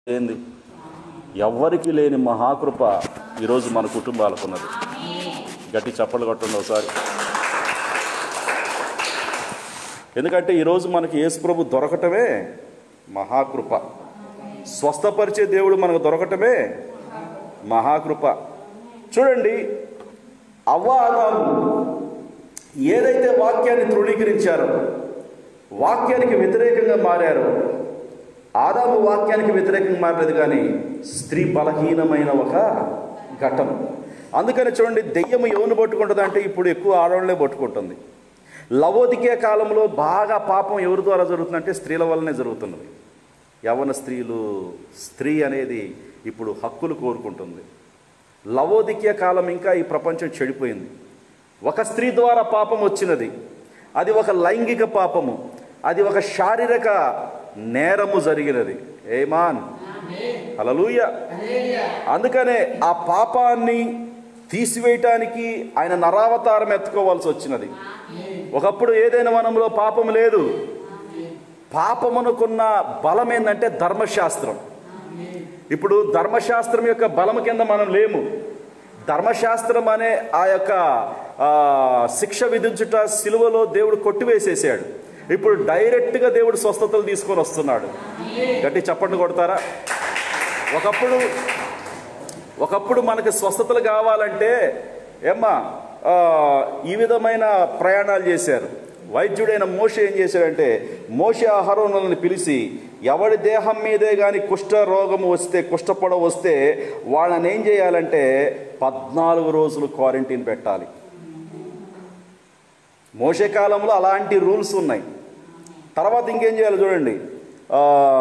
ఏంది ఎవ్వరికి లేని మహాకృప ఈరోజు మన కుటుంబాలకు ఉన్నది గట్టి చప్పలు కొట్టండి ఒకసారి ఎందుకంటే ఈరోజు మనకి యేసుప్రభు దొరకటమే మహాకృప స్వస్థపరిచే దేవుడు మనకు దొరకటమే మహాకృప చూడండి అవ్వ ఆదాము ఏదైతే వాక్యాన్ని తృణీకరించారో వాక్యానికి వ్యతిరేకంగా మారారో ఆదాము వాక్యానికి వ్యతిరేకంగా మారలేదు కానీ స్త్రీ బలహీనమైన ఒక ఘటన అందుకని చూడండి దెయ్యం ఎవరిని పట్టుకుంటుంది అంటే ఇప్పుడు ఎక్కువ ఆడవాళ్ళే పట్టుకుంటుంది లవోదికే కాలంలో బాగా పాపం ఎవరి ద్వారా జరుగుతుందంటే స్త్రీల వల్లనే జరుగుతున్నది యవన స్త్రీలు స్త్రీ అనేది ఇప్పుడు హక్కులు కోరుకుంటుంది లవోదికే కాలం ఇంకా ఈ ప్రపంచం చెడిపోయింది ఒక స్త్రీ ద్వారా పాపం వచ్చినది అది ఒక లైంగిక పాపము అది ఒక శారీరక నేరము జరిగినది ఏమాన్ హలలుయ అందుకనే ఆ పాపాన్ని తీసివేయటానికి ఆయన నరావతారం ఎత్తుకోవాల్సి వచ్చినది ఒకప్పుడు ఏదైనా వనంలో పాపం లేదు పాపమునకున్న బలం ఏంటంటే ధర్మశాస్త్రం ఇప్పుడు ధర్మశాస్త్రం యొక్క బలం కింద మనం లేము ధర్మశాస్త్రం అనే ఆ యొక్క ఆ, శిక్ష విధించుట సిలువలో దేవుడు కొట్టివేసేసాడు ఇప్పుడు డైరెక్ట్గా దేవుడు స్వస్థతలు తీసుకొని వస్తున్నాడు గట్టి చప్పట్లు కొడతారా ఒకప్పుడు ఒకప్పుడు మనకి స్వస్థతలు కావాలంటే ఏమ్మా ఆ, ఈ విధమైన ప్రయాణాలు చేశారు వైద్యుడైన మోష ఏం చేశాడంటే మోష ఆహారోనులను పిలిచి ఎవడి దేహం మీదే కానీ కుష్ఠ రోగం వస్తే కుష్ఠపొడ వస్తే వాళ్ళని ఏం చేయాలంటే పద్నాలుగు రోజులు క్వారంటైన్ పెట్టాలి మోసే కాలంలో అలాంటి రూల్స్ ఉన్నాయి తర్వాత ఇంకేం చేయాలి చూడండి ఆ,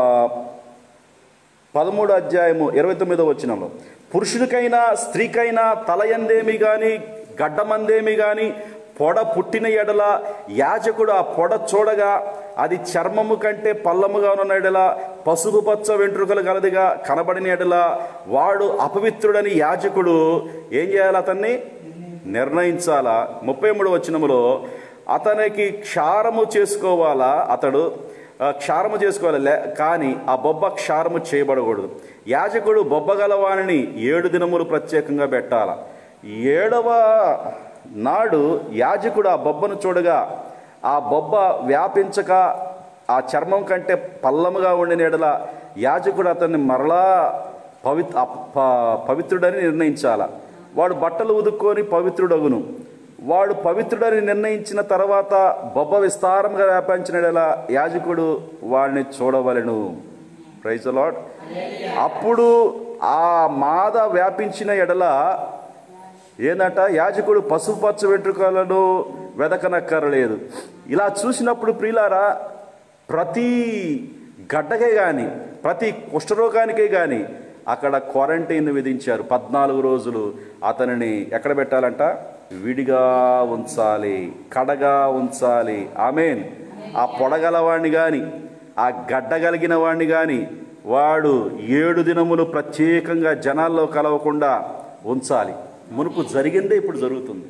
పదమూడు అధ్యాయము ఇరవై తొమ్మిదో వచ్చినంలో పురుషుడికైనా స్త్రీకైనా తలయందేమి కానీ గడ్డమందేమి కానీ పొడ పుట్టిన ఎడల యాజకుడు ఆ పొడ చూడగా అది చర్మము కంటే పల్లముగా ఉన్న ఎడల పసుపు పచ్చ వెంట్రుకలు గలదిగా కనబడిన ఎడల వాడు అపవిత్రుడని యాజకుడు ఏం చేయాలి అతన్ని నిర్ణయించాలా ముప్పై మూడు వచనములో అతనికి క్షారము చేసుకోవాలా అతడు ఆ, క్షారము చేసుకోవాలి లే కానీ ఆ బొబ్బ క్షారము చేయబడకూడదు యాజకుడు బొబ్బ గలవాణిని ఏడు దినములు ప్రత్యేకంగా పెట్టాల ఏడవ నాడు యాజకుడు ఆ బొబ్బను చూడగా ఆ బొబ్బ వ్యాపించక ఆ చర్మం కంటే పల్లముగా ఉండిన ఎడల యాజకుడు అతన్ని మరలా పవిత్ అప్- ప- పవిత్రుడని నిర్ణయించాల వాడు బట్టలు ఉదుక్కొని పవిత్రుడగును వాడు పవిత్రుడని నిర్ణయించిన తర్వాత బొబ్బ విస్తారంగా వ్యాపించిన ఎడల యాజకుడు వాడిని చూడవలెను ప్రైజ్ లాడ్ అప్పుడు ఆ మాద వ్యాపించిన ఎడల ఏందంట యాజకుడు పసుపు పచ్చ వెంట్రుకలను వెదకనక్కరలేదు ఇలా చూసినప్పుడు ప్రియులారా ప్రతి గడ్డకే కానీ ప్రతి కుష్ఠరోగానికే కానీ అక్కడ క్వారంటైన్ విధించారు పద్నాలుగు రోజులు అతనిని ఎక్కడ పెట్టాలంట విడిగా ఉంచాలి కడగా ఉంచాలి ఆమెన్ ఆ పొడగలవాణ్ణి కానీ ఆ గడ్డ కలిగిన వాణ్ణి కానీ వాడు ఏడు దినములు ప్రత్యేకంగా జనాల్లో కలవకుండా ఉంచాలి మునుపు జరిగిందే ఇప్పుడు జరుగుతుంది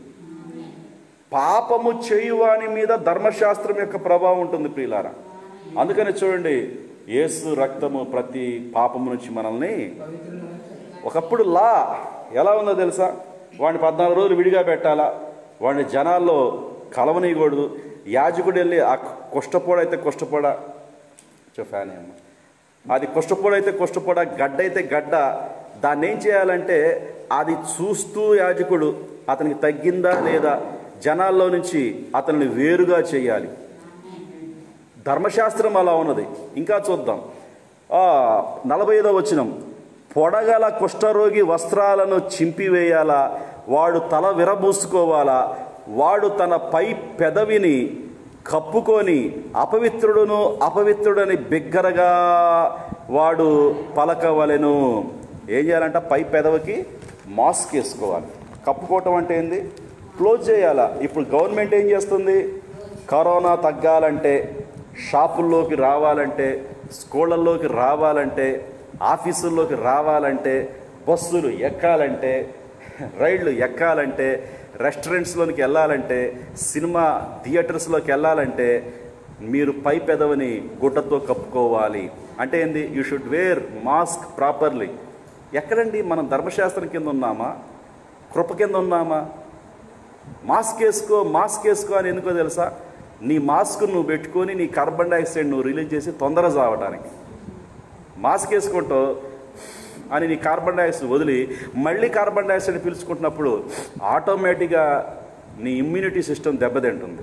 పాపము చేయువాని మీద ధర్మశాస్త్రం యొక్క ప్రభావం ఉంటుంది ప్రియులారా అందుకని చూడండి యేసు రక్తము ప్రతి పాపము నుంచి మనల్ని ఒకప్పుడు లా ఎలా ఉందో తెలుసా వాడిని పద్నాలుగు రోజులు విడిగా పెట్టాలా వాడిని జనాల్లో కలవనీయకూడదు యాజకుడు వెళ్ళి ఆ కుష్టపోడ అయితే కుష్టపోడ ఫ్యాన్ అమ్మ అది కుష్టపోడ అయితే కుష్టపోడ గడ్డ అయితే గడ్డ దాన్ని ఏం చేయాలంటే అది చూస్తూ యాజకుడు అతనికి తగ్గిందా లేదా జనాల్లో నుంచి అతన్ని వేరుగా చేయాలి ధర్మశాస్త్రం అలా ఉన్నది ఇంకా చూద్దాం ఆ, నలభై ఐదో వచనం పొడగల కుష్ఠరోగి వస్త్రాలను చింపివేయాలా వాడు తల విరబూసుకోవాలా వాడు తన పై పెదవిని కప్పుకొని అపవిత్రుడును అపవిత్రుడని బిగ్గరగా వాడు పలకవలెను ఏం చేయాలంట పై పెదవికి మాస్క్ వేసుకోవాలి కప్పుకోవటం అంటే ఏంది క్లోజ్ చేయాలా ఇప్పుడు గవర్నమెంట్ ఏం చేస్తుంది కరోనా తగ్గాలంటే షాపుల్లోకి రావాలంటే స్కూళ్ళల్లోకి రావాలంటే ఆఫీసుల్లోకి రావాలంటే బస్సులు ఎక్కాలంటే రైళ్లు ఎక్కాలంటే రెస్టారెంట్స్లోకి వెళ్ళాలంటే సినిమా థియేటర్స్లోకి వెళ్ళాలంటే మీరు పై పెదవిని గుడ్డతో కప్పుకోవాలి అంటే ఏంది you should wear mask properly ఎక్కడండి మనం ధర్మశాస్త్రం కింద ఉన్నామా కృప కింద ఉన్నామా మాస్క్ వేసుకో మాస్క్ వేసుకో అని ఎందుకో తెలుసా నీ మాస్క్ నువ్వు పెట్టుకొని నీ కార్బన్ డైఆక్సైడ్ నువ్వు రిలీజ్ చేసి తొందర చావడానికి మాస్క్ వేసుకుంటావు అని నీ కార్బన్ డైఆక్సైడ్ వదిలి మళ్ళీ కార్బన్ డైఆక్సైడ్ పీల్చుకుంటున్నప్పుడు ఆటోమేటిక్గా నీ ఇమ్యూనిటీ సిస్టమ్ దెబ్బతింటుంది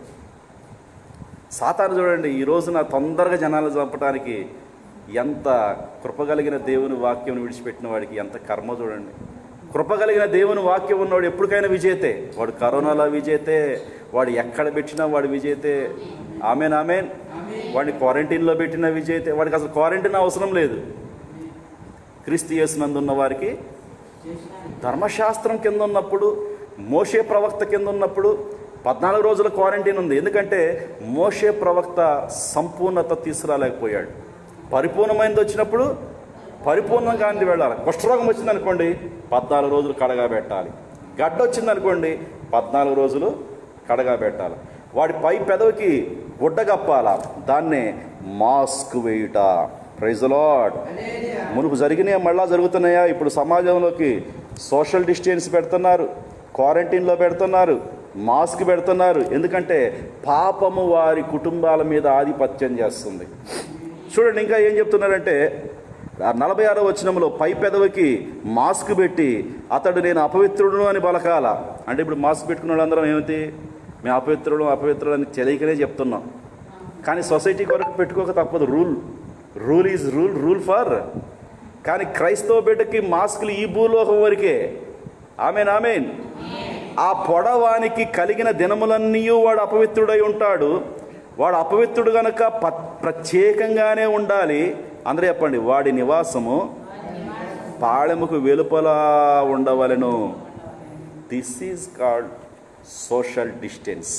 సాతాను చూడండి ఈ రోజున తొందరగా జనాలు చంపడానికి ఎంత కృప కలిగిన దేవుని వాక్యం విడిచిపెట్టిన వాడికి ఎంత కర్మ చూడండి కృప కలిగిన దేవుని వాక్యం ఉన్నవాడు ఎప్పటికైనా విజేతే వాడు కరోనాలో విజేతే వాడు ఎక్కడ పెట్టినా వాడు విజేతే ఆమెన్ ఆమెన్ వాడిని క్వారంటైన్లో పెట్టిన విజేతే వాడికి అసలు క్వారంటైన్ అవసరం లేదు క్రీస్తు యేసునందున్న వారికి ధర్మశాస్త్రం కింద ఉన్నప్పుడు మోషే ప్రవక్త కింద ఉన్నప్పుడు పద్నాలుగు రోజుల క్వారంటైన్ ఉంది ఎందుకంటే మోషే ప్రవక్త సంపూర్ణత తీసుకురాలేకపోయాడు పరిపూర్ణమైనది వచ్చినప్పుడు పరిపూర్ణంగా కాంతి వెళ్ళాలి కుష్ఠరోగం వచ్చిందనుకోండి పద్నాలుగు రోజులు కడగా పెట్టాలి గడ్డ వచ్చిందనుకోండి పద్నాలుగు రోజులు కడగా పెట్టాలి వాడి పై పెదవికి గుడ్డ కప్పాల దాన్నే మాస్క్ వేయుట ప్రైజ్ లాడ్ మునుపు జరిగినాయా మళ్ళా జరుగుతున్నాయా ఇప్పుడు సమాజంలోకి సోషల్ డిస్టెన్స్ పెడుతున్నారు క్వారంటైన్లో పెడుతున్నారు మాస్క్ పెడుతున్నారు ఎందుకంటే పాపము వారి కుటుంబాల మీద ఆధిపత్యం చేస్తుంది చూడండి ఇంకా ఏం చెప్తున్నారంటే ఆ నలభై ఆరో వచనంలో పై పెదవికి మాస్క్ పెట్టి అతడు నేను అపవిత్రుడును అని బలకాల అంటే ఇప్పుడు మాస్క్ పెట్టుకున్న వాళ్ళందరం ఏమిటి మేము అపవిత్రుడు అపవిత్రుడు అని తెలియకనే చెప్తున్నాం కానీ సొసైటీ కొరకు పెట్టుకోక తప్పదు rule rule is rule rule for కానీ క్రైస్తవ బిడ్డకి మాస్కులు ఈ భూలోకం వరకే ఆమెన్ ఆమెన్ ఆ పొడవానికి కలిగిన దినములన్నీ వాడు అపవిత్రుడై ఉంటాడు వాడు అపవిత్రుడు గనక ప- ప్రత్యేకంగానే ఉండాలి అందరూ చెప్పండి వాడి నివాసము పాళెముకు వెలుపల ఉండవలెను this is called social distance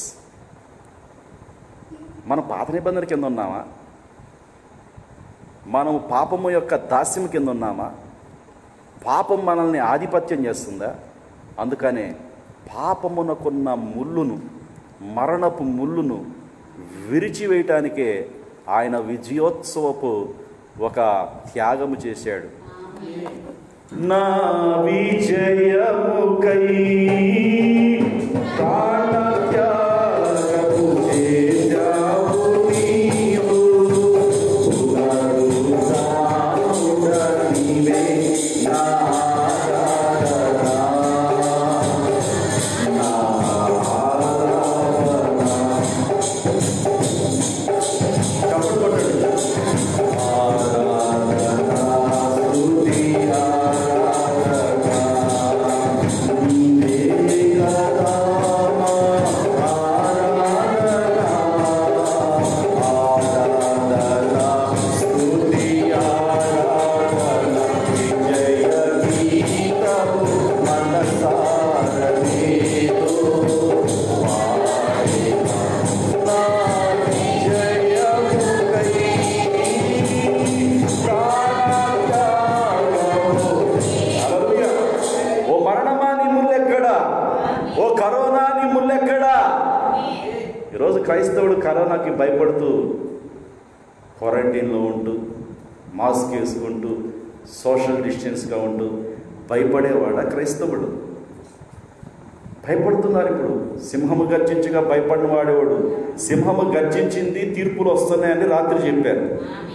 మనం పాత నిబంధన కింద ఉన్నామా మనం పాపము యొక్క దాస్యం కింద ఉన్నామా పాపం మనల్ని ఆధిపత్యం చేస్తుందా అందుకనే పాపమునకున్న ముళ్ళును మరణపు ముళ్ళును విరిచివేయటానికే ఆయన విజయోత్సవపు ఒక త్యాగము చేశాడు నా విజయముకై ప్రాణత్యాగము చేశావు నీవు. పునరుద్ధానుడ నీవే నా ఆరాధన. నా ఆరాధన. చప్పట్లు కొట్టండి. ఆరాధన, స్తుతి, ఆరాధన. నీవే కదా మా ఆరాధన. ఆరాధన, స్తుతి, ఆరాధన. విజయ గీతము మనసార నీతో పాడేదా. నా విజయముకై హల్లెలూయా. ఓ మరణమా నీ ముల్లెక్కడా ఓ కరోనా నీ ముల్లెక్కడా ఈరోజు క్రైస్తవుడు కరోనాకి భయపడుతూ క్వారంటైన్లో ఉంటూ మాస్క్ వేసుకుంటూ సోషల్ డిస్టెన్స్గా ఉంటూ భయపడేవాడా క్రైస్తవుడు భయపడుతున్నారు ఇప్పుడు సింహము గర్జించగా భయపడిన వాడేవాడు సింహము గర్జించింది తీర్పులు వస్తున్నాయని రాత్రి చెప్పారు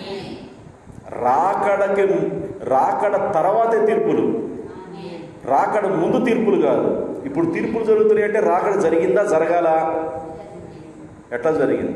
రాకడకి రాకడ తర్వాతే తీర్పులు రాకడ ముందు తీర్పులు కాదు ఇప్పుడు తీర్పులు జరుగుతున్నాయి అంటే రాకడ జరిగిందా జరగాల ఎట్లా జరిగింది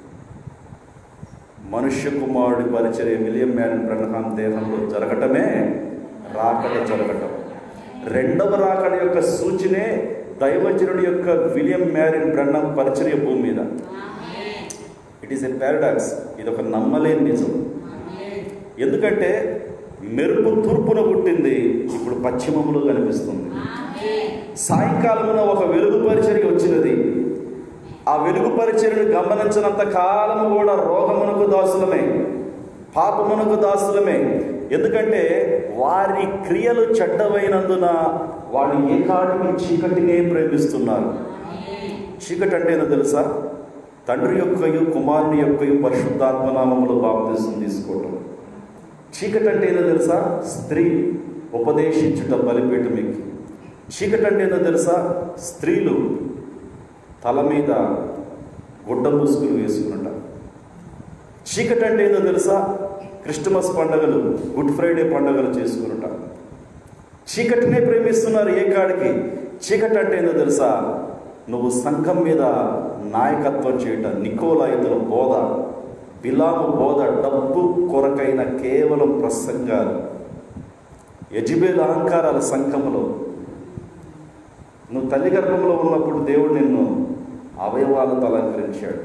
మనుష్య కుమారుడి పరిచర్య విలియం మ్యారన్ బ్రహ్మాం దేహంలో జరగటమే రాకడ జరగటం రెండవ రాకడ యొక్క సూచనే దైవజనుడి యొక్క విలియం మ్యారిన్ బ్రహ్మం పరిచర్య భూమి మీద ఇట్ ఈస్ ఎ పారాడాక్స్ ఇది ఒక నమ్మలేని నిజం ఎందుకంటే మెరుపు తూర్పున పుట్టింది ఇప్పుడు పశ్చిమములో కనిపిస్తుంది సాయంకాలమున ఒక వెలుగు పరిచర్య వచ్చినది ఆ వెలుగు పరిచర్యను గమనించినంత కాలము కూడా రోగమునకు దాసులమే పాపమునకు దాసులమే ఎందుకంటే వారి క్రియలు చెడ్డవైనందున వాళ్ళు ఏకాటికి చీకటినే ప్రేమిస్తున్నారు చీకటి అంటే ఏందో తెలుసా తండ్రి యొక్కయు కుమారుని యొక్కయు పరిశుద్ధాత్మనామములు బాప్తిసం తీసుకోవటం చీకటి అంటే ఏదో తెలుసా స్త్రీ ఉపదేశించుట బలిపీఠం ఎక్కి చీకటి అంటే ఏదో తెలుసా స్త్రీలు తల మీద గుడ్డ ముసుగులు వేసుకున్నట చీకటి అంటే ఏదో తెలుసా క్రిస్టమస్ పండగలు గుడ్ ఫ్రైడే పండగలు చేసుకున్నట చీకటినే ప్రేమిస్తున్నారు ఏ కాడికి చీకటి అంటే ఏందో తెలుసా నువ్వు సంఘం మీద నాయకత్వం చేయటం నికోలాయుధుల బోధ బిలాము బోధ డబ్బు కొరకైన కేవలం ప్రసంగాలు యజుబేల అహంకారాల సంఘంలో నువ్వు తల్లి గర్భంలో ఉన్నప్పుడు దేవుడు నిన్ను అవయవాలతో అలంకరించాడు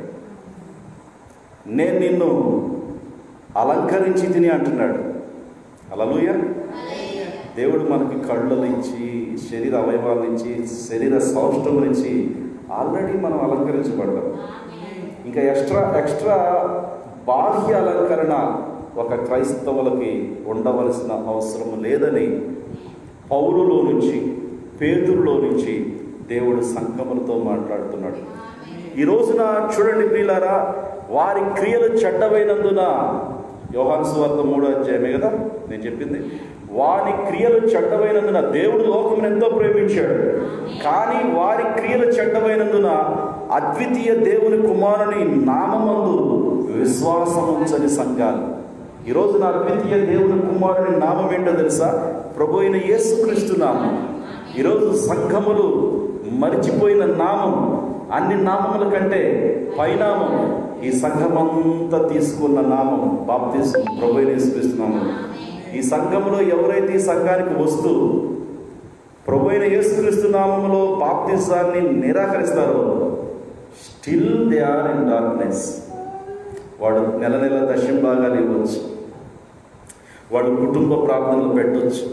నేను నిన్ను అలంకరించి తిని అంటున్నాడు అలలుయ దేవుడు మనకి కళ్ళలు ఇచ్చి శరీర అవయవాలు ఇచ్చి శరీర సౌష్ఠములు ఇచ్చి ఆల్రెడీ మనం అలంకరించబడ్డాం ఇంకా ఎక్స్ట్రా ఎక్స్ట్రా బాహ్య అలంకరణ ఒక క్రైస్తవులకి ఉండవలసిన అవసరం లేదని పౌరులో నుంచి పేతురులో నుంచి దేవుడు సంకములతో మాట్లాడుతున్నాడు ఈ రోజున చూడండి ప్రియులారా వారి క్రియలు చెడ్డవైనందున యోహాను సువార్త మూడో అధ్యాయమే కదా నేను చెప్పింది వారి క్రియలు చెడ్డవైనందున దేవుడు లోకమును ఎంతో ప్రేమించాడు కానీ వారి క్రియలు చెడ్డవైనందున అద్వితీయ దేవుని కుమారుని నామమందు విశ్వాసం ఉంచని సంఘాలు ఈరోజు నా అద్వితీయ దేవుని కుమారుని నామం ఏంటో తెలుసా ప్రభు అయిన యేసుక్రీస్తు నామం ఈరోజు సంఘములు మరిచిపోయిన నామం అన్ని నామముల కంటే పైనామం ఈ సంఘమంతా తీసుకున్న నామం బాప్తీసు ప్రభు అయిన యేసుక్రీస్తు నామం ఈ సంఘంలో ఎవరైతే ఈ సంఘానికి వస్తూ ప్రభు అయిన యేసుక్రీస్తు నామంలో బాప్తిజాన్ని నిరాకరిస్తారో still they are in darkness వాడు నెల నెల దశం భాగాలు ఇవ్వచ్చు వాడు కుటుంబ ప్రార్థనలు పెట్టవచ్చు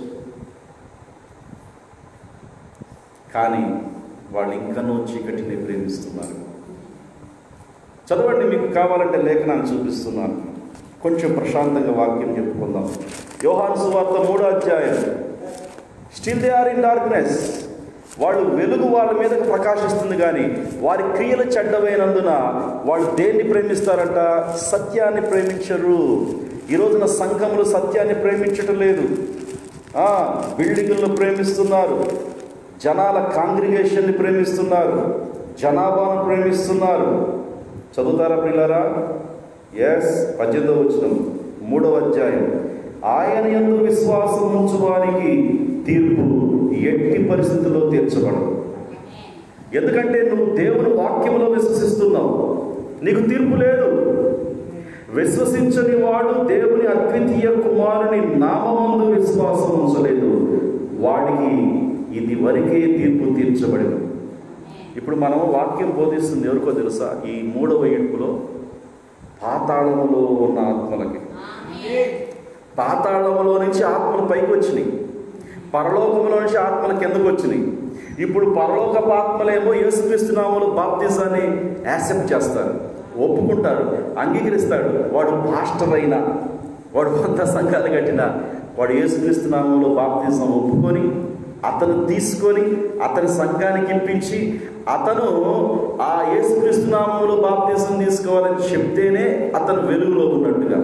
కానీ వాళ్ళు ఇంకనూ చీకటిని ప్రేమిస్తున్నారు చదవండి మీకు కావాలంటే లేఖనాన్ని చూపిస్తున్నాను కొంచెం ప్రశాంతంగా వాక్యం చెప్పుకుందాం యోహాన్ సువార్త మూడో అధ్యాయం still they are in darkness వాళ్ళు వెలుగు వాళ్ళ మీదకు ప్రకాశిస్తుంది కానీ వారి క్రియలు చెడ్డమైనందున వాళ్ళు దేన్ని ప్రేమిస్తారంట సత్యాన్ని ప్రేమించరు ఈ రోజున సంఘములు సత్యాన్ని ప్రేమించటం లేదు ఆ, బిల్డింగులను ప్రేమిస్తున్నారు జనాల కాంగ్రిగేషన్ని ప్రేమిస్తున్నారు జనాభాను ప్రేమిస్తున్నారు చదువుతారా పిల్లరా ఎస్ పద్దెనిమిదవ వచ్చిన మూడవ అధ్యాయం ఆయన ఎందు విశ్వాసం ఉంచువానికి తీర్పు ఎట్టి పరిస్థితుల్లో తీర్చబడదు ఎందుకంటే నువ్వు దేవుని వాక్యంలో విశ్వసిస్తున్నావు నీకు తీర్పు లేదు విశ్వసించని వాడు దేవుని అద్వితీయ కుమారుని నామమందు విశ్వాసం ఉంచలేదు వాడికి ఇది వరకే తీర్పు తీర్చబడింది ఇప్పుడు మనం వాక్యం బోధిస్తుంది ఎవరికో తెలుసా ఈ మూడవ ఏడుపులో పాతాళములో ఉన్న ఆత్మలకి పాతాళములో నుంచి ఆత్మలు పైకి వచ్చినాయి పరలోకములో నుంచి ఆత్మలు కిందకు వచ్చినాయి ఇప్పుడు పరలోక ఆత్మలేమో యేసుక్రీస్తునామలు బాప్తిజాన్ని యాక్సెప్ట్ చేస్తారు ఒప్పుకుంటారు అంగీకరిస్తాడు వాడు పాస్టర్ అయినా వాడు కొంత సంఘాలు కట్టినా వాడు యేసుక్రీస్తునామంలో బాప్తిజం ఒప్పుకొని అతను తీసుకొని అతని సంఘానికి ఇప్పించి అతను ఆ యేసుక్రీస్తునామంలో బాప్తిజం తీసుకోవాలని చెప్తేనే అతను వెలుగులో ఉన్నట్టుగా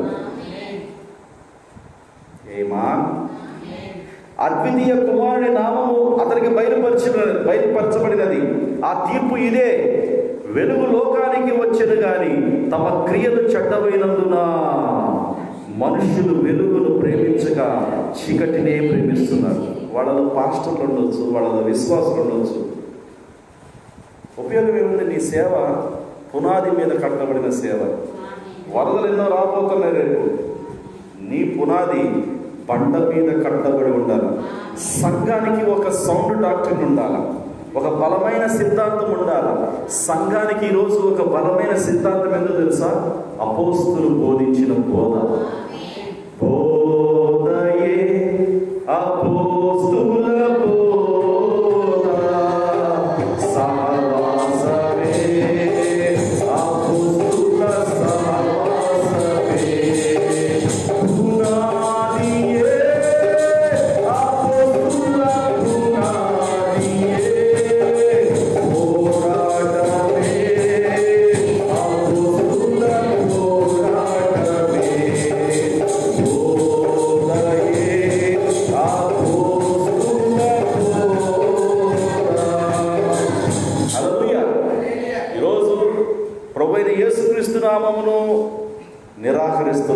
ఏమా అద్వితీయ కుమారుని నామము అతనికి బయలుపరిచిన బయలుపరచబడినది ఆ తీర్పు ఇదే వెలుగు లోకానికి వచ్చెను గాని తమ క్రియలు చెడ్డమైనందున మనుషులు వెలుగును ప్రేమించగా చీకటినే ప్రేమిస్తున్నారు వాళ్ళలో పాస్టర్లు ఉండొచ్చు వాళ్ళలో విశ్వాసులు ఉండొచ్చు ఉపయోగం ఏముంది నీ సేవ పునాది మీద కట్టబడిన సేవ వరదలు ఎన్నో రాబోతున్నాయి రేపు నీ పునాది బండ మీద కట్టబడి ఉండాలి సంఘానికి ఒక సౌండ్ డాక్టర్ ఉండాలి ఒక బలమైన సిద్ధాంతం ఉండాలి సంఘానికి ఈరోజు ఒక బలమైన సిద్ధాంతం ఏంటో తెలుసా అపోస్తులు బోధించిన బోధ బోధయే అపోస్తుల బోధ సహవాసమే అపోస్తుల సహవాసమే పునాదియే అపోస్తుల పునాదియే పోరాటమే అపోస్తుల పోరాటమే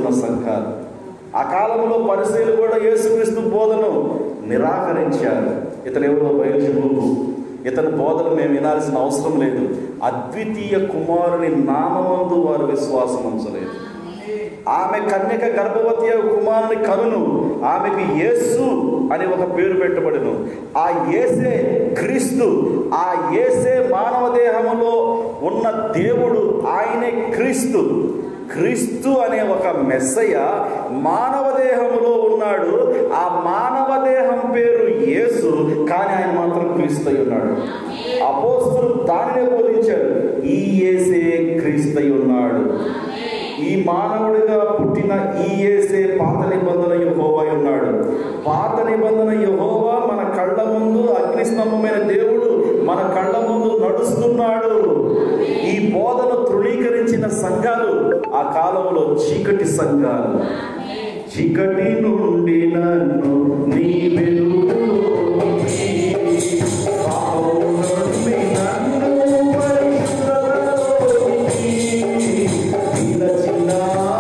ఉన్న సంఘాలు ఆ కాలంలో పరిశీలు కూడా యేసుక్రీస్తు బోధను నిరాకరించారు ఇతను ఎవరో బయలుజబూబు ఇతని బోధన మేము వినాల్సిన అవసరం లేదు అద్వితీయ కుమారుని నామమందు వారు విశ్వాసం ఉంచలేదు ఆమె కన్యక గర్భవతి అగు కుమారుని కనును ఆమెకు యేసు అని ఒక పేరు పెట్టబడిను ఆ యేసే క్రీస్తు ఆ యేసే మానవ దేహములో ఉన్న దేవుడు ఆయనే క్రీస్తు క్రీస్తు అనే ఒక మెస్సయ్య మానవ దేహములో ఉన్నాడు ఆ మానవ దేహం పేరు యేసు కానీ ఆయన మాత్రం క్రీస్తు అయి ఉన్నాడు అపోస్తులు దానినే బోధించారు ఈ యేసే క్రీస్తు అయి ఉన్నాడు ఈ మానవుడిగా పుట్టిన ఈ యేసే పాత నిబంధన యహోవా ఉన్నాడు పాత నిబంధన యహోవా మన కళ్ళ ముందు అగ్నిస్తంభమైన దేవుడు మన కళ్ళ ముందు నడుస్తున్నాడు ఈ బోధన తృణీకరించిన సంఘాలు ఆ కాలంలో చీకటి సంఘాలు చీకటి నుండి నన్ను నీ వెలుగులోకి, పాపము నుండి నన్ను పరిశుద్ధతలోకి నిలచిన.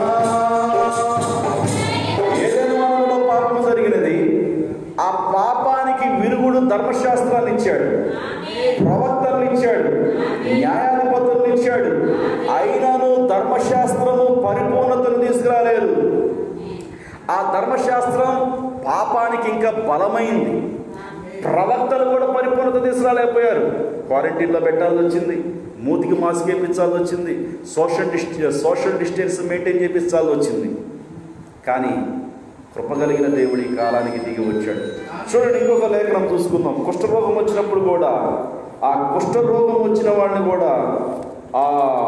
ఏదైనా మనలో పాపము జరిగినది ఆ పాపానికి విరుగుడు ధర్మశాస్త్రాన్ని ఇచ్చాడు ప్రవక్తలను ఇచ్చాడు న్యాయాధిపతులను ఇచ్చాడు అయినను ధర్మశాస్త్రము పరిపూర్ణతను తీసుకురాలేదు ఆ ధర్మశాస్త్రం పాపానికి ఇంకా బలమైంది ప్రవక్తలు కూడా పరిపూర్ణత తీసుకురాలేకపోయారు క్వారంటైన్లో పెట్టాల్సి వచ్చింది మూతికి మాస్క్ వేయించాల్సి వచ్చింది సోషల్ డిస్ట సోషల్ డిస్టెన్స్ మెయింటైన్ చేయించాల్సి వచ్చింది కానీ కృప కలిగిన దేవుడు ఈ కాలానికి దిగి వచ్చాడు చూడండి ఇంకొక లేఖనం చూసుకుందాం కుష్ఠరోగం వచ్చినప్పుడు కూడా ఆ కుష్ఠరోగం వచ్చిన వాడిని కూడా ఆ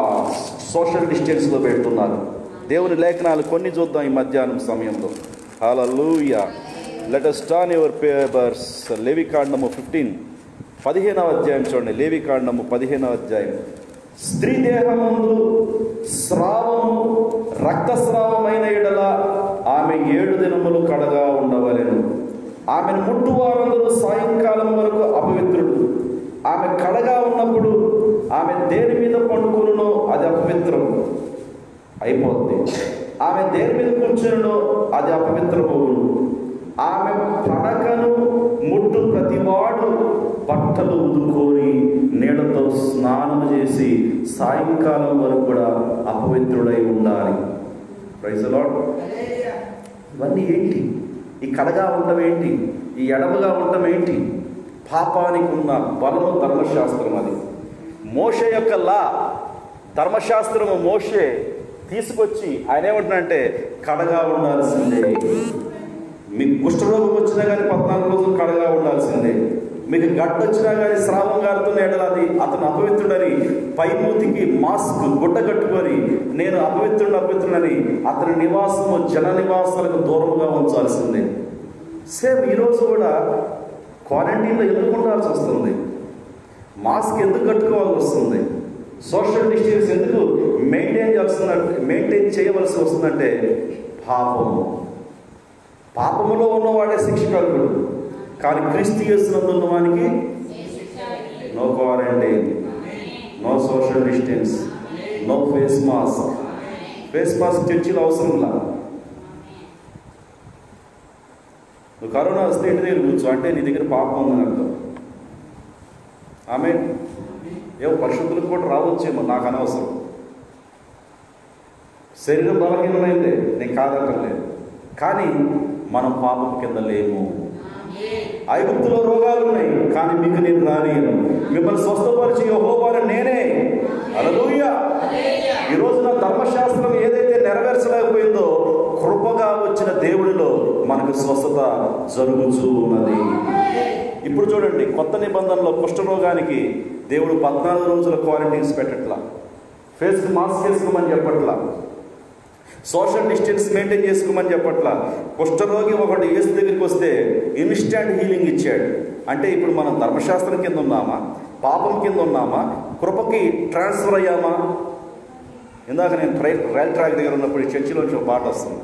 సోషల్ డిస్టెన్స్లో పెడుతున్నారు దేవుని లేఖనాలు కొన్ని చూద్దాం ఈ మధ్యాహ్నం సమయంలో hallelujah let us turn your papers లేవికాండము ఫిఫ్టీన్ పదిహేనవ అధ్యాయం చూడండి లేవికాండము పదిహేనవ అధ్యాయం స్త్రీ దేహమందు స్రావము రక్తస్రావమైన ఎడల ఆమె ఏడు దినములు కడగా ఉండవలెను ఆమెను ముట్టు వారందరూ సాయంకాలం వరకు అపవిత్రుడు ఆమె కడగా ఉన్నప్పుడు ఆమె దేని మీద పండుకునునో అది అపవిత్రం అయిపోద్ది ఆమె దేని మీద కూర్చునునో అది అపవిత్రమవును ఆమె పడకను ముట్టు ప్రతివాడు బట్టలు ఉదుకొని నీళ్ళతో స్నానం చేసి సాయంకాలం వరకు కూడా అపవిత్రుడై ఉండాలి ప్రైజ్ లాడ్ ఇవన్నీ ఏంటి ఈ కడగా ఉండడం ఏంటి ఈ ఎడమగా ఉండడం ఏంటి పాపానికి ఉన్న బలము ధర్మశాస్త్రం అది మోషే యొక్క లా ధర్మశాస్త్రము మోషే తీసుకొచ్చి ఆయన ఏమంటున్నాడంటే కడగా ఉండాల్సిందే మీకు కుష్ఠరోగం వచ్చినా కానీ పద్నాలుగు రోజులు కడగా ఉండాల్సిందే మీకు గడ్డ వచ్చినా కానీ స్రావం గారుతున్న ఎడలది అతను అపవిత్రుడని పైమూతికి మాస్క్ గుడ్డ కట్టుకొని నేను అపవిత్రుడు అపవిత్రుడని అతని నివాసము జన నివాసాలకు దూరంగా ఉంచాల్సిందే సేమ్ ఈరోజు కూడా క్వారంటైన్లో ఎందుకు ఉండాల్సి వస్తుంది మాస్క్ ఎందుకు కట్టుకోవాల్సి వస్తుంది సోషల్ డిస్టెన్స్ ఎందుకు మెయింటైన్ చేస్తున్నట్టు మెయింటైన్ చేయవలసి వస్తుందంటే పాపము పాపములో ఉన్నవాడే శిక్షకుడు కానీ క్రీస్తు చేస్తున్నందు ఉన్నవానికి no quarantine no social distance no face mask face mask చర్చిలో అవసరం లా నువ్వు కరోనా వస్తే ఇంటి దగ్గర కూర్చో అంటే నీ దగ్గర పాపం ఉందని అర్థం ఆమె ఏమో పరిశుద్ధులకు కూడా రావచ్చేమో నాకు అనవసరం శరీరం బలహీనమైందే నేను కాదంటలేదు కానీ మనం పాపం కింద లేము ఐగుప్తులో రోగాలు ఉన్నాయి కానీ మీకు నేను రానియను మిమ్మల్ని స్వస్థపరిచి యెహోవాను నేనే అలలుయ్య ఈ రోజున ధర్మశాస్త్రం ఏదైతే నెరవేర్చలేకపోయిందో కృపగా వచ్చిన దేవుడిలో మనకు స్వస్థత జరుగుతూ ఉన్నది ఇప్పుడు చూడండి కొత్త నిబంధనలో కుష్ఠరోగానికి దేవుడు పద్నాలుగు రోజుల క్వారంటైన్స్ పెట్టట్లా ఫేస్కి మాస్క్ వేసుకోమని చెప్పట్లా సోషల్ డిస్టెన్స్ మెయింటైన్ చేసుకోమని చెప్పట్లా కుష్ఠరోగి ఒకటి యేసు దగ్గరికి వస్తే ఇన్స్టాంట్ హీలింగ్ ఇచ్చాడు అంటే ఇప్పుడు మనం ధర్మశాస్త్రం కింద ఉన్నామా పాపం కింద ఉన్నామా కృపకి ట్రాన్స్ఫర్ అయ్యామా ఇందాక నేను ట్రై రైల్ ట్రాక్ దగ్గర ఉన్నప్పుడు ఈ చర్చిలోంచి ఒక పాట వస్తుంది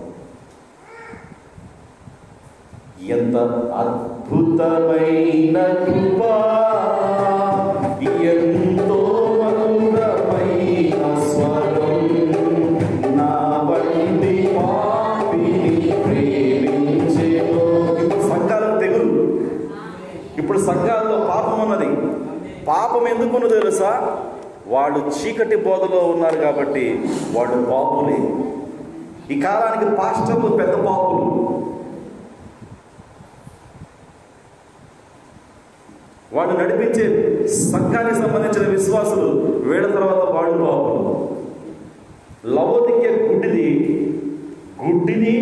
ఎంత అద్భుతమైన కృపా ఎంతో మధురమైన స్వరం నా వంటి పాపి ఇప్పుడు సంఘాల్లో పాపం ఉన్నది పాపం ఎందుకున్నదో తెలుసా వాళ్ళు చీకటి బోధలో ఉన్నారు కాబట్టి వాళ్ళు పాపులే ఈ కాలానికి పాస్టర్లు పెద్ద పాపులు వాళ్ళు నడిపించే సంఘానికి సంబంధించిన విశ్వాసులు వీళ్ళ తర్వాత వాళ్ళు పాపులు లవోదికే గుడ్డిది గుడ్డిది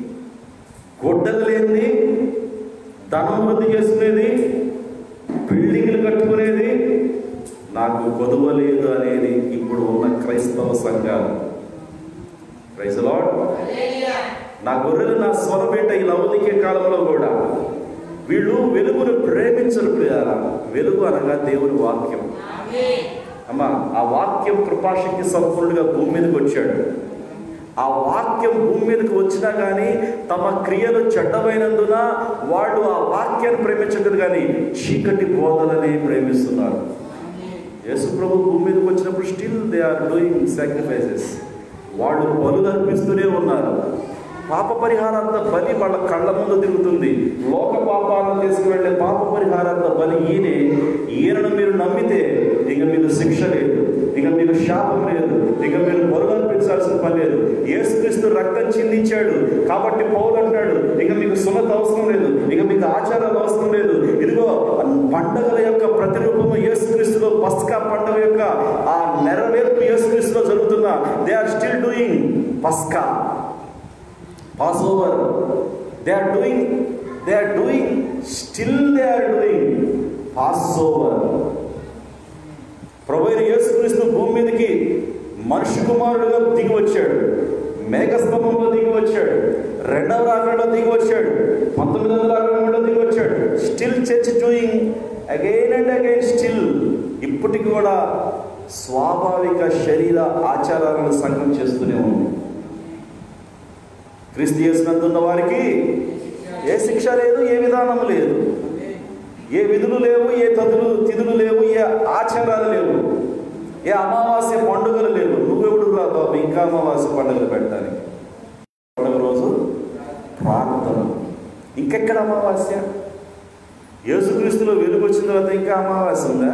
గొడ్డలు లేనిది ధనం వృద్ధి చేసుకునేది బిల్డింగ్లు కట్టుకునేది నాకు కొదువ లేదు అనేది ఇప్పుడు ఉన్న క్రైస్తవ సంఘాలు ప్రైజ్ లాడ్ నా గొర్రెలు నా స్వరపేట ఈ లవదికే కాలంలో కూడా వీళ్ళు వెలుగును ప్రేమించరు ప్రియారా వెలుగు అనగా దేవుని వాక్యం అమ్మా ఆ వాక్యం కృపాశక్తి సంపూర్ణుడిగా భూమి మీదకి వచ్చాడు ఆ వాక్యం భూమి మీదకి వచ్చినా కానీ తమ క్రియలు చెడ్డమైనందున వాళ్ళు ఆ వాక్యాన్ని ప్రేమించలేదు కానీ చీకటి బోధనని ప్రేమిస్తున్నారు యేసు ప్రభు భూమి మీదకి వచ్చినప్పుడు still they are doing sacrifices వాళ్ళు బలులు అర్పిస్తూనే ఉన్నారు పాప పరిహారార్థ బలి వాళ్ళ కళ్ళ ముందు తిరుగుతుంది లోక పాపాలను తీసుకువెళ్ళే పాప పరిహారార్థ బలి ఈయనే ఈయనను మీరు నమ్మితే ఇక మీకు శిక్ష లేదు ఇక మీకు శాపం లేదు ఇక మీరు బరువు అర్పించాల్సిన పని లేదు యేసుక్రీస్తు రక్తం చిందించాడు కాబట్టి పౌలు అంటాడు ఇక మీకు సున్నత అవసరం లేదు ఇక మీకు ఆచారాలు అవసరం లేదు ఇదిగో పండగల యొక్క ప్రతిరూపము యేసుక్రీస్తులో పస్కా పండుగ యొక్క ఆ నెరవేర్పు యేసుక్రీస్తులో జరుగుతున్న దే ఆర్ స్టిల్ డూయింగ్ పస్కా passover they are doing they are doing still they are doing passover ప్రభు అయిన యేసుక్రీస్తు భూమి మీదకి మనిషి కుమారుడుగా దిగి వచ్చాడు మేఘస్తంభంలో దిగి వచ్చాడు రెండవ రాకడలో దిగి వచ్చాడు పంతొమ్మిది వందల అరవై మూడులో దిగి వచ్చాడు still church doing again and again still ఇప్పటికి కూడా స్వాభావిక శరీర ఆచారాలను సంఘం చేస్తూనే ఉంది క్రీస్తు చేసినందున్న వారికి ఏ శిక్ష లేదు ఏ విధానం లేదు ఏ విధులు లేవు ఏ తదులు తిథులు లేవు ఏ ఆచారాలు లేవు ఏ అమావాస్య పండుగలు లేవు నువ్వెవడు రా బాబు ఇంకా అమావాస్య పండుగలు పెట్టడానికి పండుగ రోజు ప్రార్థన ఇంకెక్కడ అమావాస్య యేసుక్రీస్తులో వెలుగు వచ్చిన తర్వాత ఇంకా అమావాస్య ఉందా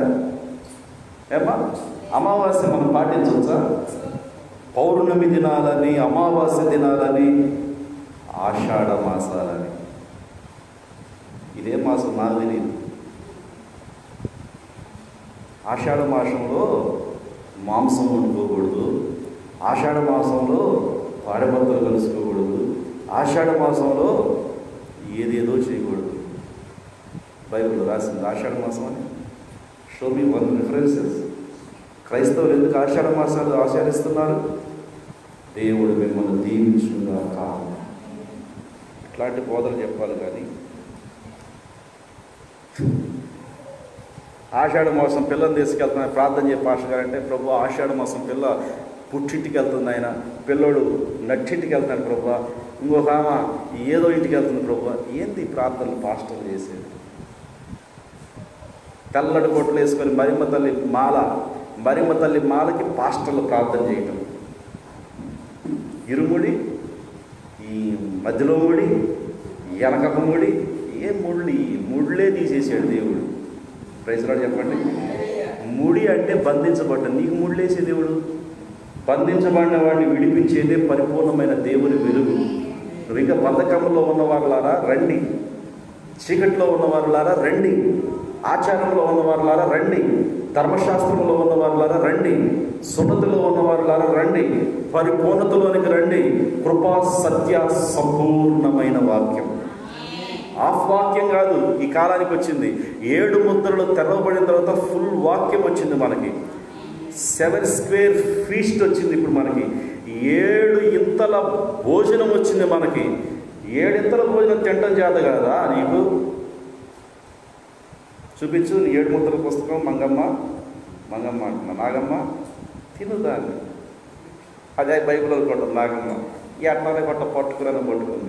ఏమా అమావాస్య మనం పాటించవచ్చా పౌర్ణమి దినాలని అమావాస్య దినాలని ఆషాఢ మాసాలని ఇదే మాసం నాకు తెలియదు ఆషాఢ మాసంలో మాంసం వండుకోకూడదు ఆషాఢ మాసంలో పాడబత్తలు కలుసుకోకూడదు ఆషాఢ మాసంలో ఏదేదో చేయకూడదు బైబిల్ రాసింది ఆషాఢ మాసం అని షో మీ వన్ రిఫరెన్సెస్ క్రైస్తవులు ఎందుకు ఆషాఢ మాసాలు ఆచరిస్తున్నారు దేవుడు మిమ్మల్ని దీవించుగాక ఇట్లాంటి బోధలు చెప్పాలి కానీ ఆషాఢ మాసం పిల్లని తీసుకెళ్తున్నా ప్రార్థన చెప్పి ఆశ గారంటే ప్రభు ఆషాఢ మాసం పిల్ల పుట్టింటికి వెళ్తుంది ఆయన పిల్లోడు నట్టింటికి వెళ్తున్నాడు ప్రభు ఇంకొక ఆమె ఏదో ఇంటికి వెళ్తుంది ప్రభు ఏంది ఈ ప్రార్థనలు పాస్టర్లు చేసేది తెల్లటి బొట్టలు వేసుకొని మరిమ్మ తల్లి మాల మరిమ్మ తల్లి మాలకి పాస్టర్లు ప్రార్థన చేయటం ఇరుముడి ఈ మధ్యలో ముడి వెనకక ముడి ఏ ముళ్ళి ముళ్ళే తీసేసాడు దేవుడు ప్రైజ్రాడు చెప్పండి ముడి అంటే బంధించబడ్డ నీకు ముళ్ళేసే దేవుడు బంధించబడిన వాడిని విడిపించేదే పరిపూర్ణమైన దేవుని వెలుగు నువ్వు ఇంకా బంధకంలో ఉన్న వాళ్ళారా రండి చీకట్లో ఉన్న వాళ్ళారా రండి ఆచారంలో ఉన్న వాళ్ళారా రండి ధర్మశాస్త్రంలో ఉన్న వాళ్ళారా రండి సున్నతిలో ఉన్న వాళ్ళారా రండి పరిపూర్ణతలోనికి రండి కృపా సత్య సంపూర్ణమైన వాక్యం ఆఫ్ వాక్యం కాదు ఈ కాలానికి వచ్చింది ఏడు ముద్రలు తెరవబడిన తర్వాత ఫుల్ వాక్యం వచ్చింది మనకి సెవెన్ స్క్వేర్ ఫీస్ట్ వచ్చింది ఇప్పుడు మనకి ఏడు ఇంతల భోజనం వచ్చింది మనకి ఏడింతల భోజనం తినటం చేత కాదా నీకు చూపించు నీ ఏడు ముద్రల పుస్తకం మంగమ్మ మంగమ్మ అంటున్నా నాగమ్మ తిను దాన్ని అదే బైబిల్ అనుకుంటుంది నాగమ్మ ఈ అట్లానే కొట్ట పట్టుకురాని పట్టుకుంది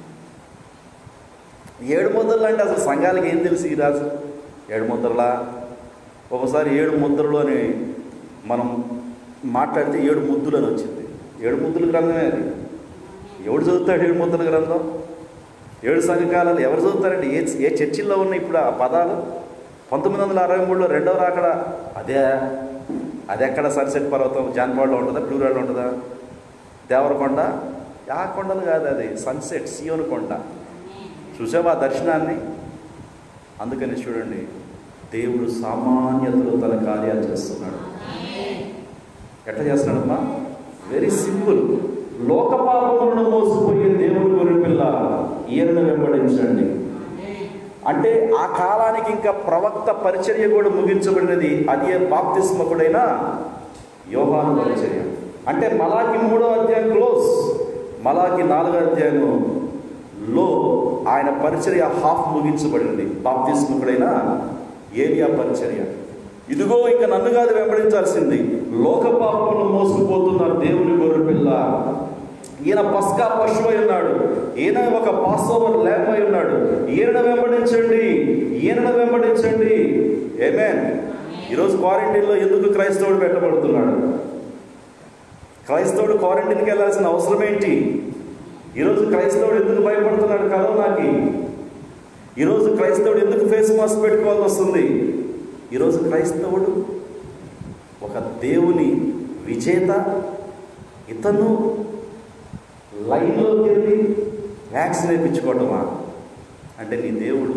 ఏడు ముద్రలు అంటే అసలు సంఘాలకి ఏం తెలుసు ఈ రాజు ఏడు ముద్రలా ఒకసారి ఏడు ముద్రలు అని మనం మాట్లాడితే ఏడు ముద్దులు అని వచ్చింది ఏడు ముద్దుల గ్రంథమే అది ఎవడు చదువుతాడు ఏడు ముద్రల గ్రంథం ఏడు సంఘకాలాలు ఎవరు చదువుతారండి ఏ ఏ చర్చిల్లో ఉన్నాయి ఇప్పుడు ఆ పదాలు పంతొమ్మిది వందల అరవై మూడులో రెండవ రాకడ అదే అది ఎక్కడ సన్సెట్ పర్వతం జాన్పాడులో ఉంటుందా ప్లూరాలో ఉంటుందా దేవరకొండ ఆ కొండలు కాదు అది సన్సెట్ సియోను కొండ చూసావా ఆ దర్శనాన్ని అందుకని చూడండి దేవుడు సామాన్యతలో తన కార్యాలు చేస్తున్నాడు ఎట్లా చేస్తున్నాడమ్మా వెరీ సింపుల్ లోక పాపములను మోసపోయే దేవుడు గొర్రె పిల్ల ఈయనను వెంబడించండి అంటే ఆ కాలానికి ఇంకా ప్రవక్త పరిచర్య కూడా ముగించబడినది అది ఏ బాప్తిస్మకుడైన యోహాను పరిచర్య అంటే మలాకి మూడో అధ్యాయం క్లోజ్ మలాకి నాలుగో అధ్యాయంలో ఆయన పరిచర్య హాఫ్ ముగించబడింది బాప్తిస్మకుడైన ఏరియా పరిచర్య ఇదిగో ఇక నన్ను కాదు వెంబడించాల్సింది లోక పాపములను మోసుకుపోతున్న దేవుని గొర్రె పిల్ల ఈయన పస్కా పశువు అయి ఉన్నాడు ఈయన ఒక పాస్ ఓవర్ ల్యాంప్ అయి ఉన్నాడు ఈయనను వెంబడించండి ఈయనను వెంబడించండి ఏమేన్ ఈరోజు క్వారంటైన్లో ఎందుకు క్రైస్తవుడు పెట్టబడుతున్నాడు క్రైస్తవుడు క్వారంటైన్కి వెళ్ళాల్సిన అవసరం ఏంటి ఈరోజు క్రైస్తవుడు ఎందుకు భయపడుతున్నాడు కరోనాకి ఈరోజు క్రైస్తవుడు ఎందుకు ఫేస్ మాస్క్ పెట్టుకోవాల్సి వస్తుంది ఈరోజు క్రైస్తవుడు ఒక దేవుని విజేత ఇతను లైన్లోకి వెళ్ళి వ్యాక్సిన్ వేయించుకోవటమా అంటే నీ దేవుడు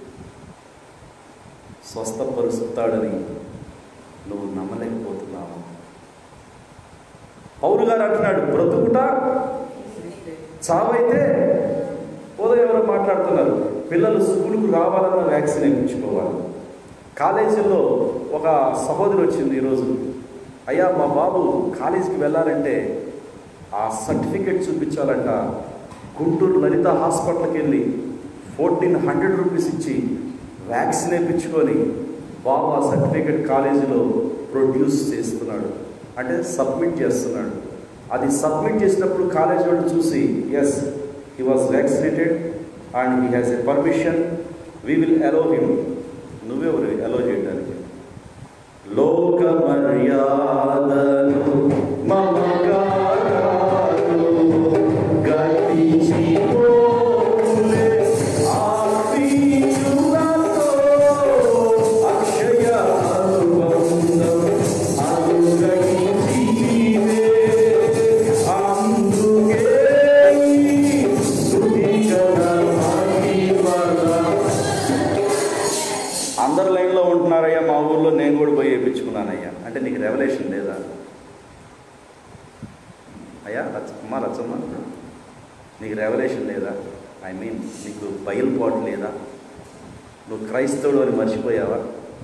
స్వస్థపరుస్తాడని నువ్వు నమ్మలేకపోతున్నావు పౌరు గారు అంటున్నాడు బ్రతుకుట చావైతే ఉదయం ఎవరో మాట్లాడుతున్నారు పిల్లలు స్కూల్కు రావాలన్న వ్యాక్సిన్ వేయించుకోవాలి కాలేజీలో ఒక సహోదరి వచ్చింది ఈరోజు అయ్యా మా బాబు కాలేజీకి వెళ్ళాలంటే ఆ సర్టిఫికెట్ చూపించాలంట గుంటూరు లలిత హాస్పిటల్కి వెళ్ళి ఫోర్టీన్ హండ్రెడ్ రూపీస్ ఇచ్చి వ్యాక్సిన్ వేయించుకొని బాబు ఆ సర్టిఫికెట్ కాలేజీలో ప్రొడ్యూస్ చేస్తున్నాడు అంటే సబ్మిట్ చేస్తున్నాడు అది సబ్మిట్ చేసినప్పుడు కాలేజ్ వాళ్ళు చూసి as he was vaccinated and he has a permission we will allow him నువ్వెవరు అలో చేయడానికి లోక మర్యాదలు మమకారాలు గతించిపోలే ఆత్మీయులతో అక్షయ అనుబంధం అనుగ్రహించివే. అందుకే ఈ స్తుతిగణ మహిమల అందరు లైన్లో ఉంటున్నారయ్యా మా ఊర్లో నేను కూడా పోయి వేయించుకున్నానయ్యా అంటే నీకు రెవల్యూషన్ లేదా అయ్యా లచ్చ అమ్మా లచ్చమ్మ నీకు రెవల్యూషన్ లేదా ఐ మీన్ నీకు బయలుపాటు లేదా నువ్వు క్రైస్తవుడు అని మర్చిపోయావా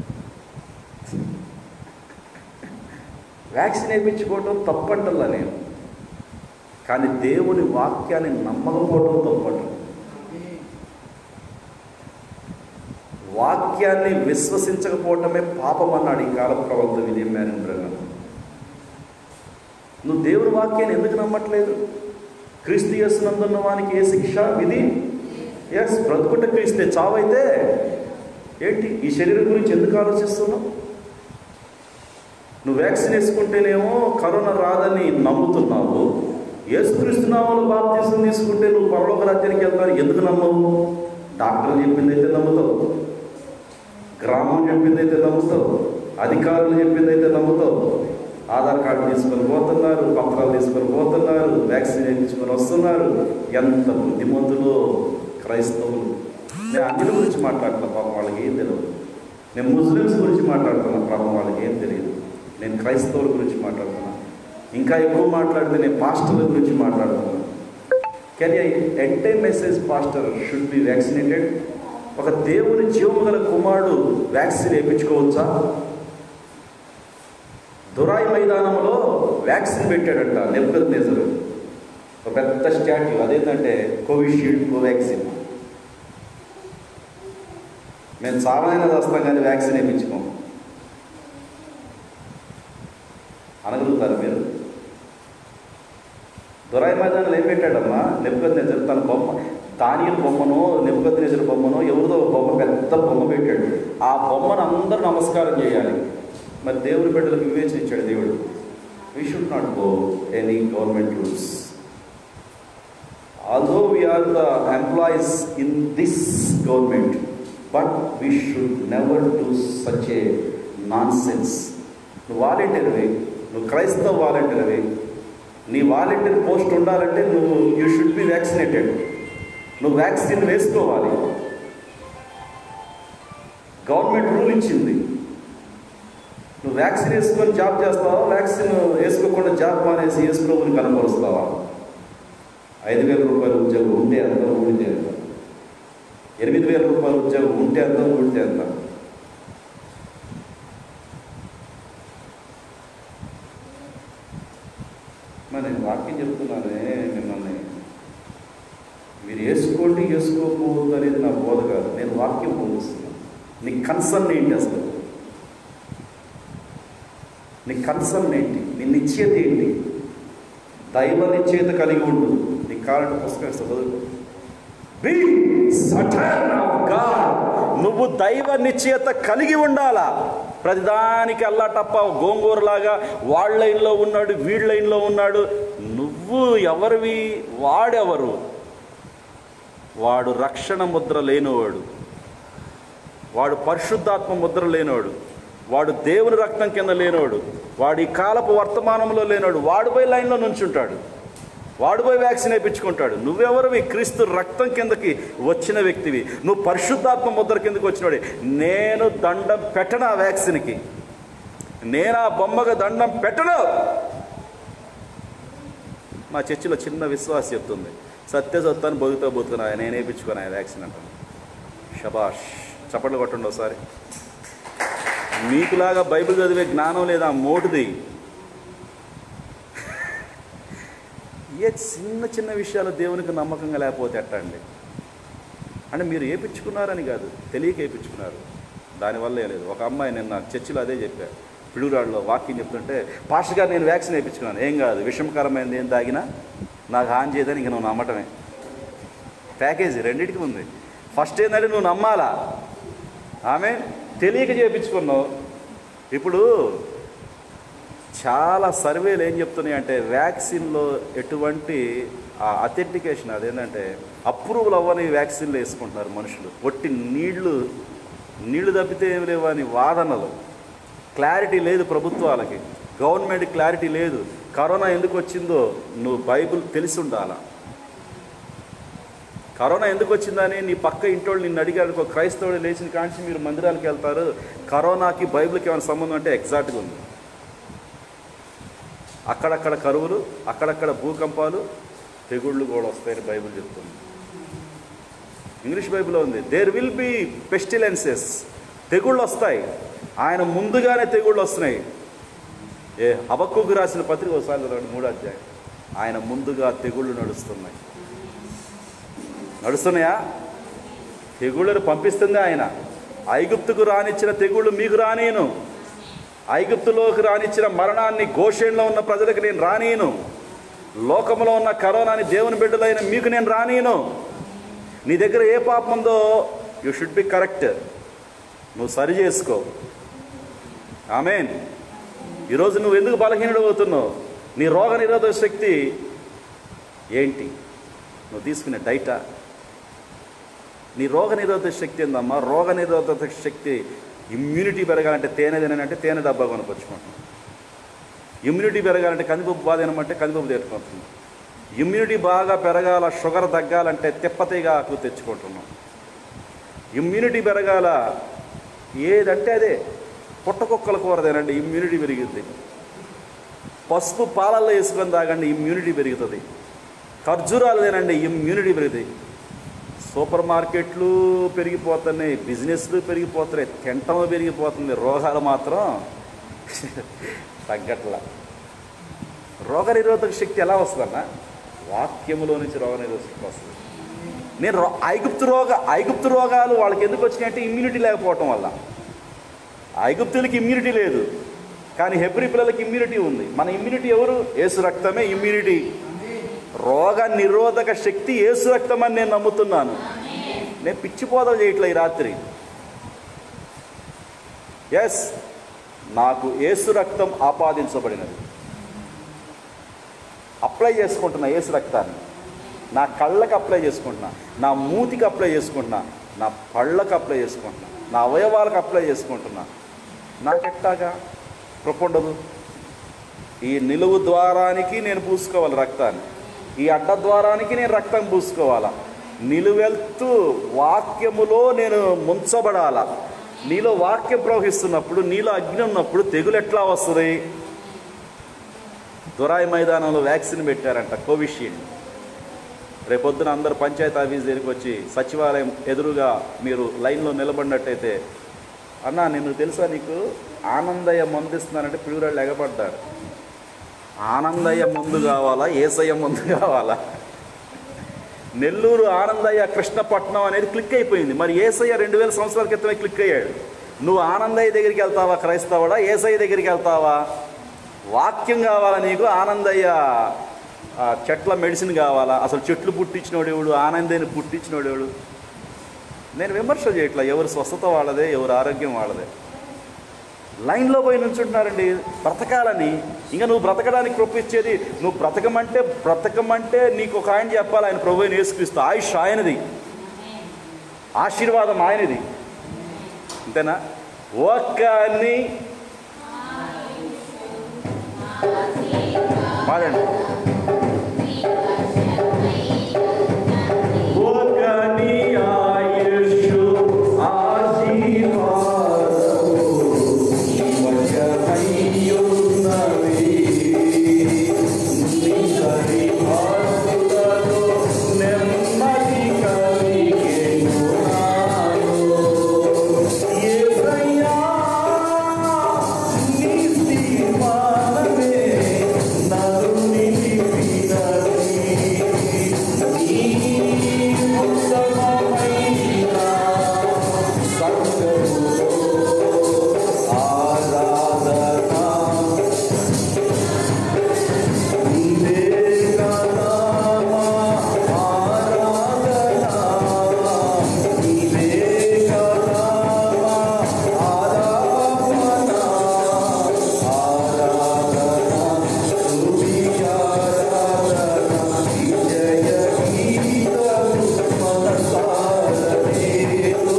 వ్యాక్సిన్ వేయించుకోవటం తప్పంటల్లా నేను కానీ దేవుని వాక్యాన్ని నమ్మకపోవటం తప్పంట వాక్యాన్ని విశ్వసించకపోవటమే పాపం అన్నాడు ఈ కాల ప్రవక్త విలియం మ్యారిన్ బ్రహ్మ నువ్వు దేవుని వాక్యాన్ని ఎందుకు నమ్మట్లేదు క్రీస్తు చేస్తున్నందున్న వానికి ఏ శిక్ష విధి ఎస్ బ్రతుకుట క్రీస్తే చావైతే ఏంటి ఈ శరీరం గురించి ఎందుకు ఆలోచిస్తున్నావు నువ్వు వ్యాక్సిన్ వేసుకుంటేనేమో కరోనా రాదని నమ్ముతున్నావు ఏసుక్రీస్తునామలు బాప్తీసం తీసుకుంటే నువ్వు పరలోక రాజ్యానికి వెళ్తావు ఎందుకు నమ్మవు డాక్టర్లు చెప్పిందైతే నమ్ముతావు గ్రామం చెప్పిందైతే నమ్ముతావు అధికారులు చెప్పిందైతే నమ్ముతావు ఆధార్ కార్డు తీసుకొని పోతున్నారు పత్రాలు తీసుకొని పోతున్నారు వ్యాక్సిన్ వేయించుకొని వస్తున్నారు ఎంత బుద్ధిమంతులో క్రైస్తవులు నేను అన్నిటి గురించి మాట్లాడుతున్నా పాపం వాళ్ళకి ఏం తెలియదు నేను ముస్లిమ్స్ గురించి మాట్లాడుతున్నా పాపం వాళ్ళకి ఏం తెలియదు నేను క్రైస్తవుల గురించి మాట్లాడుతున్నా ఇంకా ఎక్కువ మాట్లాడితే నేను పాస్టర్ల గురించి మాట్లాడుతున్నాను కెన్ ఐ ఎంటే message pastor should be vaccinated ఒక దేవుని జీవము గల కుమారుడు వ్యాక్సిన్ వేయించుకోవచ్చా దురాయి మైదానంలో వ్యాక్సిన్ పెట్టాడంట నెప్పుకద్ నేజరు ఒక పెద్ద స్టాట్యూ అదేంటంటే కోవిషీల్డ్ కోవాక్సిన్ మేము సామాన్యంగా వస్తాం కానీ వ్యాక్సిన్ వేయించుకోం అనగలుగుతారు మీరు దొరాయి మైదానంలో ఏం పెట్టాడమ్మా నెప్పుకద్ నేజర్ తన బొమ్మ దానియల్ బొమ్మనో నెప్పుకద్ నేజర్ బొమ్మనో ఎవరిదో ఒక బొమ్మ పెద్ద బొమ్మ పెట్టాడు ఆ బొమ్మను అందరూ నమస్కారం చేయాలి మరి దేవుని బిడ్డలకు వివేచన ఇచ్చాడు దేవుడు we should not go any government rules although we're are the employees in this government but we should never do such a nonsense నువ్వు వాలంటీర్వి నువ్వు క్రైస్తవ వాలంటీర్వి నీ వాలంటీర్ పోస్ట్ ఉండాలంటే నువ్వు యూ షుడ్ బి వ్యాక్సినేటెడ్ నువ్వు వ్యాక్సిన్ వేసుకోవాలి government rule ఇచ్చింది నువ్వు వ్యాక్సిన్ వేసుకొని జాబ్ చేస్తావా వ్యాక్సిన్ వేసుకోకుండా జాబ్ మానేసి యేసు ప్రభుని కనపరుస్తావా ఐదు వేల రూపాయల ఉద్యోగం ఉంటే ఎంత ఊడితే ఎంత ఎనిమిది వేల రూపాయల ఉద్యోగం ఉంటే ఎంత ఊడితే ఎంత మరి నేను వాక్యం చెప్తున్నానే మిమ్మల్ని మీరు వేసుకోండి వేసుకోకపోవద్దు అనేది నా బోధ కాదు నేను వాక్యం బోధిస్తున్నాను నీ కన్సర్న్ ఏంటి అసలు నీ కన్సర్న్ ఏంటి నీ నిశ్చయత ఏంటి దైవ నిశ్చయత కలిగి ఉండు నీ కాలంటే పుస్తకం ఇస్తా చదువుకో Be certain of God. నువ్వు దైవ నిశ్చయత కలిగి ఉండాలా ప్రతిదానికి అల్లాటప్ప గోంగూరలాగా వాళ్ళ లైన్లో ఉన్నాడు వీళ్ళ లైన్లో ఉన్నాడు నువ్వు ఎవరివి వాడెవరు వాడు రక్షణ ముద్ర లేనివాడు వాడు పరిశుద్ధాత్మ ముద్ర లేనివాడు వాడు దేవుని రక్తం కింద లేనివాడు వాడు ఈ కాలపు వర్తమానంలో లేనివాడు వాడు పోయి లైన్లో నుంచుంటాడు వాడు పోయి వ్యాక్సిన్ వేయించుకుంటాడు నువ్వెవరివి క్రీస్తు రక్తం కిందకి వచ్చిన వ్యక్తివి నువ్వు పరిశుద్ధాత్మ ముద్ర కిందకి వచ్చినవాడి నేను దండం పెట్టను ఆ వ్యాక్సిన్కి నేను ఆ బొమ్మగా దండం పెట్టను మా చర్చిలో చిన్న విశ్వాసం చెప్తుంది సత్య సత్తాన్ని బతుకుతా బతుకున్నా నేను వేయించుకున్నా ఆ వ్యాక్సిన్ అంటాను షబాష్ చప్పట్లు కొట్టండి ఒకసారి మీకులాగా బైబిల్ చదివే జ్ఞానం లేదా మోటుది ఏ చిన్న చిన్న విషయాలు దేవునికి నమ్మకంగా లేకపోతే ఎట్టండి అంటే మీరు ఏపించుకున్నారని కాదు తెలియక ఏపించుకున్నారు దానివల్ల ఏం లేదు ఒక అమ్మాయి నిన్న చర్చిలో అదే చెప్పా పిడుగురాడులో వాక్యం చెప్తుంటే పాస్టర్ గారు నేను వ్యాక్సిన్ వేయించుకున్నాను ఏం కాదు విషమకరమైనది ఏం తాగినా నాకు హాని చేయదని ఇంక నువ్వు నమ్మటమే ప్యాకేజీ రెండింటికి ఉంది ఫస్ట్ ఏంటంటే నువ్వు నమ్మాలా ఆమె తెలియక చేయించుకున్నావు ఇప్పుడు చాలా సర్వేలు ఏం చెప్తున్నాయి అంటే వ్యాక్సిన్లో ఎటువంటి అథెంటికేషన్ అదేంటంటే అప్రూవల్ అవ్వని వ్యాక్సిన్లు వేసుకుంటున్నారు మనుషులు ఒట్టి నీళ్లు నీళ్లు తప్పితే ఏమి లేవు అని వాదనలు క్లారిటీ లేదు ప్రభుత్వాలకి గవర్నమెంట్ క్లారిటీ లేదు కరోనా ఎందుకు వచ్చిందో నువ్వు బైబిల్ తెలిసి ఉండాలా కరోనా ఎందుకు వచ్చిందని నీ పక్క ఇంటోళ్ళు నిన్ను అడిగారు ఒక క్రైస్తవుడు లేచిన కాంచి మీరు మందిరాలకు వెళ్తారు కరోనాకి బైబిల్కి ఏమైనా సంబంధం అంటే ఎగ్జాక్ట్గా ఉంది అక్కడక్కడ కరువులు అక్కడక్కడ భూకంపాలు తెగుళ్ళు కూడా వస్తాయని బైబిల్ చెప్తుంది ఇంగ్లీష్ బైబిల్లో ఉంది దేర్ విల్ బి పెస్టిలెన్సెస్ తెగుళ్ళు వస్తాయి ఆయన ముందుగానే తెగుళ్ళు వస్తున్నాయి ఏ హబక్కుకు రాసిన పత్రిక ఒకసారి చదవండి మూడో అధ్యాయం ఆయన ముందుగా తెగుళ్ళు నడుస్తున్నాయి నడుస్తున్నాయా తెగుళ్ళను పంపిస్తుంది ఆయన ఐగుప్తుకు రానిచ్చిన తెగుళ్ళు మీకు రానేను ఐగుప్తులోకి రానిచ్చిన మరణాన్ని గోషేణలో ఉన్న ప్రజలకు నేను రానీను లోకంలో ఉన్న కరోనాని దేవుని బిడ్డలైన మీకు నేను రానీను నీ దగ్గర ఏ పాపం ఉందో యు షుడ్ బి కరెక్ట్ నువ్వు సరి చేసుకో ఆమెన్ ఈరోజు నువ్వు ఎందుకు బలహీనుడు అవుతున్నావు నీ రోగ నిరోధక శక్తి ఏంటి నువ్వు తీసుకునే డైటా నీ రోగ నిరోధక శక్తి ఏందమ్మా రోగ నిరోధక శక్తి ఇమ్యూనిటీ పెరగాలంటే తేనె తినంటే తేనె డబ్బా కొనుకొచ్చుకుంటున్నాం ఇమ్యూనిటీ పెరగాలంటే కందిపప్పు బాధ తినమంటే కందిపప్పు తెచ్చుకుంటున్నాం ఇమ్యూనిటీ బాగా పెరగాల షుగర్ తగ్గాలంటే తిప్పతీగా ఆకు తెచ్చుకుంటున్నాం ఇమ్యూనిటీ పెరగాల ఏదంటే అదే పుట్టకుక్కల కూర తినండి ఇమ్యూనిటీ పెరిగిద్ది పసుపు పాలల్లో వేసుకొని తాగండి ఇమ్యూనిటీ పెరుగుతుంది ఖర్జూరాలు తినండి ఇమ్యూనిటీ పెరుగుతాయి సూపర్ మార్కెట్లు పెరిగిపోతున్నాయి బిజినెస్లు పెరిగిపోతున్నాయి తింటం పెరిగిపోతుంది రోగాలు మాత్రం తగ్గట్ల రోగ నిరోధక శక్తి ఎలా వస్తుందన్న వాక్యములో నుంచి రోగ నిరోధక శక్తి వస్తుంది నేను రో- ఐగుప్తు రోగ ఐగుప్తు రోగాలు వాళ్ళకి ఎందుకు వచ్చినాయంటే ఇమ్యూనిటీ లేకపోవటం వల్ల ఐగుప్తులకి ఇమ్యూనిటీ లేదు కానీ హెబ్రి పిల్లలకి ఇమ్యూనిటీ ఉంది మన ఇమ్యూనిటీ ఎవరు ఏసు రక్తమే ఇమ్యూనిటీ రోగ నిరోధక శక్తి ఏసు రక్తం అని నేను నమ్ముతున్నాను నేను పిచ్చిపోదలు చేయట్లే ఈ రాత్రి ఎస్ నాకు ఏసు రక్తం ఆపాదించబడినది అప్లై చేసుకుంటున్న ఏసు రక్తాన్ని నా కళ్ళకి అప్లై చేసుకుంటున్నా నా మూతికి అప్లై చేసుకుంటున్నా నా పళ్ళకి అప్లై చేసుకుంటున్నా నా అవయవాలకు అప్లై చేసుకుంటున్నా నాకెట్టాగా కృప ఉండదు ఈ నిలువు ద్వారానికి నేను పూసుకోవాలి రక్తాన్ని ఈ అడ్డ ద్వారానికి నేను రక్తం పూసుకోవాలా నిలువెళ్తూ వాక్యములో నేను ముంచబడాలా నీలో వాక్యం ప్రవహిస్తున్నప్పుడు నీలో అగ్ని ఉన్నప్పుడు తెగులు ఎట్లా వస్తుంది దొరాయి మైదానంలో వ్యాక్సిన్ పెట్టారంట కోవిషీల్డ్ రేపొద్దున అందరు పంచాయతీ ఆఫీస్ దగ్గరికి వచ్చి సచివాలయం ఎదురుగా మీరు లైన్లో నిలబడినట్టయితే అన్న నిన్ను తెలుసా నీకు ఆనందయ్య మందు ఇస్తున్నానంటే పిల్లగాళ్ళు ఎగబడ్డాడు ఆనందయ్య ముందు కావాలా ఏసయ్య ముందు కావాలా నెల్లూరు ఆనందయ్య కృష్ణపట్నం అనేది క్లిక్ అయిపోయింది మరి ఏసయ్య రెండు వేల సంవత్సరాల క్రితమే క్లిక్ అయ్యాడు నువ్వు ఆనందయ్య దగ్గరికి వెళ్తావా క్రైస్తవుడా ఏసయ్య దగ్గరికి వెళ్తావా వాక్యం కావాలా నీకు ఆనందయ్య ఆ, చెట్ల మెడిసిన్ కావాలా అసలు చెట్లు పుట్టించినోడు ఎవడు ఆనందాన్ని పుట్టించినోడు ఎవడు నేను విమర్శ చేయట్లా ఎవరు స్వస్థత వాళ్ళదే ఎవరు ఆరోగ్యం వాళ్ళదే లైన్లో పోయి నుంచుంటున్నారండి బ్రతకాలని ఇంకా నువ్వు బ్రతకడానికి కృపించేది నువ్వు బ్రతకమంటే బ్రతకమంటే నీకు ఒక ఆయన చెప్పాలి ఆయన ప్రభు నేసుక్రీస్తు ఆయుష్ ఆయనది ఆశీర్వాదం ఆయనది అంతేనా ఒక్కని పాడండి ఒక్కని ఆయుష్ ఆశీర్వాదము వశమయ్యున్నవి. నికరి భాసులలో నెమ్మది కలిగెను నాలో. యేసయ్యా, నీ దీవానమే నన్ను నిలిపినది. నీ ఉత్తమమైన సంఘములో ఆరాధన నీవే కదా మా ఆరాధన నీవే కదా మా ఆరాధన ఆరాధన స్తుతి ఆరాధన విజయ గీతము మనసారనేతో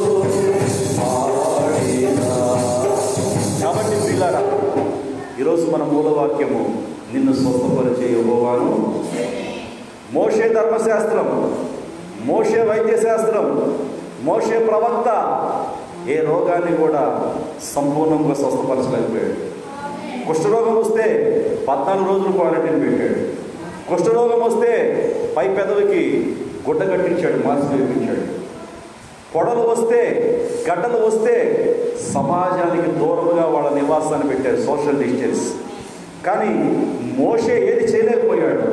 పాడేనా కాబట్టి పిల్లరా ఈరోజు మన మూలవాక్యము నిన్ను స్వస్థపరిచే యెహోవాను మోషే ధర్మశాస్త్రం మోషే వైద్యశాస్త్రం మోషే ప్రవక్త ఏ రోగాన్ని కూడా సంపూర్ణంగా స్వస్థపరచలేకపోయాడు కుష్ఠరోగం వస్తే పద్నాలుగు రోజులు క్వారంటైన్ పెట్టాడు కుష్ఠరోగం వస్తే పై పెదవికి గుడ్డ కట్టించాడు మాస్క్ వేపించాడు పొడలు వస్తే గడ్డలు వస్తే సమాజానికి దూరముగా వాళ్ళ నివాసాన్ని పెట్టారు సోషల్ డిస్టెన్స్ కానీ మోషే ఏది చేయలేకపోయాడు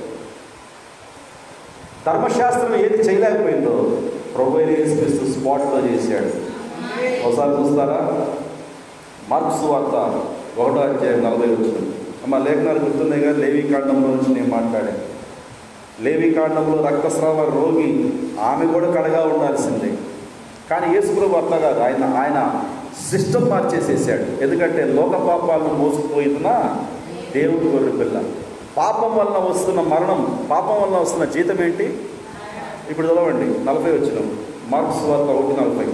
ధర్మశాస్త్రం ఏది చేయలేకపోయిందో ప్రభు అయిన యేసుక్రీస్తు స్పాట్లో చేశాడు ఒకసారి చూస్తారా మార్క్స్ వార్త ఒకటో అధ్యాయం నలభై వచ్చిన అమ్మ లేఖనాలు గుర్తున్నాయి కానీ లేవి కాండంలో నుంచి నేను మాట్లాడాను లేవి కాండంలో రక్తస్రావ రోగి ఆమె కూడా కడగా ఉండాల్సిందే కానీ యేసుప్రభు అట్లా కాదు ఆయన ఆయన సిస్టమ్ మార్చేసేసాడు ఎందుకంటే లోక పాపాలను మోసుకుపోయిన దేవుడి గొర్రె పిల్ల పాపం వలన వస్తున్న మరణం పాపం వలన వస్తున్న జీతం ఏంటి ఇప్పుడు చదవండి నలభై వచ్చిన మార్క్స్ వార్త ఒకటి నలభై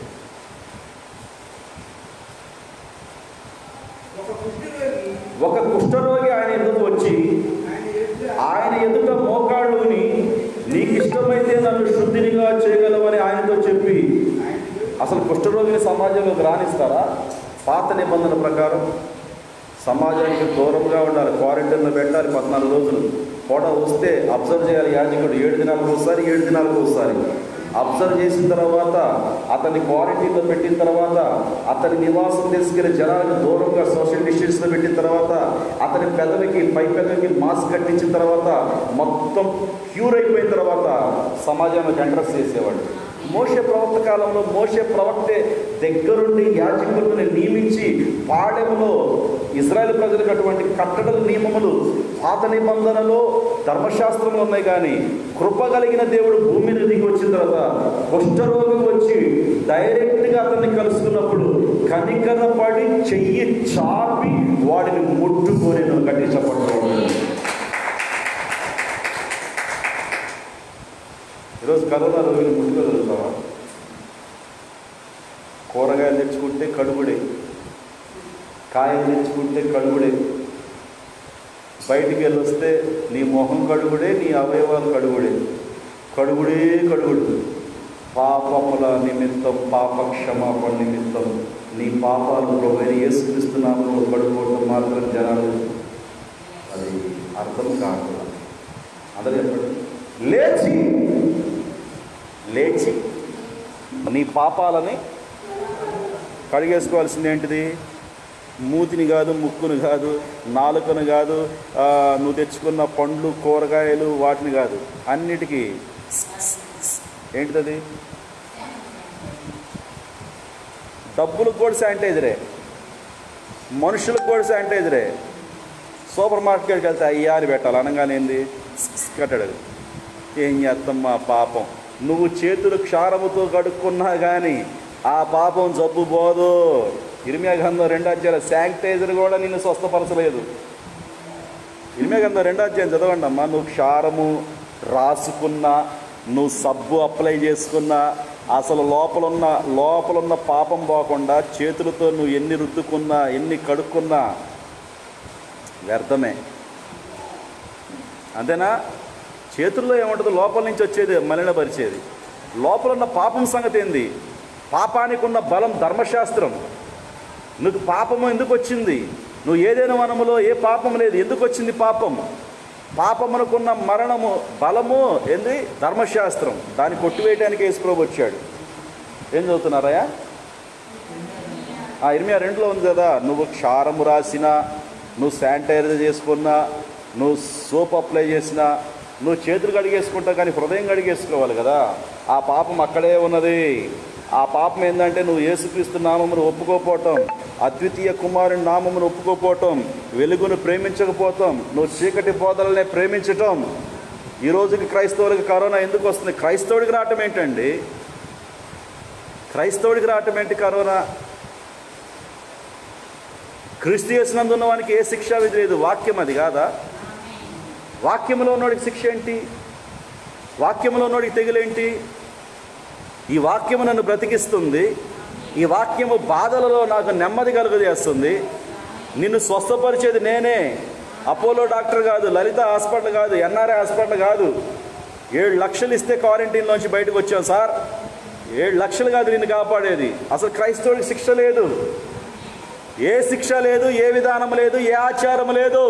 ఒక కుష్ఠరోగి ఒక కుష్ఠరోగి ఆయన ఎదుగు వచ్చి ఆయన ఆయన ఎదుట ఎదుట మోకాళ్ళుని నీకు ఇష్టమైతే నన్ను శుద్ధినిగా చేయగలవని ఆయనతో చెప్పి ఆయన అసలు కుష్ఠరోగిని సమాజంలోకి రాణిస్తారా పాత నిబంధన ప్రకారం సమాజానికి దూరంగా ఉండాలి క్వారంటైన్లో పెట్టాలి పద్నాలుగు రోజులు ఫోటో వస్తే అబ్జర్వ్ చేయాలి యాజకుడు ఏడు దినాలకు ఒకసారి ఏడు దినాలకు ఒకసారి అబ్జర్వ్ చేసిన తర్వాత అతన్ని క్వారంటైన్లో పెట్టిన తర్వాత అతని నివాసం తీసుకెళ్లి జనాలకు దూరంగా సోషల్ డిస్టెన్స్లో పెట్టిన తర్వాత అతని పెదవికి పై పెదవికి మాస్క్ కట్టించిన తర్వాత మొత్తం క్యూర్ అయిపోయిన తర్వాత సమాజంలోకి ఎంట్రస్ చేసేవాడు మోషే ప్రవక్త కాలంలో మోషే ప్రవక్తే దగ్గరుండి యాజకులను నియమించి పాడెములో ఇజ్రాయెల్ ప్రజలకు అటువంటి కట్టడల నియమములు పాత నిబంధనలో ధర్మశాస్త్రంలో ఉన్నాయి కానీ కృప కలిగిన దేవుడు భూమి మీద దిగి వచ్చిన తర్వాత కుష్ఠరోగం వచ్చి డైరెక్ట్గా అతన్ని కలుసుకున్నప్పుడు కనికరపడి చెయ్యి చాపి వాడిని ముట్టుకొని కట్టించబడ్డాడు ఈరోజు కరోనా రోగిని ముట్టుకోగలుగుతావా కూరగాయలు తెచ్చుకుంటే కడుగుడే కాయలు తెచ్చుకుంటే కడుగుడే బయటికి వెళ్ళి వస్తే నీ మొహం కడుగుడే నీ అవయవాలు కడుగుడే కడుగుడే కడుగుడు పాపముల నిమిత్తం పాప క్షమాపణ నిమిత్తం నీ పాపాలు ప్రభుత్వ యేసుక్రీస్తున్నాము కడుక్కోవడం మాత్రం జనాలు అది అర్థం కాదు అందరూ చెప్పండి లేచి లేచి నీ పాపాలని కడిగేసుకోవాల్సింది ఏంటిది మూతిని కాదు ముక్కును కాదు నాలుకను కాదు ఆ, నువ్వు తెచ్చుకున్న పండ్లు కూరగాయలు వాటిని కాదు అన్నిటికీ ఏంటిది డబ్బులకు కూడా శానిటైజరే మనుషులకు కూడా శానిటైజరే సూపర్ మార్కెట్కి వెళ్తే అయ్యా అని పెట్టాలి అనగానే ఏంది కట్టాడు అది. ఏం చేస్తామ్మా పాపం నువ్వు చేతులు క్షారముతో కడుక్కున్నా కానీ ఆ పాపం జబ్బు పోదు ఇరిమియా గంధం రెండు అధ్యాయుల శానిటైజర్ కూడా నిన్ను స్వస్థపరచలేదు ఇరిమియా గంధం రెండు అధ్యాయం చదవండి అమ్మా నువ్వు క్షారము రాసుకున్నా నువ్వు సబ్బు అప్లై చేసుకున్నా అసలు లోపలున్న లోపలున్న పాపం పోకుండా చేతులతో నువ్వు ఎన్ని రుద్దుకున్నా ఎన్ని కడుక్కున్నా వ్యర్థమే అంతేనా చేతుల్లో ఏముంటుంది లోపల నుంచి వచ్చేది మలినపరిచేది లోపల ఉన్న పాపం సంగతి ఏంది పాపానికి ఉన్న బలం ధర్మశాస్త్రం నీకు పాపము ఎందుకు వచ్చింది నువ్వు ఏదైనా వనములో ఏ పాపం లేదు ఎందుకు వచ్చింది పాపం పాపమునకున్న మరణము బలము ఏంది ధర్మశాస్త్రం దాన్ని కొట్టివేయడానికి యేసుప్రభు వచ్చాడు ఏం చదువుతున్నారయ్యా ఆ ఇరవై రెండులో ఉంది కదా నువ్వు క్షారము రాసినా నువ్వు శానిటైజర్ చేసుకున్నా నువ్వు సోప్ అప్లై చేసినా నువ్వు చేతులు కడిగేసుకుంటావు కానీ హృదయం కడిగేసుకోవాలి కదా ఆ పాపం అక్కడే ఉన్నది ఆ పాపం ఏంటంటే నువ్వు యేసుక్రీస్తు నామమును ఒప్పుకోపోవటం అద్వితీయ కుమారుని నామమును ఒప్పుకోపోవటం వెలుగును ప్రేమించకపోవటం నువ్వు చీకటి బోధలనే ప్రేమించటం ఈ రోజుకి క్రైస్తవులకి కరోనా ఎందుకు వస్తుంది క్రైస్తవుడికి రావటం ఏంటండి క్రైస్తవుడికి రావటం ఏంటి కరోనా క్రీస్తు చేసినందున్న వానికి ఏ శిక్షా విధి లేదు వాక్యం అది కాదా వాక్యంలో ఉన్నోడికి శిక్ష ఏంటి వాక్యంలో ఉన్నోడికి తెగులేంటి ఈ వాక్యము నన్ను బ్రతికిస్తుంది ఈ వాక్యము బాధలలో నాకు నెమ్మది కలుగజేస్తుంది నిన్ను స్వస్థపరిచేది నేనే అపోలో డాక్టర్ కాదు లలిత హాస్పిటల్ కాదు ఎన్ఆర్ఐ హాస్పిటల్ కాదు ఏడు లక్షలు ఇస్తే క్వారంటైన్లోంచి బయటకు వచ్చాం సార్ ఏడు లక్షలు కాదు నిన్ను కాపాడేది అసలు క్రైస్తవుడికి శిక్ష లేదు ఏ శిక్ష లేదు ఏ విధానం లేదు ఏ ఆచారం లేదు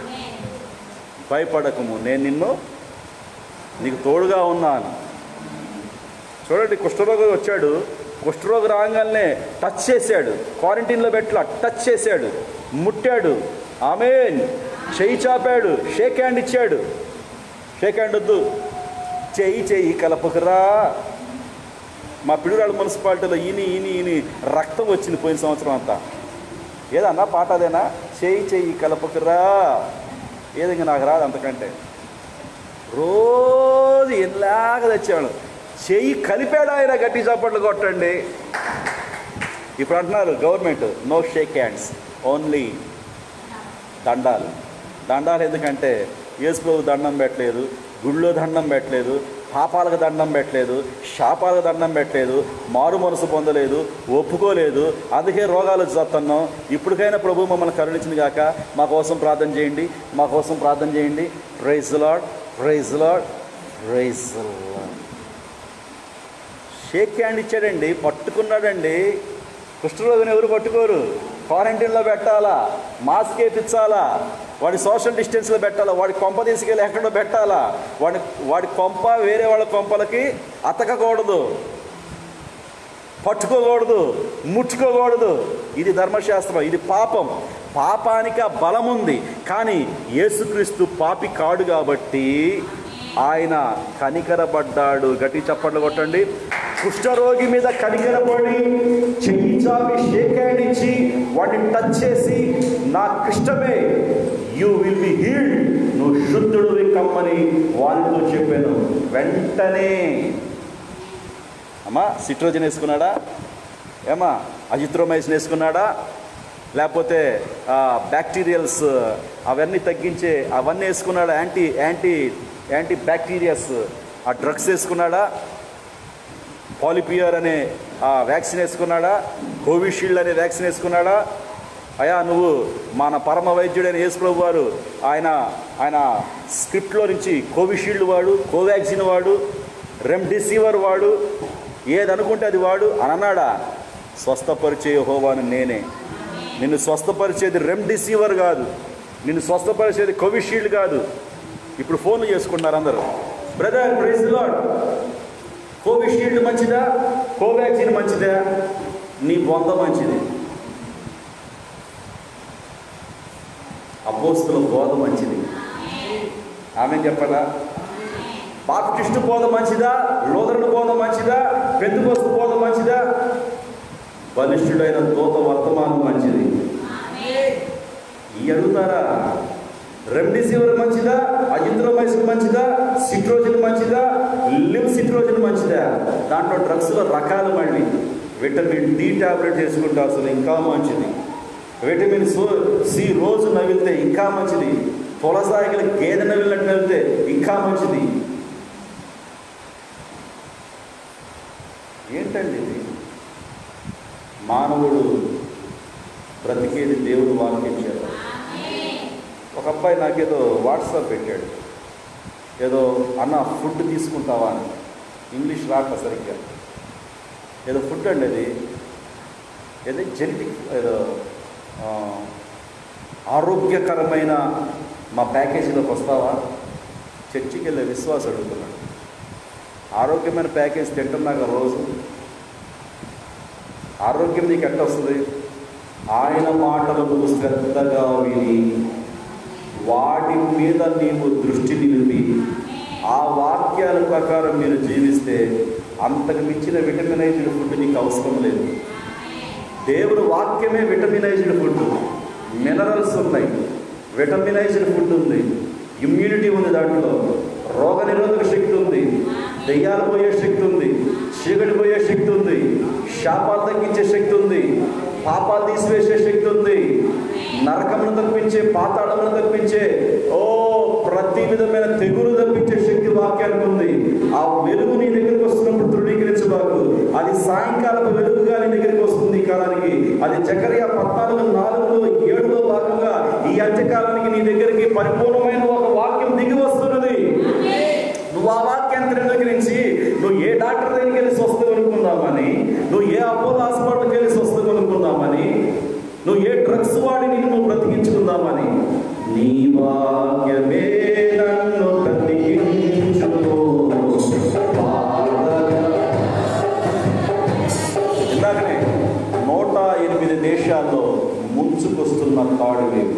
భయపడకము నేను నిన్ను నీకు తోడుగా ఉన్నాను చూడండి కుష్ఠరోగి వచ్చాడు కుష్ఠరోగి రాగానే టచ్ చేశాడు క్వారంటైన్లో పెట్టలా టచ్ చేశాడు ముట్టాడు ఆమె చెయ్యి చాపాడు షేక్ హ్యాండ్ ఇచ్చాడు షేక్ హ్యాండ్ వద్దు చెయ్యి చెయ్యి కలపకురా మా పిడురాడు మున్సిపాలిటీలో ఈని ఈని ఈని రక్తం వచ్చింది పోయిన సంవత్సరం అంతా ఏదన్నా పాట అదేనా చెయ్యి చెయ్యి కలపకురా ఏదంగా నాకు రాదు అంతకంటే రోజు ఎలాగ తెచ్చేవాడు చెయ్యి కలిపాడు ఆయన గట్టి చప్పట్లు కొట్టండి ఇప్పుడు అంటున్నారు government no shake hands only దండాలు దండాలు ఎందుకంటే యేసుప్రభు దండం పెట్టలేదు గుళ్ళో దండం పెట్టలేదు పాపాలకు దండం పెట్టలేదు శాపాలకు దండం పెట్టలేదు మారు మనసు పొందలేదు ఒప్పుకోలేదు అందుకే రోగాలు చస్తున్నాం ఇప్పటికైనా ప్రభు మమ్మల్ని కరుణించింది కాక మా కోసం ప్రార్థన చేయండి మా కోసం ప్రార్థన చేయండి praise lord praise lord praise lord shake hand ఇచ్చాడండి పట్టుకున్నాడండి కుష్ఠరోగిని ఎవరు పట్టుకోరు క్వారంటైన్లో పెట్టాలా మాస్క్ వేయించాలా వాడి సోషల్ డిస్టెన్స్లో పెట్టాలా వాడి కొంప తీసుకెళ్ళి ఎక్కడో పెట్టాలా వాడి వాడి కొంప వేరే వాళ్ళ కొంపలకి అతకకూడదు పట్టుకోకూడదు ముట్టుకోకూడదు ఇది ధర్మశాస్త్రం ఇది పాపం పాపానికి ఆ బలం ఉంది కానీ యేసుక్రీస్తు పాపి కాడు కాబట్టి ఆయన కనికరపడ్డాడు గట్టి చప్పట్లు కొట్టండి కుష్ఠరోగి మీద కనికరపడి చెయ్యి చాపి షేక్ హ్యాండ్ ఇచ్చి వాడిని టచ్ చేసి నా కృష్ణమే యూ విల్ బి హీల్డ్ నువ్వు శుద్ధుడు కమ్మని వారితో చెప్పాను వెంటనే అమ్మా సిట్రోజన్ వేసుకున్నాడా ఏమా అజిత్రోమైసిన్ వేసుకున్నాడా లేకపోతే బ్యాక్టీరియల్స్ అవన్నీ తగ్గించే అవన్నీ వేసుకున్నాడా యాంటీ యాంటీ యాంటీ బ్యాక్టీరియాస్ ఆ డ్రగ్స్ వేసుకున్నాడా పాలిపియర్ అనే ఆ వ్యాక్సిన్ వేసుకున్నాడా కోవిషీల్డ్ అనే వ్యాక్సిన్ వేసుకున్నాడా అయా నువ్వు మన పరమ వైద్యుడైన యేసుప్రభు వారు ఆయన ఆయన స్క్రిప్ట్లో నుంచి కోవిషీల్డ్ వాడు కోవాక్సిన్ వాడు రెమ్డెసివిర్ వాడు ఏది అనుకుంటే అది వాడు అని అన్నాడా స్వస్థపరిచే హోవాను నేనే నిన్ను స్వస్థపరిచేది రెమ్డెసివిర్ కాదు నిన్ను స్వస్థపరిచేది కోవిషీల్డ్ కాదు ఇప్పుడు ఫోన్లు చేసుకుంటున్నారు అందరూ బ్రదర్ ప్రైజ్ లాడ్ కోవిషీల్డ్ మంచిదా కోవాక్సిన్ మంచిదా నీ బొంద మంచిది అపోస్తుల బోధ మంచిది ఆమె చెప్పదా బాప్టిస్టు బోధ మంచిదా లోదరుడు బోధ మంచిదా పెద్దకోస్తు బోధ మంచిదా బలిష్ఠుడైన దూత వర్తమానం మంచిది ఈ అడుగుతారా రెమ్డెసివిర్ మంచిదా అజిత్రోమైసిన్ మంచిదా సిట్రోజిన్ మంచిదా లిమ్ సిట్రోజిన్ మంచిదా దాంట్లో డ్రగ్స్లో రకాలు మళ్ళీ విటమిన్ డి టాబ్లెట్ వేసుకుంటే అసలు ఇంకా మంచిది విటమిన్ సో సి రోజు నవిలితే ఇంకా మంచిది తులసాయికలు గేదె నవిలినట్టు నవిలితే ఇంకా మంచిది ఏంటండి ఇది మానవుడు బ్రతికేది దేవుడు వాక్యం చేత ఒక అబ్బాయి నాకేదో వాట్సాప్ పెట్టాడు ఏదో అన్న ఫుడ్ తీసుకుంటావా అని ఇంగ్లీష్ రాక సరిగ్గా ఏదో ఫుడ్ అండి అది ఏదో జెనటిక్ ఏదో ఆ, ఆరోగ్యకరమైన మా ప్యాకేజీలోకి వస్తావా చర్చికి వెళ్ళే విశ్వాసం అడుగుతున్నాడు ఆరోగ్యమైన ప్యాకేజ్ తింటున్నాక రోజు ఆరోగ్యం నీకు ఎట్ట వస్తుంది ఆయన మాటలు నువ్వు శ్రద్ధగా విని వాటి మీద నీవు దృష్టి నిలిపి ఆ వాక్యాల ప్రకారం మీరు జీవిస్తే అంతకు మించిన విటమినైజ్డ్ ఫుడ్ నీకు అవసరం లేదు దేవుడు వాక్యమే విటమినైజ్డ్ ఫుడ్ మినరల్స్ ఉన్నాయి విటమినైజ్డ్ ఫుడ్ ఉంది ఇమ్యూనిటీ ఉంది దాంట్లో రోగ నిరోధక శక్తి ఉంది దెయ్యాలు పోయే శక్తి ఉంది చీకటి పోయే శక్తి ఉంది శాపాలు తగ్గించే శక్తి ఉంది పాపాలు తీసివేసే శక్తి ఉంది నరకమును తప్పించే పాతాళమును తప్పించే ఓ ప్రతి విధమైన తెగులు తప్పించే శక్తి వాక్యానికి ఉంది ఆ వెలుగు నీ దగ్గరికి వస్తున్నప్పుడు ధృవీకరించబాకు అది సాయంకాలపు వెలుగుగా నీ దగ్గరికి వస్తుంది ఈ కాలానికి అది చకర్య పద్నాలుగు నాలుగులో ఏడులో భాగంగా ఈ అంత్యకాలానికి నీ దగ్గరికి పరిపూర్ణమైన ఒక వాక్యం దిగి వస్తున్నది నువ్వు ఆ వాక్యాన్ని ధృవీకరించి నువ్వు ఏ డాక్టర్ దగ్గరికి వెళ్ళి స్వస్థ కొనుక్కుందామని నువ్వు ఏ అపోలో హాస్పిటల్కి వెళ్ళి స్వస్థ కొనుక్కుందామని నువ్వు ఏ డ్రగ్స్ వాడి నిన్ను నువ్వు బ్రతికించుకుందామని నీ వాక్యమే నన్ను బ్రతికించును. ఇందాకనే నూట ఎనిమిది దేశాల్లో ముంచుకొస్తున్న తాడు వేవి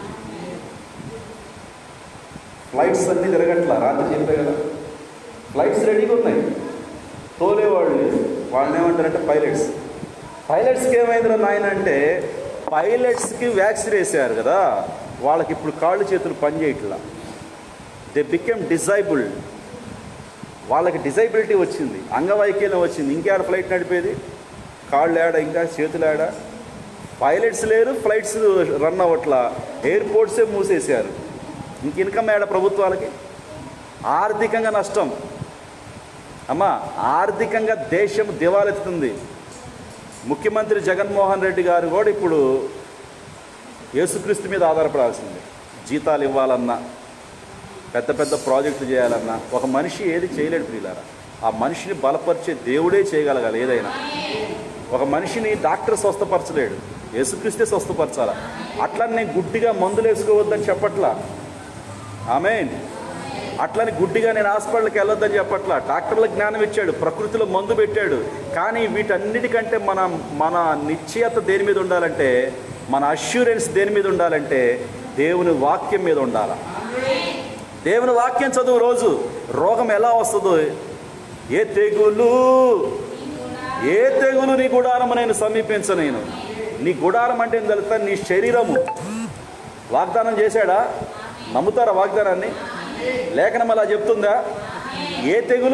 ఫ్లైట్స్ అన్నీ తిరగట్లా రాత్రి చెప్పే కదా ఫ్లైట్స్ రెడీగా ఉన్నాయి తోలేవాళ్ళు లేదు వాళ్ళని ఏమంటారంటే పైలట్స్ పైలట్స్కి ఏమైందిరా నాయన అంటే పైలట్స్కి వ్యాక్సిన్ వేసారు కదా వాళ్ళకి ఇప్పుడు కాళ్ళు చేతులు పనిచేయట్లా దే బికెమ్ డిజైబుల్డ్ వాళ్ళకి డిజైబిలిటీ వచ్చింది అంగవైకల్యం వచ్చింది ఇంకేడ ఫ్లైట్ నడిపేది కాళ్ళు ఏడ ఇంకా చేతులు ఏడ పైలట్స్ లేరు ఫ్లైట్స్ రన్ అవ్వట్లా ఎయిర్పోర్ట్సే మూసేశారు ఇంక ఇన్కమ్ ఏడ ప్రభుత్వాలకి ఆర్థికంగా నష్టం అమ్మా ఆర్థికంగా దేశం దివాలెత్తుతుంది ముఖ్యమంత్రి జగన్మోహన్ రెడ్డి గారు కూడా ఇప్పుడు యేసుక్రీస్తు మీద ఆధారపడాల్సిందే జీతాలు ఇవ్వాలన్నా పెద్ద పెద్ద ప్రాజెక్టులు చేయాలన్నా ఒక మనిషి ఏది చేయలేడు ప్రియులారా ఆ మనిషిని బలపరిచే దేవుడే చేయగలగాలి ఏదైనా ఒక మనిషిని డాక్టర్ స్వస్థపరచలేడు యేసుక్రీస్తే స్వస్థపరచాలా అట్లని నేను గుడ్డిగా మందులు వేసుకోవద్దని చెప్పట్లా ఆమెన్ అట్లని గుడ్డిగా నేను హాస్పిటల్కి వెళ్ళొద్దని చెప్పట్లా డాక్టర్ల జ్ఞానం ఇచ్చాడు ప్రకృతిలో మందు పెట్టాడు కానీ వీటన్నిటికంటే మన మన నిశ్చయత దేని మీద ఉండాలంటే మన అష్యూరెన్స్ దేని మీద ఉండాలంటే దేవుని వాక్యం మీద ఉండాలి దేవుని వాక్యం చదువు రోజు రోగం ఎలా వస్తుందో ఏ తెగులు ఏ తెగులు నీ గుడారం నేను సమీపించ నేను నీ గుడారం అంటే ఏం తెలుస్తా నీ శరీరము వాగ్దానం చేశాడా నమ్ముతారా వాగ్దానాన్ని లేఖనం అలా చెప్తుందా ఏ తెగులు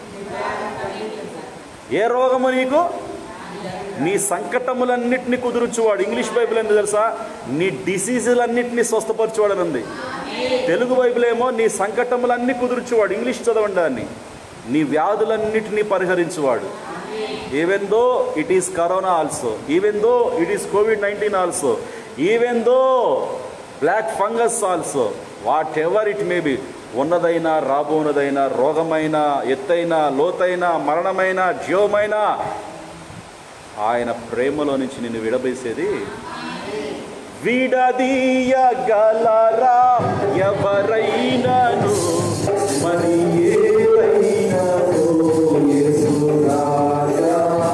ఏ రోగము నీకు నీ సంకటములన్నిటిని కుదురుచువాడు ఇంగ్లీష్ బైబిల్ ఏంటి తెలుసా నీ డిసీజులన్నిటిని స్వస్థపరచువాడు అని ఉంది తెలుగు బైబిల్ ఏమో నీ సంకటములన్నీ కుదుర్చువాడు ఇంగ్లీష్ చదవండి దాన్ని నీ వ్యాధులన్నిటినీ పరిహరించువాడు even though it is corona also even though it is covid nineteen also even though black fungus also whatever it may be ఉన్నదైనా రాబోనదైనా రోగమైన ఎత్తైన లోతైన మరణమైన జీవమైన ఆయన ప్రేమలో నుంచి నిన్ను విడబేసేది విడదీయగలరా ఎవరైనాను మరి ఏదైనాను యేసు రాజా.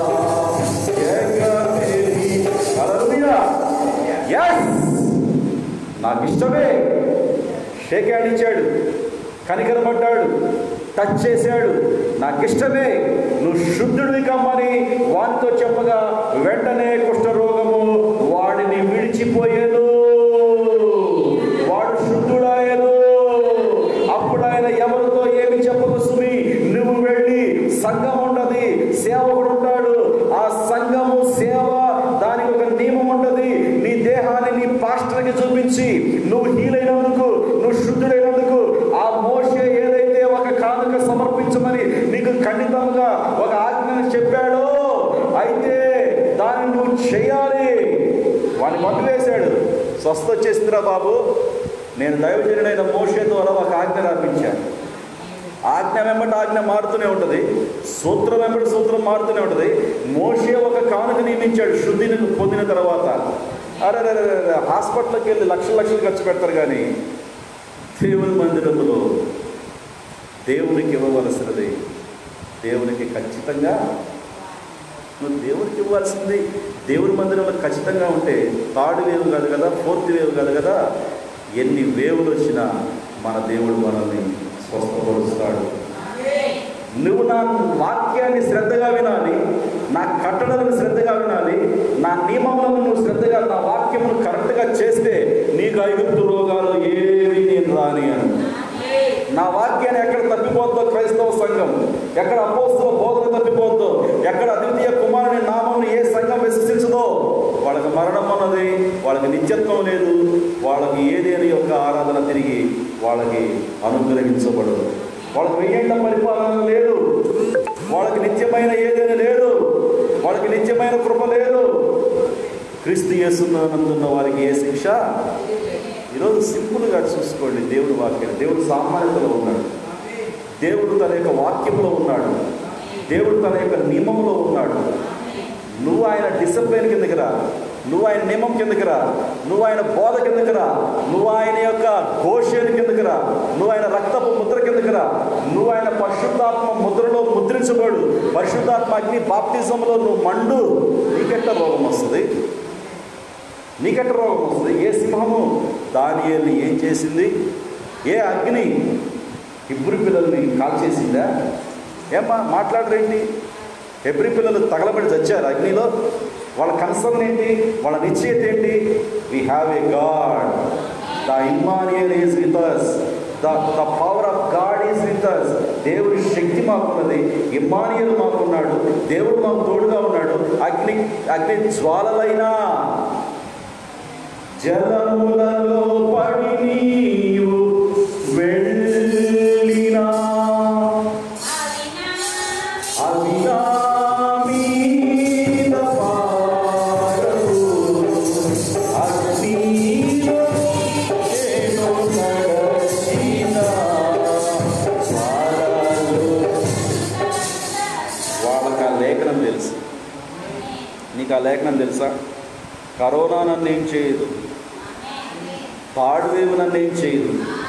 జగమేలి. హల్లెలూయా. Yes! నాకు ఇష్టమే షేక్ హ్యాండ్ ఇచ్చాడు కనికరపడ్డాడు టచ్ చేశాడు నాకు ఇష్టమే నువ్వు శుద్ధుడివి కమ్మని వానితో చెప్పగా వెంటనే కుష్ఠరోగము వాడిని విడిచిపోయేను వాడు శుద్ధుడాయను అప్పుడు ఆయన ఎవరితో ఏమి చెప్పకు సుమి నువ్వు వెళ్ళి సంఘం ఉండదు సేవకుడు ఉంటాడు ఆ సంఘము సేవ దానికి ఒక నియమం ఉంటది నీ దేహాన్ని నీ పాస్టర్కి చూపించి నువ్వు హీలైనందుకు నువ్వు శుద్ధుడైనందుకు ఆ మోషే ఏదైతే ఒక కానుక సమర్పించమని నీకు ఖండితంగా ఒక ఆజ్ఞను చెప్పాడో అయితే దాన్ని నువ్వు చేయాలి వాడిని పంపివేశాడు స్వస్థ వచ్చేసిందిరా బాబు నేను దైవజనుడైన మోషే ద్వారా ఒక ఆజ్ఞ రాపించాను ఆజ్ఞ వెంబట ఆజ్ఞ మారుతూనే ఉంటుంది సూత్రం వెంబడి సూత్రం మారుతూనే ఉంటుంది మోషే ఒక కానుక నియమించాడు శుద్ధిని పొందిన తర్వాత అరే అరే అరే, అరే, హాస్పిటల్కి వెళ్ళి లక్షల లక్షలు ఖర్చు పెడతారు కానీ దేవుని మందిరంలో దేవునికి ఇవ్వవలసినది దేవునికి ఖచ్చితంగా నువ్వు దేవునికి ఇవ్వాల్సింది దేవుని మందిరంలో ఖచ్చితంగా ఉంటే థర్డ్ వేవ్ కాదు కదా ఫోర్త్ వేవ్ కాదు కదా ఎన్ని వేవులు వచ్చినా మన దేవుడు మనల్ని స్వస్థపరుస్తాడు నువ్వు నా వాక్యాన్ని శ్రద్ధగా వినాలి నా కట్టడలను శ్రద్ధగా వినాలి నా నియమములను నువ్వు శ్రద్ధగా నా వాక్యమును కరెక్ట్గా చేస్తే నీకు ఐగుప్తు రోగాలు ఏవి నేను రాని అని నా వాక్యాన్ని ఎక్కడ తప్పిపోద్దో క్రైస్తవ సంఘం ఎక్కడ అపోస్తుల బోధన తప్పిపోద్దో ఎక్కడ అద్వితీయ కుమారుని నామమును ఏ సంఘం విశ్వసించదో వాళ్ళకి మరణం ఉన్నది వాళ్ళకి నిత్యత్వం లేదు వాళ్ళకి ఏదేని యొక్క ఆరాధన తిరిగి వాళ్ళకి అనుగ్రహించబడదు వాళ్ళకి వెయ్యేంట పరిపాలన లేదు వాళ్ళకి నిత్యమైన ఏదైనా లేదు వాళ్ళకి నిత్యమైన కృప లేదు క్రీస్తు యేసునందున్న వారికి ఏ శిక్ష ఈరోజు సింపుల్గా చూసుకోండి దేవుడి వాక్యం దేవుడు సామాన్యతలో ఉన్నాడు దేవుడు తన యొక్క వాక్యంలో ఉన్నాడు దేవుడు తన యొక్క నియమంలో ఉన్నాడు నువ్వు ఆయన డిసిప్లిన్ కిందకి రా నువ్వు ఆయన నియమం కిందకి రా నువ్వు ఆయన బోధ కిందకి రా నువ్వు ఆయన యొక్క ఘోషేని కిందకి రా నువ్వు ఆయన రక్తపు ముద్ర కిందకి రా నువ్వు ఆయన పరిశుద్ధాత్మ ముద్రలో ముద్రించబడు పరిశుద్ధాత్మ అగ్ని బాప్తిజంలో నువ్వు మండు నీకెట్ట రోగం వస్తుంది నీకెట్ట రోగం వస్తుంది ఏ సింహము దానియల్ని ఏం చేసింది ఏ అగ్ని ఇబ్బరి పిల్లల్ని కాల్చేసిందా ఏమ్మా మాట్లాడరేంటి ఎబ్రి పిల్లలు తగలబడి చచ్చారు అగ్నిలో వాళ్ళ కన్సర్న్ ఏంటి వాళ్ళ నిశ్చయత ఏంటి we have a God the Emmanuel is with us the the power of God is with us దేవుడి శక్తి మాకున్నది ఇమ్మానియల్ మాకున్నాడు దేవుడు మాకు తోడుగా ఉన్నాడు అగ్ని అగ్ని జ్వాలలైనా జలములలో పడి నీవు వెళ్ళినా అవి నా మీద పారవు. అగ్నిలో నేను నడచిన జ్వాలలు. వాళ్ళకి ఆ లేఖనం తెలుసు నీకు ఆ లేఖనం తెలుసా కరోనా నన్ను ఏం చేయదు థర్డ్ వేవ్ నన్ను ఏం చేయదు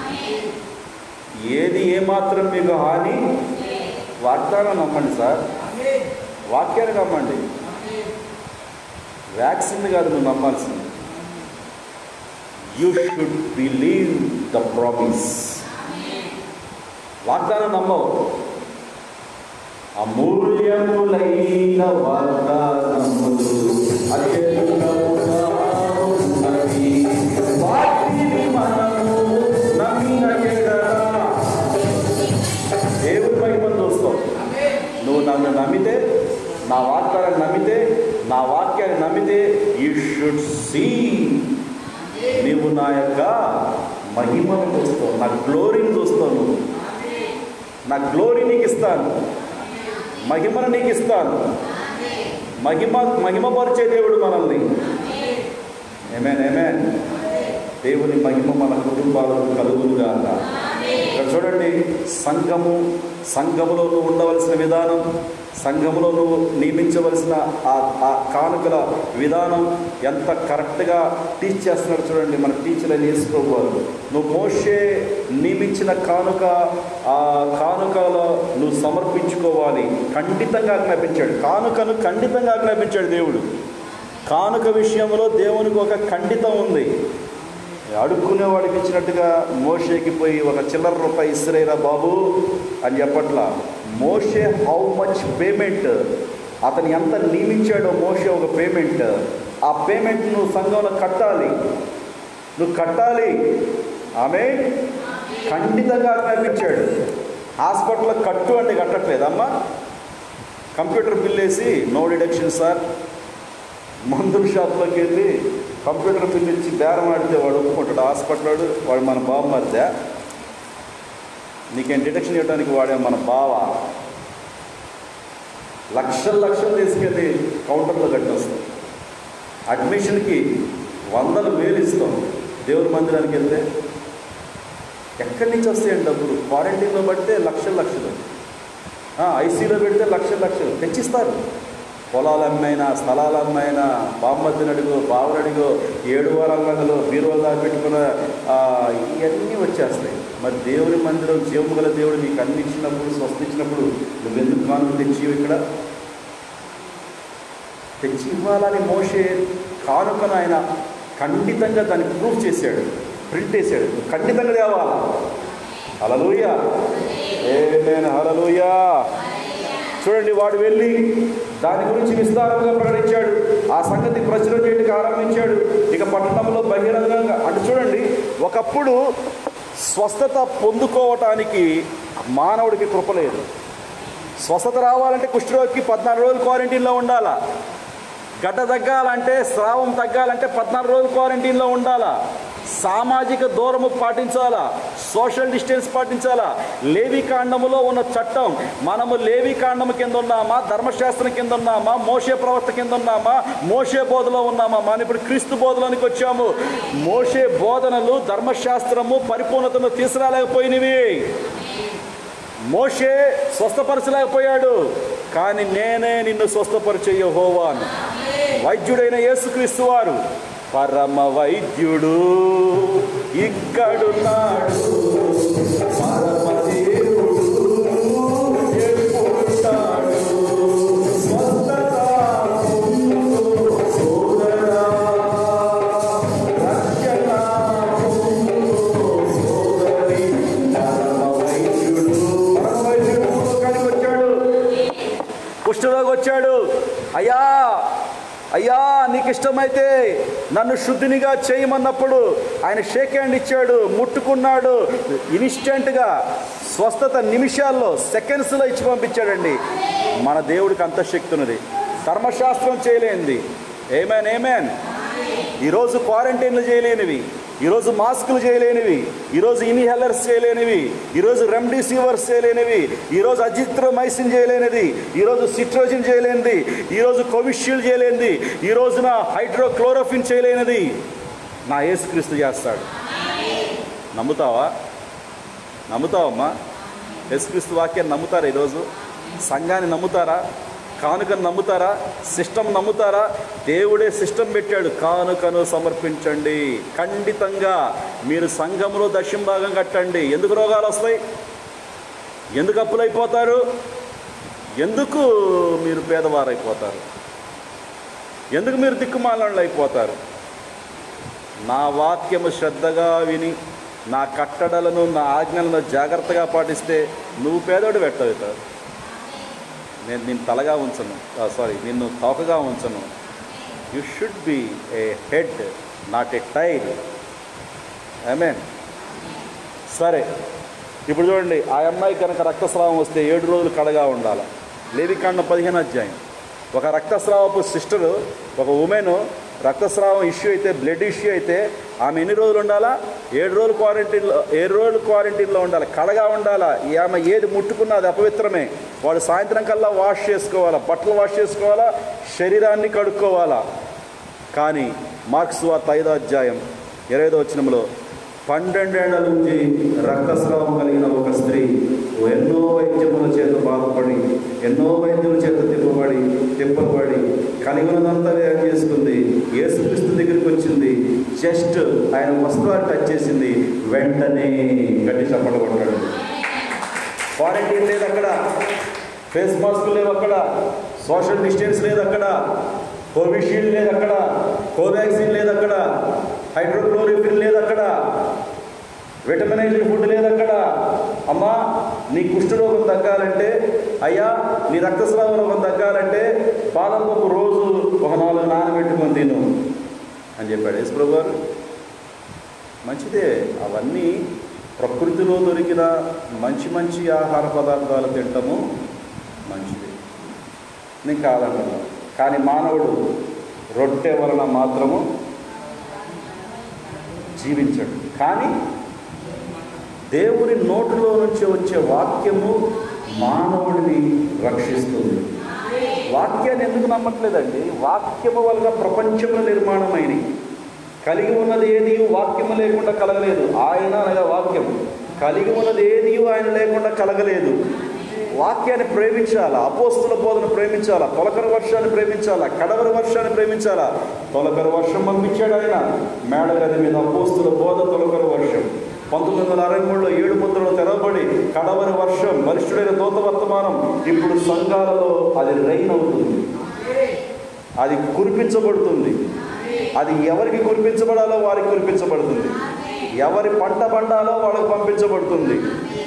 ఏది ఏమాత్రం మీకు హాని వాగ్దానం నమ్మండి సార్ వాక్యాన్ని నమ్మండి వ్యాక్సిన్ కాదు నువ్వు నమ్మాల్సింది you should believe the promise వాగ్దానం నమ్మవు అమూల్యములైన వాగ్దానములు అత్యధికముగా ఉన్నవి. వాటిని మనము నమ్మిన ఎడల దేవుడి మహిమను చూస్తాం నువ్వు నన్ను నమ్మితే నా వాక్యాన్ని నమ్మితే నా వాక్యాన్ని నమ్మితే యూ షుడ్ సీ నీవు నా యొక్క మహిమను చూస్తావు నా గ్లోరీని చూస్తావు నువ్వు నా గ్లోరీ నీకు ఇస్తాను మహిమను నీకు ఇస్తాను మహిమ మహిమపరిచే దేవుడు మనల్ని ఏమేన్ ఏమేన్ దేవుని మహిమ మన కుటుంబాలకు కలుగునుగా ఇక్కడ చూడండి సంఘము సంఘములో నువ్వు ఉండవలసిన విధానం సంఘములో నువ్వు నియమించవలసిన ఆ ఆ కానుకల విధానం ఎంత కరెక్ట్గా టీచ్ చేస్తున్నాడు చూడండి మన టీచర్ అని వేసుకోవాలి నువ్వు మోసే నియమించిన కానుక ఆ కానుకలో నువ్వు సమర్పించుకోవాలి ఖండితంగా ఆజ్ఞాపించాడు కానుకను ఖండితంగా ఆజ్ఞాపించాడు దేవుడు కానుక విషయంలో దేవునికి ఒక ఖండితం ఉంది అడుక్కునే వాడికి ఇచ్చినట్టుగా మోషేకి పోయి ఒక చిల్లర రూపాయి ఇస్తురేరా బాబు అని చెప్పట్లా మోషే హౌ మచ్ పేమెంట్ అతను ఎంత నియమించాడో మోషే ఒక పేమెంట్ ఆ పేమెంట్ నువ్వు సంఘంలో కట్టాలి నువ్వు కట్టాలి ఆమె ఖండితంగా ఆజ్ఞాపించాడు హాస్పిటల్లో కట్టు అంటే కట్టట్లేదమ్మా కంప్యూటర్ బిల్ వేసి నో డిడక్షన్ సార్ మందుల షాప్లోకి వెళ్ళి కంప్యూటర్ బిల్ ఇచ్చి బేరం ఆడితే వాడు ఒప్పుకుంటాడు హాస్పిటల్ వాడు వాడు మన బావ మరితే నీకేం డిటెక్షన్ ఇవ్వడానికి వాడే మన బావ లక్షలు లక్షలు తీసుకెళ్ళి కౌంటర్లో కట్టేస్తాం అడ్మిషన్కి వందల వేలు ఇస్తాం దేవుని మందిరానికి వెళ్తే ఎక్కడి నుంచి వస్తాయండి డబ్బులు క్వారంటైన్లో పడితే లక్షలు లక్షలు ఐసీలో పెడితే లక్షలు లక్షలు తెచ్చిస్తారు పొలాలు అమ్మైనా స్థలాలు అమ్మైనా బామ్మద్దుని అడుగు బావుని అడుగు ఏడు వారాల రంగులు బీరువాలు దాకా పెట్టుకున్న ఆ, ఇవన్నీ వచ్చేస్తాయి మరి దేవుని మందిరం జీవము గల దేవుడు నీకు అన్ని ఇచ్చినప్పుడు స్వస్థ ఇచ్చినప్పుడు నువ్వెందుకు కానుక తెచ్చివు ఇక్కడ తెచ్చి ఇవ్వాలని మోసే కానుకను ఆయన ఖండితంగా దాన్ని ప్రూఫ్ చేశాడు ప్రింట్ వేసాడు నువ్వు ఖండితంగా తేవాలా హలలుయా ఏ నేను హలలుయా చూడండి వాడు వెళ్ళి దాని గురించి విస్తారంగా ప్రకటించాడు ఆ సంగతి ప్రచురం చేయడానికి ఆరంభించాడు ఇక పట్టణంలో బహిరంగంగా అంటే చూడండి ఒకప్పుడు స్వస్థత పొందుకోవటానికి మానవుడికి కృప లేదు స్వస్థత రావాలంటే కుష్ఠరోగికి పద్నాలుగు రోజులు క్వారంటైన్లో ఉండాలా గడ్డ తగ్గాలంటే స్రావం తగ్గాలంటే పద్నాలుగు రోజులు క్వారంటైన్లో ఉండాలా సామాజిక దూరము పాటించాలా సోషల్ డిస్టెన్స్ పాటించాలా లేవి కాండములో ఉన్న చట్టం మనము లేవి కాండము కింద ఉన్నామా ధర్మశాస్త్రం కింద ఉన్నామా మోషే ప్రవర్త కింద ఉన్నామా మోషే బోధలో ఉన్నామా మనం ఇప్పుడు క్రీస్తు బోధలోనికి వచ్చాము మోషే బోధనలు ధర్మశాస్త్రము పరిపూర్ణతను తీసుకురాలేకపోయినవి మోషే స్వస్థపరచలేకపోయాడు కానీ నేనే నిన్ను స్వస్థపరిచే యెహోవాను వైద్యుడైన యేసుక్రీస్తు వారు పరమ వైద్యుడు ఇక్కడున్నాడు పరమ దేవుడు ఎప్పుడున్నాడు స్వస్థత పొందుకో సోదరా రక్షణ పొందుకో సోదరి పరమ వైద్యుడు పరమ వైద్యుడు భూలోకానికి వచ్చాడు కుష్ఠరోగి వచ్చాడు అయ్యా అయ్యా నీకు ఇష్టమైతే నన్ను శుద్ధినిగా చేయమన్నప్పుడు ఆయన షేక్ హ్యాండ్ ఇచ్చాడు ముట్టుకున్నాడు ఇన్స్టెంట్గా స్వస్థత నిమిషాల్లో సెకండ్స్లో ఇచ్చి పంపించాడండి మన దేవుడికి అంత శక్తి ఉన్నది ధర్మశాస్త్రం చేయలేనిది ఏమేన్ ఏమేన్ ఈరోజు క్వారంటైన్లు చేయలేనివి ఈరోజు మాస్కులు చేయలేనివి ఈరోజు ఇన్హేలర్స్ చేయలేనివి ఈరోజు రెమ్డెసివర్స్ చేయలేనివి ఈరోజు అజిత్రోమైసిన్ చేయలేనిది ఈరోజు సిట్రోజిన్ చేయలేనిది ఈరోజు కోవిషీల్డ్ చేయలేనిది ఈ రోజున హైడ్రోక్లోరోఫిన్ చేయలేనిది నా యేసుక్రీస్తు చేస్తాడు నమ్ముతావా నమ్ముతావమ్మా యేసుక్రీస్తు వాక్యాన్ని నమ్ముతారా ఈరోజు సంఘాన్ని నమ్ముతారా కానుకను నమ్ముతారా సిస్టమ్ నమ్ముతారా దేవుడే సిస్టమ్ పెట్టాడు కానుకను సమర్పించండి ఖండితంగా మీరు సంఘంలో దశం భాగం కట్టండి ఎందుకు రోగాలు వస్తాయి ఎందుకు అప్పులైపోతారు ఎందుకు మీరు పేదవారైపోతారు ఎందుకు మీరు దిక్కుమాలను అయిపోతారు నా వాక్యము శ్రద్ధగా విని నా కట్టడలను నా ఆజ్ఞలను జాగ్రత్తగా పాటిస్తే నువ్వు పేదోడు పెట్టవుతావు నేను నిన్ను తలగా ఉంచను సారీ నిన్ను తోకగా ఉంచను you should be a head not a tail mean సరే ఇప్పుడు చూడండి ఆ అమ్మాయి కనుక రక్తస్రావం వస్తే ఏడు రోజులు కడగా ఉండాలి లేవికాండం పదిహేను అధ్యాయం ఒక రక్తస్రావపు సిస్టరు ఒక ఉమెన్ రక్తస్రావం ఇష్యూ అయితే బ్లడ్ ఇష్యూ అయితే ఆమె ఎన్ని రోజులు ఉండాలా ఏడు రోజులు క్వారంటైన్లో ఏడు రోజులు క్వారంటైన్లో ఉండాలి కడగా ఉండాలా ఈ ఆమె ఏది ముట్టుకున్నా అది అపవిత్రమే వాడు సాయంత్రం కల్లా వాష్ చేసుకోవాలా బట్టలు వాష్ చేసుకోవాలా శరీరాన్ని కడుక్కోవాలా కానీ మార్క్స్ వార్త ఐదో అధ్యాయం ఇరవైదో వచ్చినంలో పన్నెండేళ్ల నుంచి రక్తస్రావం కలిగిన ఒక స్త్రీ ఎన్నో వైద్యముల చేత బాధపడి ఎన్నో వైద్యుల చేత తిప్పబడి తిప్పబడి కలిగినదంతా వ్యయం చేసుకుంది యేసుక్రీస్తు దగ్గరికి వచ్చింది జస్ట్ ఆయన వస్త్రాన్ని టచ్ చేసింది వెంటనే గట్టి చప్పట కొట్టాడు క్వారంటైన్ లేదు అక్కడ ఫేస్ మాస్క్ లేవు అక్కడ సోషల్ డిస్టెన్స్ లేదు అక్కడ కోవిషీల్డ్ లేదు అక్కడ కోవాక్సిన్ లేదు అక్కడ హైడ్రోక్లోరిఫిన్ లేదు అక్కడ విటమినైజ్డ్ ఫుడ్ లేదు అక్కడ అమ్మా నీ కుష్ఠరోగం తగ్గాలంటే అయ్యా నీ రక్తస్రావ రోగం తగ్గాలంటే బాదం పప్పు రోజు ఒక నాలుగు నానబెట్టుకొని తిను అని చెప్పాడు యేసుప్రభు గారు మంచిదే అవన్నీ ప్రకృతిలో దొరికిన మంచి మంచి ఆహార పదార్థాలు తింటము మంచిది నేను కాదంటున్నా కానీ మానవుడు రొట్టె వలన మాత్రము జీవించడు కానీ దేవుని నోటిలో నుంచి వచ్చే వాక్యము మానవుడిని రక్షిస్తుంది వాక్యాన్ని ఎందుకు నమ్మట్లేదండి వాక్యము వలన ప్రపంచముల నిర్మాణమైనవి కలిగి ఉన్నది ఏది వాక్యము లేకుండా కలగలేదు ఆయన అనగా వాక్యం కలిగి ఉన్నది ఏది ఆయన లేకుండా కలగలేదు వాక్యాన్ని ప్రేమించాలా అపోస్తుల బోధన ప్రేమించాలా తొలకర వర్షాన్ని ప్రేమించాలా కడవర వర్షాన్ని ప్రేమించాలా తొలకర వర్షం పంపించాడు ఆయన మేడగది మీద అపోస్తుల బోధ తొలకర వర్షం పంతొమ్మిది వందల అరవై మూడులో ఏడు ముద్రలు తెరవబడి కడవరి వర్షం వరిష్ఠుడైన దూత వర్తమానం ఇప్పుడు సంఘాలలో అది రైన్ అవుతుంది అది కురిపించబడుతుంది అది ఎవరికి కురిపించబడాలో వారికి కురిపించబడుతుంది ఎవరి పంట పండాలో వాళ్ళకి పంపించబడుతుంది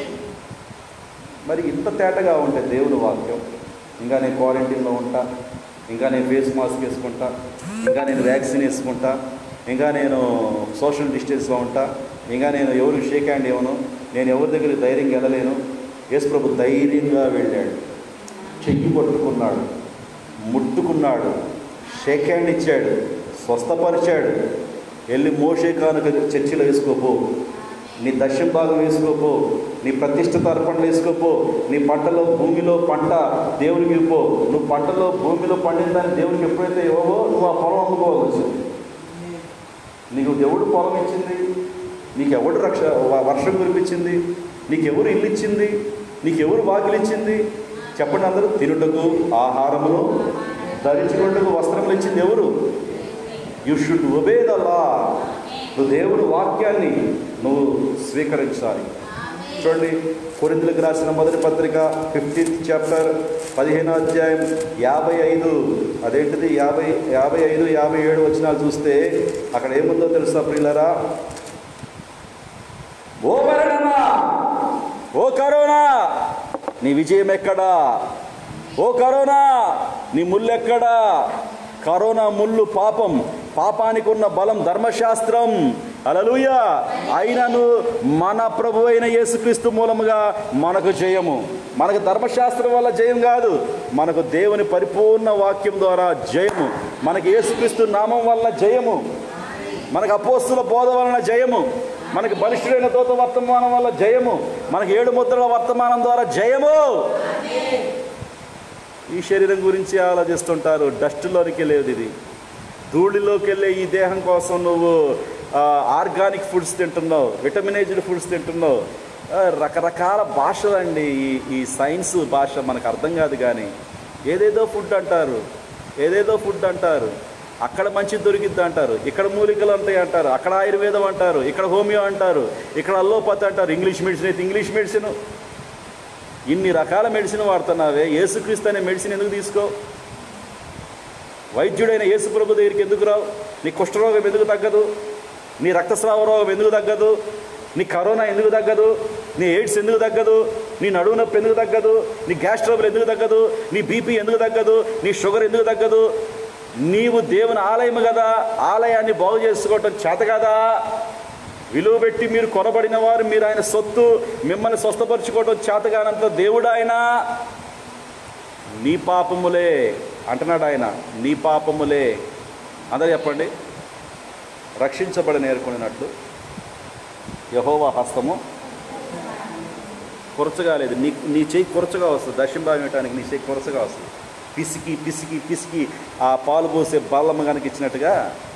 మరి ఇంత తేటగా ఉంటే దేవుని వాక్యం ఇంకా నేను క్వారంటైన్లో ఉంటా ఇంకా నేను ఫేస్ మాస్క్ వేసుకుంటా ఇంకా నేను వ్యాక్సిన్ వేసుకుంటా ఇంకా నేను సోషల్ డిస్టెన్స్లో ఉంటా ఇంకా నేను ఎవరికి షేక్ హ్యాండ్ ఇవ్వను నేను ఎవరి దగ్గరికి ధైర్యంగా వెళ్ళలేను యేసు ప్రభు ధైర్యంగా వెళ్ళాడు చెయ్యి పట్టుకున్నాడు ముట్టుకున్నాడు షేక్ హ్యాండ్ ఇచ్చాడు స్వస్థపరిచాడు వెళ్ళి మోషే కానుక చర్చిలో వేసుకోపో నీ దశం భాగం వేసుకోపో నీ ప్రతిష్ఠిత అర్పణలు వేసుకోపో నీ పంటలో భూమిలో పంట దేవునికి ఇవ్వపో నువ్వు పంటలో భూమిలో పండిన దాన్ని దేవునికి ఎప్పుడైతే ఇవ్వవో నువ్వు ఆ పొలం అమ్ముకోవచ్చు నీకు ఎవడు పొలం ఇచ్చింది నీకు ఎవడు రక్ష వ- వర్షం కురిపించింది నీకు ఎవరు ఇల్లు ఇచ్చింది నీకు ఎవరు వాకిలి ఇచ్చింది చెప్పండి అందరూ తినుటకు ఆహారమును ధరించుకుంటకు వస్త్రములు ఇచ్చింది ఎవరు you should obey the law నువ్వు దేవుని వాక్యాన్ని నువ్వు స్వీకరించాలి చూడండి కొరిందులకు రాసిన మొదటి పత్రిక ఫిఫ్టీన్త్ చాప్టర్ పదిహేనో అధ్యాయం యాభై ఐదు అదేంటిది యాభై యాభై ఐదు యాభై ఏడు వచనాలు చూస్తే అక్కడ ఏముందో తెలుసా ప్రియులరా ఓ మరణమా ఓ కరోనా నీ విజయం ఎక్కడా ఓ కరోనా నీ ముళ్ళు ఎక్కడా కరోనా ముళ్ళు పాపం పాపానికి ఉన్న బలం ధర్మశాస్త్రం అలలుయ అయినను మన ప్రభు అయిన యేసుక్రీస్తు మూలముగా మనకు జయము మనకు ధర్మశాస్త్రం వల్ల జయం కాదు మనకు దేవుని పరిపూర్ణ వాక్యం ద్వారా జయము మనకు యేసుక్రీస్తు నామం వల్ల జయము మనకు అపోస్తుల బోధ వలన జయము మనకి బలిష్ఠుడైన దూత వర్తమానం వల్ల జయము మనకి ఏడు ముద్రల వర్తమానం ద్వారా జయము ఈ శరీరం గురించి ఆలోచిస్తుంటారు డస్ట్లోనికి వెళ్ళేది ఇది ధూళిలోకి వెళ్ళే ఈ దేహం కోసం నువ్వు ఆ, ఆర్గానిక్ ఫుడ్స్ తింటున్నావు విటమినైజ్డ్ ఫుడ్స్ తింటున్నావు ఆ, రకరకాల భాషలండి ఈ ఈ సైన్స్ భాష మనకు అర్థం కాదు కానీ ఏదేదో ఫుడ్ అంటారు ఏదేదో ఫుడ్ అంటారు అక్కడ మంచి దొరికిద్ది అంటారు ఇక్కడ మూలికలు ఉంటాయి అంటారు అక్కడ ఆయుర్వేదం అంటారు ఇక్కడ హోమియో అంటారు ఇక్కడ అల్లోపతి అంటారు ఇంగ్లీష్ మెడిసిన్ అయితే ఇంగ్లీష్ మెడిసిన్ ఇన్ని రకాల మెడిసిన్ వాడుతున్నావే యేసుక్రీస్తు అనే మెడిసిన్ ఎందుకు తీసుకో వైద్యుడైన యేసుప్రభు దగ్గరికి ఎందుకు రావు నీ కుష్ఠరోగం ఎందుకు తగ్గదు నీ రక్తస్రావ రోగం ఎందుకు తగ్గదు నీ కరోనా ఎందుకు తగ్గదు నీ ఎయిడ్స్ ఎందుకు తగ్గదు నీ నడువు నొప్పి ఎందుకు తగ్గదు నీ గ్యాస్ ట్రబుల్ ఎందుకు తగ్గదు నీ బీపీ ఎందుకు తగ్గదు నీ షుగర్ ఎందుకు తగ్గదు నీవు దేవుని ఆలయం కదా ఆలయాన్ని బాగు చేసుకోవటం చేత కదా విలువ పెట్టి మీరు కొనబడిన వారు మీరు ఆయన సొత్తు మిమ్మల్ని స్వస్థపరచుకోవటం చేతగానంత దేవుడు ఆయన నీ పాపములే అంటున్నాడు ఆయన నీ పాపములే అందరూ చెప్పండి రక్షించబడి నేర్కొనినట్లు యహోవా హస్తము కొరచగా లేదు నీ నీ చెయ్యి కొరచగా వస్తుంది దక్షిణ భాగం ఇవ్వటానికి నీ చెయ్యి కొరచగా వస్తుంది పిసికి పిసికి పిసికి ఆ పాలు పోసే బాల్లమ్మ కనుక ఇచ్చినట్టుగా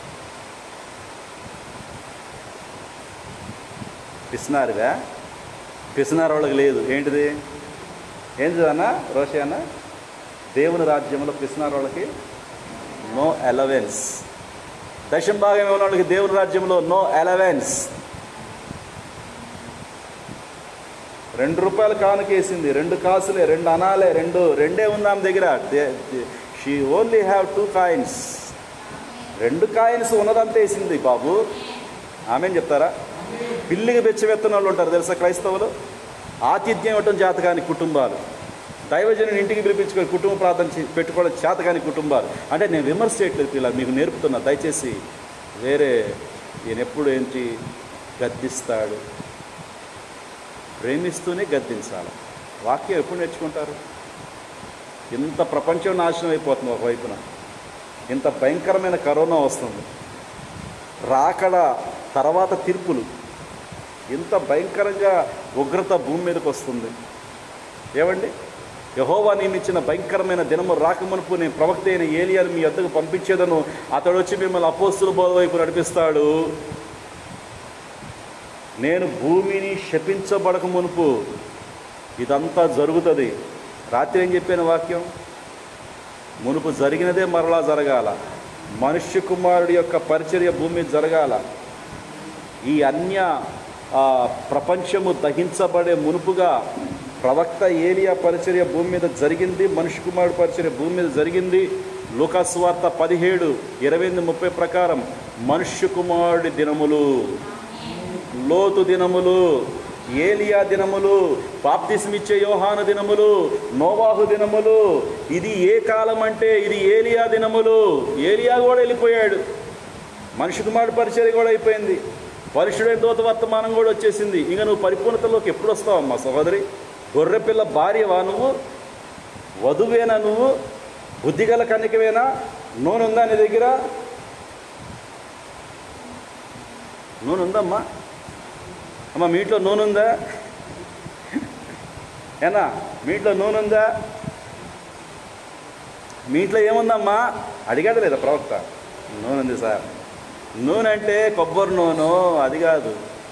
పిసినారుగా పిసినారు వాళ్ళకి లేదు ఏంటిది ఏంటిది అన్న రోషి అన్న దేవుని రాజ్యంలో పిసినారు వాళ్ళకి నో అలవెన్స్ దశం భాగం ఉన్న వాళ్ళకి దేవుని రాజ్యంలో నో అలవెన్స్ రెండు రూపాయలు కానుకేసింది రెండు కాసులే రెండు అనాలే రెండు రెండే ఉంది ఆమె దగ్గర she only have two coins రెండు కాయిన్స్ ఉన్నదంతా వేసింది బాబు ఆమెను చెప్తారా పిల్లికి బెచ్చవెత్తన వాళ్ళు ఉంటారు తెలుసా క్రైస్తవులు ఆతిథ్యం ఇవ్వటం చేతకాని కుటుంబాలు దైవజనుని ఇంటికి పిలిపించుకొని కుటుంబ ప్రార్థన చే- పెట్టుకోవడం చేతకాని కుటుంబాలు అంటే నేను విమర్శ చేయట్లేదు పిల్ల మీకు నేర్పుతున్నా దయచేసి వేరే ఈయన ఎప్పుడు ఏంటి గద్దిస్తాడు ప్రేమిస్తూనే గద్దించాలి వాక్యం ఎప్పుడు నేర్చుకుంటారు ఇంత ప్రపంచం నాశనం అయిపోతుంది ఒకవైపున ఇంత భయంకరమైన కరోనా వస్తుంది రాకడ తర్వాత తీర్పులు ఇంత భయంకరంగా ఉగ్రత భూమి మీదకి వస్తుంది ఏమండి యహోవా నియమించిన భయంకరమైన దినము రాకమునుపు నేను ప్రవక్త అయిన ఏలియాను మీ వద్దకు పంపించేదను అతడు వచ్చి మిమ్మల్ని అపోస్తుల బోధ వైపు నడిపిస్తాడు నేను భూమిని శపించబడక మునుపు ఇదంతా జరుగుతుంది రాత్రి ఏం చెప్పాను వాక్యం మునుపు జరిగినదే మరలా జరగాల మనుష్య కుమారుడి యొక్క పరిచర్య భూమి మీద జరగాల ఈ అన్య ఆ, ప్రపంచము దహించబడే మునుపుగా ప్రవక్త ఏలియా పరిచర్య భూమి మీద జరిగింది మనుష్య కుమారుడు పరిచర్య భూమి మీద జరిగింది లోకాస్వార్త పదిహేడు ఇరవై ఎనిమిది ముప్పై ప్రకారం మనుష్య కుమారుడి దినములు లోతు దినములు ఏలియా దినములు బాప్తిస్మిచ్చే యోహాను దినములు నోవాహు దినములు ఇది ఏ కాలం అంటే ఇది ఏలియా దినములు ఏలియా కూడా వెళ్ళిపోయాడు మనిషి కుమారుడు పరిచర్య కూడా అయిపోయింది పరిశుడైన దూత వర్తమానం కూడా వచ్చేసింది ఇంకా నువ్వు పరిపూర్ణతలోకి ఎప్పుడు వస్తావమ్మా సహోదరి గొర్రెపిల్ల భార్యవా నువ్వు వధువేనా నువ్వు బుద్ధిగల కన్నికవేనా నూనె ఉందా నీ దగ్గర నూనె ఉందమ్మా అమ్మ మీ ఇంట్లో నూనె ఉందా ఏనా మీ ఇంట్లో నూనె ఉందా మీ ఇంట్లో ఏముందమ్మా అడిగాడు లేదా ప్రవక్త నూనె ఉంది సార్ నూనె అంటే కొబ్బరి నూనె అది కాదు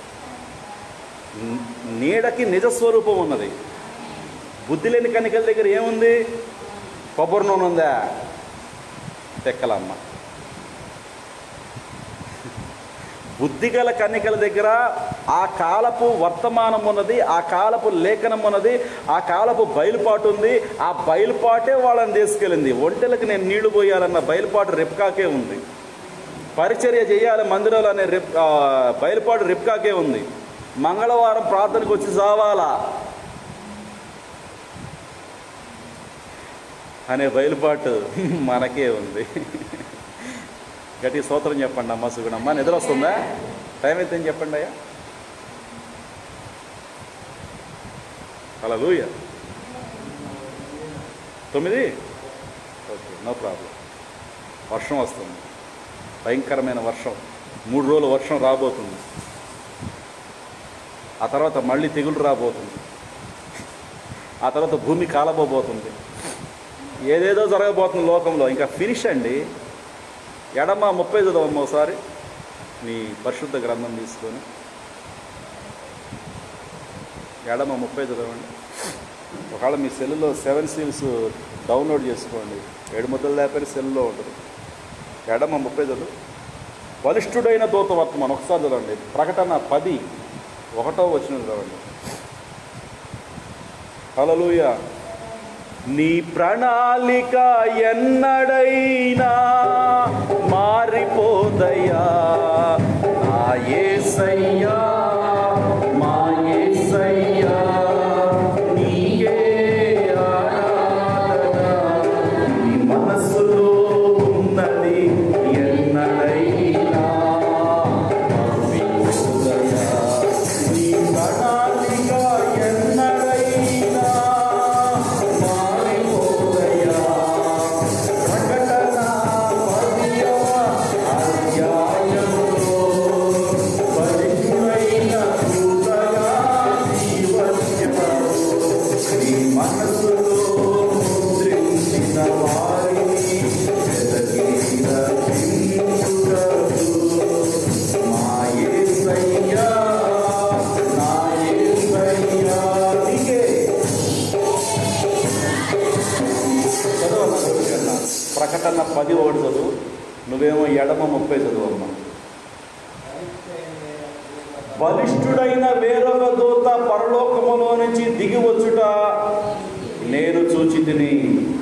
న- నీడకి నిజస్వరూపం ఉన్నది బుద్ధి లేని కనికల దగ్గర ఏముంది కొబ్బరి నూనె ఉందా తెక్కలమ్మ బుద్ధిగల కన్నికల దగ్గర ఆ కాలపు వర్తమానం ఉన్నది ఆ కాలపు లేఖనం ఉన్నది ఆ కాలపు బయలుపాటు ఉంది ఆ బయలుపాటే వాళ్ళని తీసుకెళ్ళింది ఒంటెలకు నేను నీళ్లు పోయాలన్న బయలుపాటు రిప్కాకే ఉంది పరిచర్య చేయాలి మందిరాలు అనే రిప్ ఆ, బయలుపాటు రిప్కాకే ఉంది మంగళవారం ప్రార్థనకు వచ్చి చావాలా అనే బయలుపాటు మనకే ఉంది గట్టి స్తోత్రం చెప్పండి అమ్మ సుగుణమ్మ నిద్ర వస్తుందా టైం అయితే ఏం చెప్పండి అయ్యా అలా లూయ తొమ్మిది ఓకే నో ప్రాబ్లం వర్షం వస్తుంది భయంకరమైన వర్షం మూడు రోజులు వర్షం రాబోతుంది ఆ తర్వాత మళ్ళీ తెగులు రాబోతుంది ఆ తర్వాత భూమి కాలబోబోతుంది ఏదేదో జరగబోతుంది లోకంలో ఇంకా ఫినిష్ అండి ఎడమ ముప్పై చదవమ్మ ఒకసారి మీ పరిశుద్ధ గ్రంథం తీసుకొని ఎడమ ముప్పై చదవండి ఒకవేళ మీ సెల్లులో సెవెన్ సీల్స్ డౌన్లోడ్ చేసుకోండి ఏడు ముద్దలు లేకపోయినా సెల్లులో ఉంటుంది ఎడమ ముప్పై చదువు బలిష్ఠుడైన దూత వర్తమానం ఒకసారి చదవండి ప్రకటన పది ఒకటో వచ్చిన చదవండి హల్లెలూయా నీ ప్రణాళిక ఎన్నడైనా మారిపోదయ్యా నా యేసయ్యా మా యేసయ్యా నీకే ఆరాధన నీ మనసులో ఉన్నది ఎన్నడైనా మారిపోదయ్యా నీ ప్రణాళిక ఎన్నడైనా మారిపోదయ్యా ప్రకటన పదియవ అధ్యాయంలో నువ్వేమో ఎడమ ముప్పై చదువమ్మా బలిష్ఠుడైన వేరొక దూత పరలోకములో నుంచి దిగి వచ్చుట నేను చూచి తిని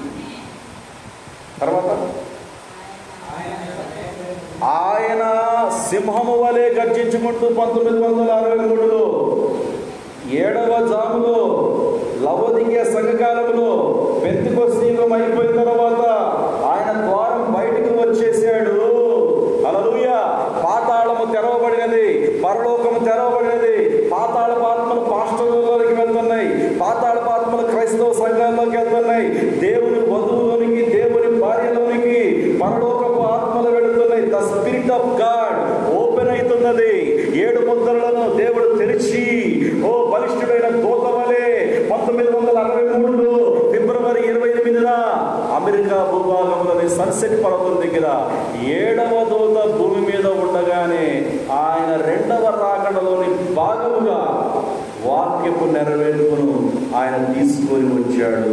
తర్వాత ఆయన సింహము వలె గర్జించుకుంటూ పంతొమ్మిది వందల అరవై మూడులో ఏడవ జాములో లవోదికే సంఘకాలంలో పెంతుకొస్తీయుగం అయిపోయిన తర్వాత ఆయన ద్వారం బయటికి వచ్చేసాడు అలలుయ పాతాళము తెరవబడినది పరలోకము తెరవబడినది పాతాళ ఆత్మలు పాస్టర్లలోకి వెళ్తున్నాయి పాతాళ ఆత్మలు క్రైస్తవ సంఘాల్లోకి వెళ్తున్నాయి దేవుని వధువులోనికి దేవుని భార్యలోనికి పరలోకపు ఆత్మలు వెళుతున్నాయి the spirit of God open అవుతున్నది ఏడు ముద్రలను దేవుడు తెరిచి ఓ బలిష్ఠుడైన దూత వలె పంతొమ్మిది వందల అరవై మూడులో ఫిబ్రవరి ఇరవై ఎనిమిదిన అమెరికా భూభాగంలోని సన్సెట్ పర్వతం దగ్గర ఏడవ దూత భూమి మీద ఉండగానే ఆయన రెండవ రాకడలోని భాగముగా వాక్యపు నెరవేర్పును ఆయన తీసుకొని వచ్చాడు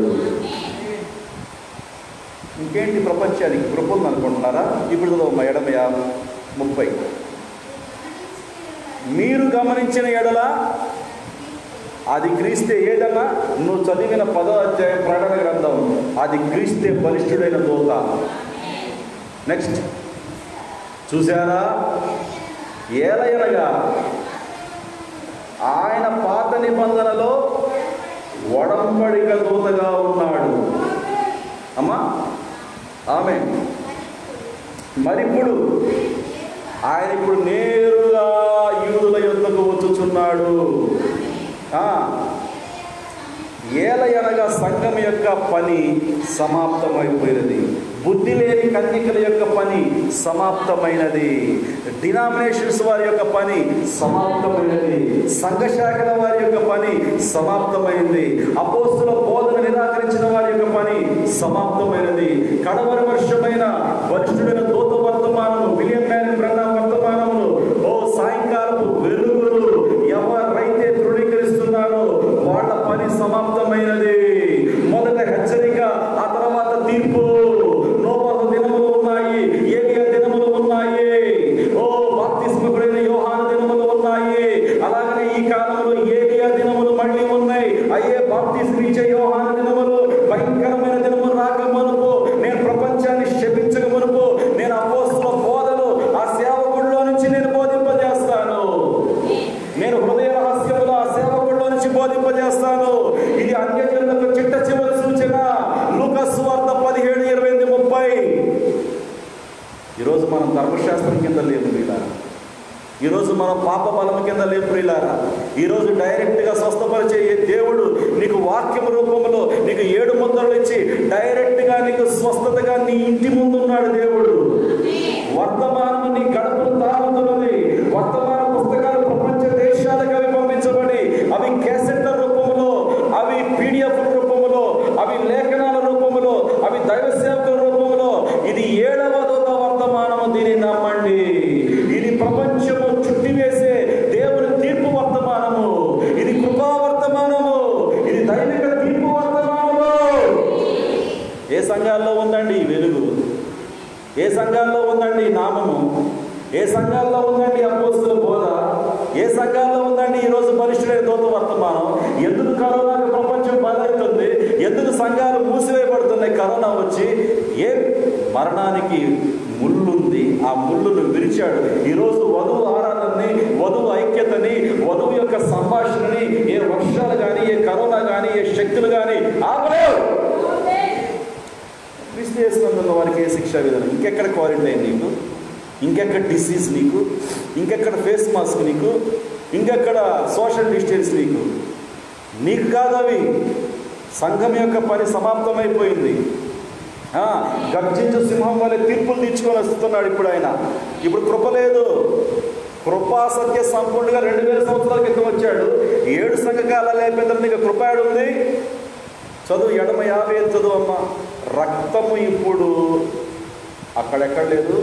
ఇంకేంటి ప్రపంచానికి కృప ఉంది అనుకుంటున్నారా ఇప్పుడు చదువు ఎడమ యా- ముప్పై మీరు గమనించిన ఎడల అది క్రీస్తే ఏదన్నా నువ్వు చదివిన పదో అధ్యాయం ప్రకటన గ్రంథం అది క్రీస్తే బలిష్ఠుడైన దూత నెక్స్ట్ చూసారా ఏలయనగా ఆయన పాత నిబంధనలో ఒడంబడిక దూతగా ఉన్నాడు అమ్మా ఆమె మరిప్పుడు ఆయన ఇప్పుడు నేరుగా యూదుల యొద్దకు వచ్చుచున్నాడు ఆ, ఏలయనగా సంఘం యొక్క పని సమాప్తమైపోయినది బుద్ధి లేని కన్యకల యొక్క పని సమాప్తమైనది డినామినేషన్స్ వారి యొక్క పని సమాప్తమైనది సంఘ శాఖల వారి యొక్క పని సమాప్తమైంది అపోస్తుల బోధన నిరాకరించిన వారి యొక్క పని సమాప్తమైనది కడవరి వర్షమైన వరిష్ఠుడైన దూత వర్తమానము విలియం మ్యాన్ బ్రహ్మ వర్తమానములు ఓ సాయంకాలపు వెలుగులు ఎవరైతే ధృవీకరిస్తున్నారో వాళ్ళ పని సమాప్తమైనది మొదట హెచ్చరిక ఆ తర్వాత తీర్పు నోబహు దినములు ఉన్నాయి ఏలియా దినములు ఉన్నాయి ఓ బాప్తిస్మకుడైన యోహాన దినములు ఉన్నాయి అలాగనే ఈ కాలంలో ఏలియా దినములు మళ్ళీ ఉన్నాయి అయ్యే బాప్తిస్మిచ్చే యోహాన దినములు భయంకరమైన దినములు రాక మునుపు నేను ప్రపంచాన్ని శపించక మునుపు నేను అపోస్తుల బోధలు ఆ సేవకుల్లో నుంచి నేను బోధింపజేస్తాను నేను హృదయ రహస్యములు ఆ సేవకుల్లో నుంచి బోధింపజేస్తాను ఇది అన్యజనులకు చిట్ట చివరి సూచన లూకస్ వార్త పదిహేడు ఇరవై ఎనిమిది ముప్పై ఈరోజు మనం ధర్మశాస్త్రం కింద లేము ప్రియులారా ఈరోజు మనం పాప బలం కింద లేము ప్రియులారా ఈరోజు డైరెక్ట్గా స్వస్థపరిచే ఈ దేవుడు నీకు వాక్యం రూపంలో నీకు ఏడు ముద్రలు ఇచ్చి డైరెక్ట్గా నీకు స్వస్థతగా నీ ఇంటి ముందు ఉన్నాడు దేవుడు వర్తమానం నీ గడపలు తాగుతున్నది వర్తమాన పుస్తకాలు ప్రపంచ దేశాలకు అవి పంపించబడి అవి క్యాసెట్ల రూపంలో అవి పీడిఎఫ్ రూపంలో అవి లేఖనాల రూపంలో అవి దైవ సేవకుల రూపంలో ఇది ఏడవ దూత వర్తమానము దీన్ని నమ్మండి ఇది ప్రపంచము చుట్టివేసే దేవుని తీర్పు వర్తమానము ఇది కృపా వర్తమానము ఇది దైవిక తీర్పు వర్తమానము ఏ సంఘాల్లో ఉందండి ఈ వెలుగు ఏ సంఘాల్లో ఉందండి ఈ నామము ఏ సంఘాల్లో ఉందండి అపోస్తుల బోధ ఏ సంఘాల్లో ఉందండి ఈరోజు బలిష్ఠుడైన దూత వర్తమానం ఎందుకు కరోనాకు ప్రపంచం బలవుతుంది ఎందుకు సంఘాలు మూసివేయబడుతున్నాయి కరోనా వచ్చి ఏ మరణానికి ముళ్ళుంది ఆ ముళ్ళును విరిచాడు ఈరోజు వధువు ఆరాధనని వధువు ఐక్యతని వధువు యొక్క సంభాషణని ఏ వర్షాలు కానీ ఏ కరోనా కానీ ఏ శక్తులు కానీ ఆపలేవు క్రీస్తు చేస్తున్న వారికి ఏ శిక్షా విధానం ఇంకెక్కడ క్వారంటైన్ నీకు ఇంకెక్కడ డిసీజ్ నీకు ఇంకెక్కడ ఫేస్ మాస్క్ నీకు ఇంకెక్కడ సోషల్ డిస్టెన్స్ నీకు నీకు కాదు అవి సంఘం యొక్క పని సమాప్తమైపోయింది ఆ, గర్జించు సింహం వల్ల తీర్పులు తీర్చుకొని వస్తున్నాడు ఇప్పుడు ఆయన ఇప్పుడు కృప లేదు కృపా సత్య సంపూర్ణంగా రెండు వేల సంవత్సరాల క్రితం వచ్చాడు ఏడు సంఘకాలాలు అయిపోయిన తర్వాత నీకు కృప ఉంది చదువు ఎడమ యాభై ఐదు చదువు అమ్మ రక్తము ఇప్పుడు అక్కడెక్కడ లేదు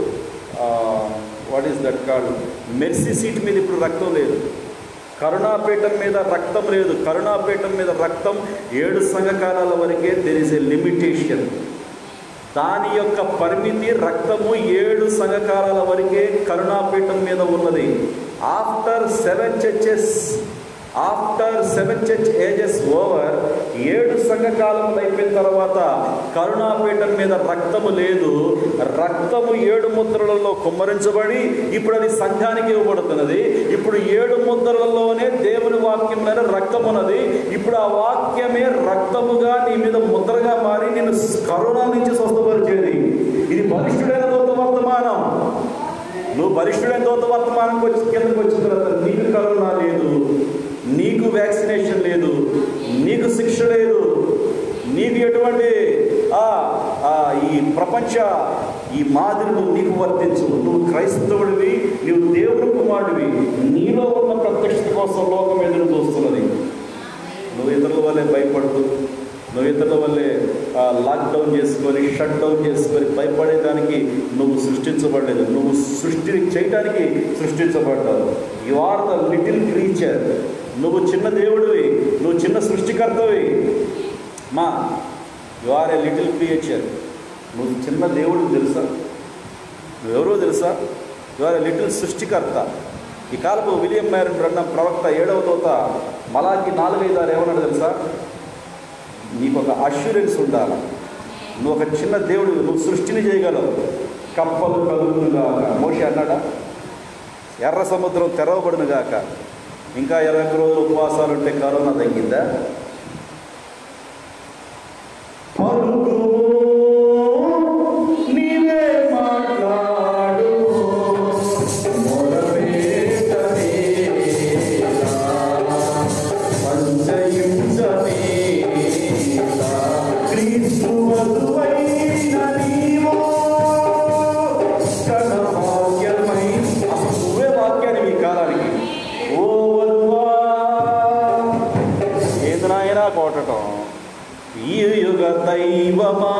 what is that called mercy seat మీద ఇప్పుడు రక్తం లేదు కరుణాపీఠం మీద రక్తం లేదు కరుణాపీఠం మీద రక్తం ఏడు సంఘకాలాల వరకే దెర్ ఇస్ ఎ లిమిటేషన్ దాని యొక్క పరిమితి రక్తము ఏడు సంఘకాలాల వరకే కరుణాపీఠం మీద ఉన్నది after seven churches after seven church ages over ఏడు సంఘకాలం అయిపోయిన తర్వాత కరుణాపీఠం మీద రక్తము లేదు రక్తము ఏడు ముద్రలలో కుమ్మరించబడి ఇప్పుడు అది సంఘానికి ఇవ్వబడుతున్నది ఇప్పుడు ఏడు ముద్రలలోనే దేవుని వాక్యం మీద రక్తం ఉన్నది ఇప్పుడు ఆ వాక్యమే రక్తముగా నీ మీద ముద్రగా మారి నేను కరోనా నుంచి స్వస్థపరిచేది ఇది బలిష్ఠుడైన దూత వర్తమానం నువ్వు బలిష్ఠుడైన దూత వర్తమానంకి వచ్చి కిందకి వచ్చిన తర్వాత నీకు కరోనా లేదు నీకు వ్యాక్సినేషన్ లేదు నీకు శిక్ష లేదు నీకు ఎటువంటి ఆ, ఆ, ఈ ప్రపంచ ఈ మాదిరిలు నీకు వర్తించు నువ్వు క్రైస్తవుడివి నువ్వు దేవుని కుమారుడివి నీలో ఉన్న ప్రత్యక్షత కోసం లోకం ఎదురు చూస్తున్నది నువ్వు ఇతరుల వల్లే భయపడుతూ నువ్వు ఇతరుల వల్లే ఆ, లాక్డౌన్ చేసుకొని షట్ డౌన్ చేసుకొని భయపడేదానికి నువ్వు సృష్టించబడలేదు నువ్వు సృష్టి చేయటానికి సృష్టించబడ్డావు you are the little creature నువ్వు చిన్న దేవుడివి నువ్వు చిన్న సృష్టికర్తవి మా you are a little creature నువ్వు చిన్న దేవుడు తెలుసా నువ్వెవరో తెలుసా యు ఆర్ ఏ లిటిల్ సృష్టికర్త ఈ కాలపు విలియం మ్యారన్ రన్న ప్రవక్త ఏడవ దోత మలాకి నాలుగైదు ఆరు ఏమన్నాడు తెలుసా నీకు ఒక అష్యూరెన్స్ ఉండాలి నువ్వు ఒక చిన్న దేవుడు నువ్వు సృష్టిని చేయగలవు కప్పలు కలుగునుగాక మోషి అన్నాడా ఎర్ర సముద్రం తెరవబడును గాక ఇంకా ఇరవై ఒక్క రోజులు ఉపవాసాలు ఉంటే కరోనా తగ్గిందా పలుకుము, నీవే మాట్లాడు, మొరపెట్టనేలా, పంచయించనేలా, క్రీస్తు వధువైన నీవు, కన భాగ్యమై. అసలు నువ్వే వాక్యాన్ని మీ కాలానికి ఓ వధువా ఏది నాయనా కోటటం ఈ యుగ దైవమా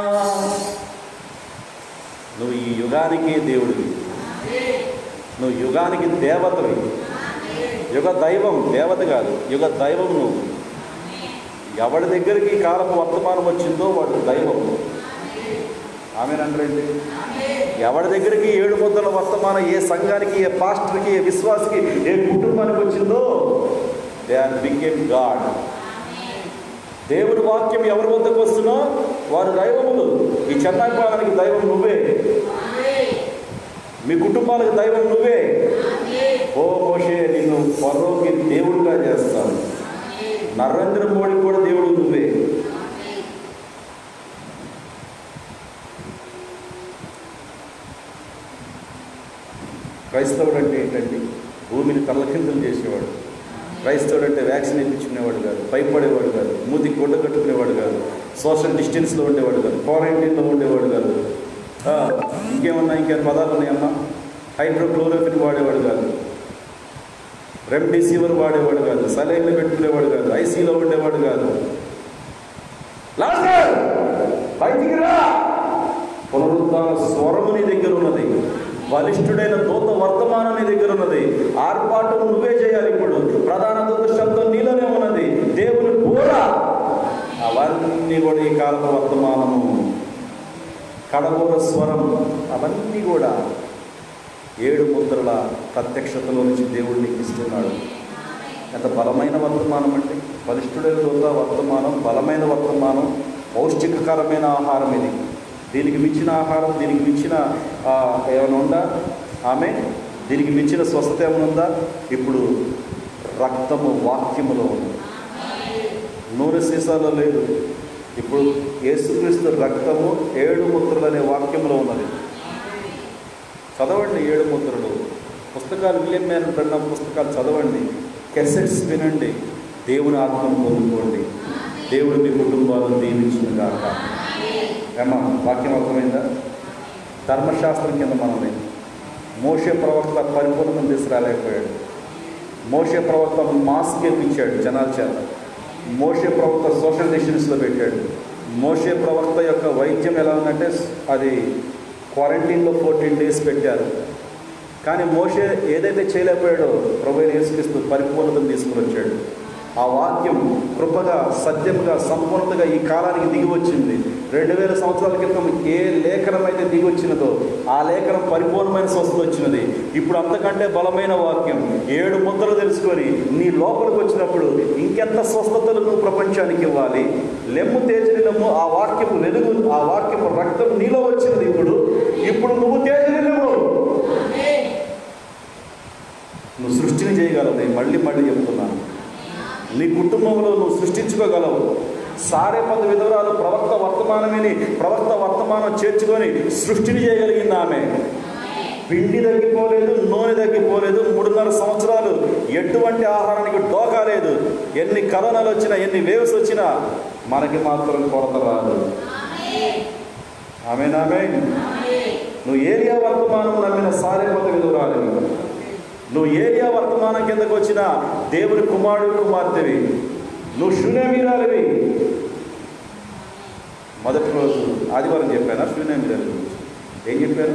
నువ్వు ఈ యుగానికి దేవుడివి నువ్వు యుగానికి దేవతవి యుగ దైవం దేవత కాదు యుగ దైవం నువ్వు ఎవరి దగ్గరికి ఈ కాలపు వర్తమానం వచ్చిందో వాడు దైవం ఆమెనంటారండి ఎవరి దగ్గరికి ఏడు ముద్దల వర్తమానం ఏ సంఘానికి ఏ పాస్టర్కి ఏ విశ్వాసకి ఏ కుటుంబానికి వచ్చిందో దే ఆర్ బికేమ్ గాడ్ దేవుడి వాక్యం ఎవరి వద్దకు వస్తున్నా వారు దైవములు ఈ చెన్నాపాలనికి దైవం నువ్వే మీ కుటుంబాలకు దైవం నువ్వే ఓ మోషే నిన్ను పరోకి దేవుడిగా చేస్తాను నరేంద్ర మోడీ కూడా దేవుడు నువ్వే క్రైస్తవుడు అంటే ఏంటండి భూమిని తల్లకిందులు చేసేవాడు క్రైస్తవుడు అంటే వ్యాక్సిన్ ఇప్పించుకునేవాడు కాదు భయపడేవాడు కాదు మూతి గుడ్డ కట్టుకునేవాడు కాదు సోషల్ డిస్టెన్స్లో ఉండేవాడు కాదు క్వారంటైన్లో ఉండేవాడు కాదు ఆ, ఇంకేమన్నా ఇంకేమైనా పదాలు ఉన్నాయమ్మా హైడ్రోక్లోరోఫిన్ వాడేవాడు కాదు రెమ్డెసివిర్ వాడేవాడు కాదు సలైన్లు పెట్టుకునేవాడు కాదు ఐసీలో ఉండేవాడు కాదు లాజర్, బయటికి రా పునరుద్ధాన స్వరము నీ దగ్గర ఉన్నది బలిష్ఠుడైన దూత వర్తమానం నీ దగ్గర ఉన్నది ఆర్పాటం నువ్వే చేయాలి ఇప్పుడు ప్రధాన దూత శబ్దం నీలోనే ఉన్నది దేవుని కూడా అవన్నీ కూడా ఈ కాలపు వర్తమానము కడబోర స్వరం అవన్నీ కూడా ఏడు ముద్రల ప్రత్యక్షతలో నుంచి దేవుడు నీకు ఇస్తున్నాడు ఎంత బలమైన వర్తమానం అంటే బలిష్ఠుడైన దూత వర్తమానం బలమైన వర్తమానం పౌష్టికకరమైన ఆహారం ఇది దీనికి మించిన ఆహారం దీనికి మించిన ఆ, ఏమైనా ఉందా ఆమె దీనికి మించిన స్వస్థత ఏమైనా ఉందా ఇప్పుడు రక్తము వాక్యములో ఉంది నూనె సీసాలో లేదు ఇప్పుడు యేసుక్రీస్తు రక్తము ఏడు ముద్రలు అనే వాక్యంలో ఉన్నది చదవండి ఏడు ముద్రలు పుస్తకాలు విలియం మేన బ్రహ్మ పుస్తకాలు చదవండి కెసెట్స్ వినండి దేవుని ఆత్మను పొందుకోండి దేవుడు మీ కుటుంబాలను దీవించిన కాక ఏమా వాక్యం అర్థమైందా ధర్మశాస్త్రం కింద మనమే మోషే ప్రవక్త పరిపూర్ణం తీసుకురాలేకపోయాడు మోషే ప్రవక్త మాస్క్ ఇప్పించాడు జనాల చేత మోషే ప్రవక్త సోషల్ డిస్టెన్స్లో పెట్టాడు మోషే ప్రవక్త యొక్క వైద్యం ఎలా ఉందంటే అది క్వారంటైన్లో ఫోర్టీన్ డేస్ పెట్టారు కానీ మోషే ఏదైతే చేయలేకపోయాడో ప్రభు యేసుక్రీస్తు పరిపూర్ణతను తీసుకుని వచ్చాడు ఆ వాక్యం కృపగా సత్యముగా సంపూర్ణతగా ఈ కాలానికి దిగి వచ్చింది రెండు వేల సంవత్సరాల క్రితం ఏ లేఖనం అయితే దిగి వచ్చినదో ఆ లేఖనం పరిపూర్ణమైన స్వస్థత వచ్చినది ఇప్పుడు అంతకంటే బలమైన వాక్యం ఏడు ముద్దలు తెలుసుకొని నీ లోపలికి వచ్చినప్పుడు ఇంకెంత స్వస్థతలు నువ్వు ప్రపంచానికి ఇవ్వాలి లెమ్ము తేజని లెమ్ము ఆ వాక్యపు వెలుగు ఆ వాక్యపు రక్తం నీలో వచ్చినది ఇప్పుడు ఇప్పుడు నువ్వు తేజని లెమ్ము నువ్వు సృష్టిని చేయగలవు నేను మళ్ళీ మళ్ళీ చెప్తున్నాను నీ కుటుంబంలో నువ్వు సృష్టించుకోగలవు సారేపద విధవరాలు ప్రవక్త వర్తమానమని ప్రవక్త వర్తమానం చేర్చుకొని సృష్టిని చేయగలిగింది ఆమె పిండి తగ్గిపోలేదు నూనె తగ్గిపోలేదు మూడున్నర సంవత్సరాలు ఎటువంటి ఆహారానికి డోకా లేదు ఎన్ని కరోనాలు వచ్చినా ఎన్ని వేవ్స్ వచ్చినా మనకి మాత్రం కొరత రాదు ఆమె నామే నువ్వు ఏరియా వర్తమానం నమ్మిన సారేపద విధవరాలు నువ్వు ఏరియా వర్తమానం కిందకు వచ్చిన దేవుని కుమారుడు కుమార్తెవి నువ్వు శూన్యమీరాలివి మొదటి రోజు ఆదివారం చెప్పానా శూన్యమీరాలి గురించి ఏం చెప్పారు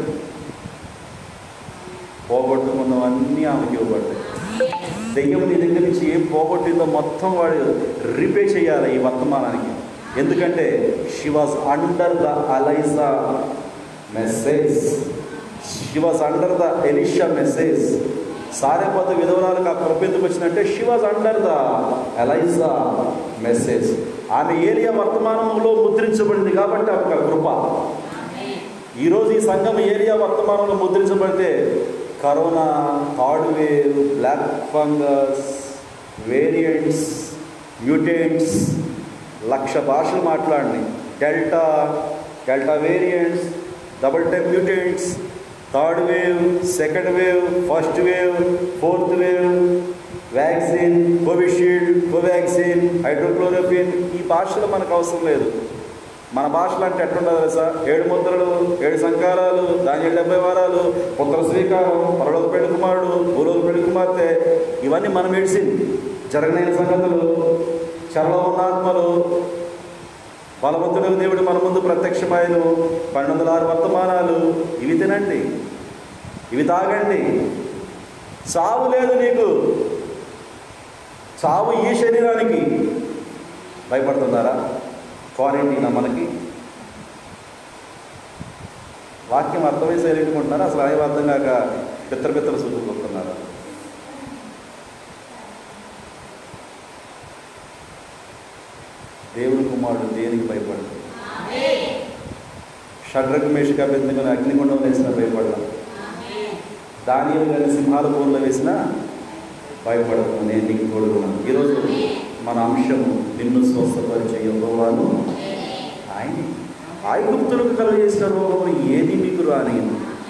పోగొట్టుకున్నవన్నీ ఆమెకి ఇవ్వబడ్డాయి దెయ్యం నీ దగ్గర నుంచి ఏం పోగొట్టిందో మొత్తం వాడు రిపే చేయాలి ఈ వర్తమానానికి ఎందుకంటే she was under the Elijah message she was under the Elisha message సారేపోత విధవరాలకు ఆ కృప ఎందుకు వచ్చిందంటే she was under the Elijah message ఆమె ఏరియా వర్తమానంలో ముద్రించబడింది కాబట్టి ఆమెకు ఆ కృప ఈరోజు ఈ సంఘం ఏరియా వర్తమానంలో ముద్రించబడితే corona third wave black fungus variants mutants లక్ష భాషలు మాట్లాడి delta delta variants double ten mutants third wave second wave first wave fourth wave vaccine Covishield Covaxin hydroxychloroquine ఈ భాషలు మనకు అవసరం లేదు మన భాషలు అంటే ఎట్లుండదు తెలుసా ఏడు ముద్రలు ఏడు సంకారాలు దాని డెబ్బై వారాలు పుత్ర స్వీకారం పరలోక పెళ్లి కుమారుడు భూలోక పెళ్లి కుమార్తె ఇవన్నీ మన మెడిసిన్ జరగనైన సంగతులు చరలో ఉన్న ఆత్మలు బలవంతుడు దేవుడు మన ముందు ప్రత్యక్షమాయను పన్నెండు వందల ఆరు వర్తమానాలు ఇవి తినండి ఇవి తాగండి చావు లేదు నీకు చావు ఈ శరీరానికి భయపడుతున్నారా క్వారంటైన్ మనకి వాక్యం అర్థమై సరిగ్గుంటున్నారా అసలు అనే అర్థం కాక బిత్తర బిత్తర చూసుకుంటున్నారా దేవుని కుమారుడు దేనికి భయపడదు షడ్రక్ మేషిక బెందుకుని అగ్నిగుండం వేసిన భయపడ్డా దానియలు గారి సింహాల పూర్లో వేసిన భయపడదు నేను నీకు తోడుకున్నాను ఈరోజు మన అంశము నిన్ను స్వస్థపరిచే యెహోవాను ఆయన ఐగుప్తులకు కలుగజేసిన రోగము ఏది మీకు రాని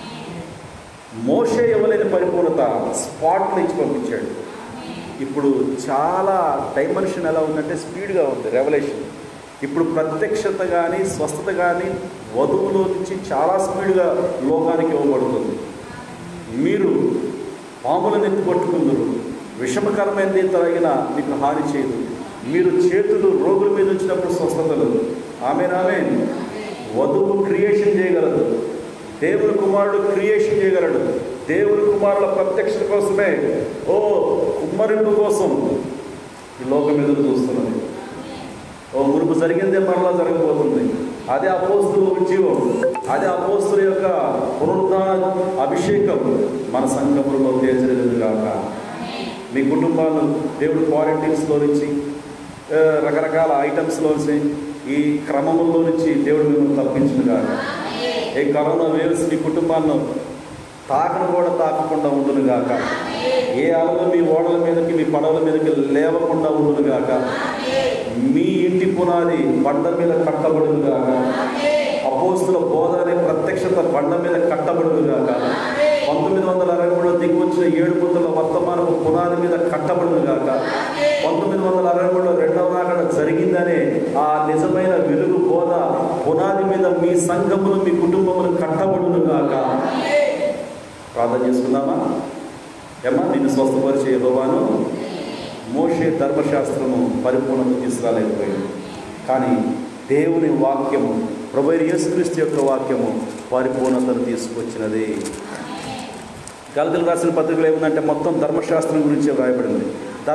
మోషే ఇవ్వలేని పరిపూర్ణత స్పాట్లో ఇచ్చి పంపించాడు ఇప్పుడు చాలా డైమెన్షన్ ఎలా ఉందంటే స్పీడ్గా ఉంది రెవల్యూషన్ ఇప్పుడు ప్రత్యక్షత కానీ స్వస్థత కానీ వధువులో నుంచి చాలా స్పీడ్గా లోకానికి ఇవ్వబడుతుంది మీరు పాములను ఎత్తి పట్టుకుందరు విషమకరమైనది తగిన మీకు హాని చేయదు మీరు చేతులు రోగుల మీద వచ్చినప్పుడు స్వస్థతలు ఆమె నామే వధువు క్రియేషన్ చేయగలదు దేవుని కుమారుడు క్రియేషన్ చేయగలడు దేవుని కుమారుల ప్రత్యక్షత కోసమే ఓ కుమ్మరింపు కోసం ఈ లోకం ఎదురు చూస్తున్నది ఓ మునుపు జరిగిందే మరలా జరగబోతుంది అదే అపోస్తుల ఉద్యోగం అదే అపోస్తుల యొక్క పునరుద్ధాన అభిషేకం మన సంఘములలో తేజలేదు కాక మీ కుటుంబాలు దేవుడు క్వారంటైన్స్లో నుంచి ఆ, రకరకాల ఐటమ్స్లో నుంచి ఈ క్రమంలో నుంచి దేవుడు మిమ్మల్ని తప్పించిన కాక ఏ కరోనా వేవ్స్ మీ కుటుంబాలను తాకను కూడా తాకకుండా ఉండును గాక ఏ అలలు మీ ఓడల మీదకి మీ పడవల మీదకి లేవకుండా ఉండును గాక మీ ఇంటి పునాది బండ మీద కట్టబడును గాక అపోస్తుల బోధ అనే ప్రత్యక్షత బండ మీద కట్టబడును గాక పంతొమ్మిది వందల అరవై మూడులో దిగి వచ్చిన ఏడు ముద్దల వర్తమానపు పునాది మీద కట్టబడును గాక పంతొమ్మిది వందల అరవై మూడులో రెండవ నాకడ జరిగిందనే ఆ నిజమైన వెలుగు బోధ పునాది మీద మీ సంఘములు మీ కుటుంబములు కట్టబడును గాక ప్రార్థన చేసుకుందామా ఏమా నిన్ను స్వస్థపరిచే యెహోవాను మోషే ధర్మశాస్త్రము పరిపూర్ణత తీసుకురాలేకపోయింది కానీ దేవుని వాక్యము ప్రభు అయిన యేసుక్రీస్తు యొక్క వాక్యము పరిపూర్ణతను తీసుకొచ్చినది గలతలు రాసిన పత్రికలు ఏముందంటే మొత్తం ధర్మశాస్త్రం గురించి వ్రాయబడింది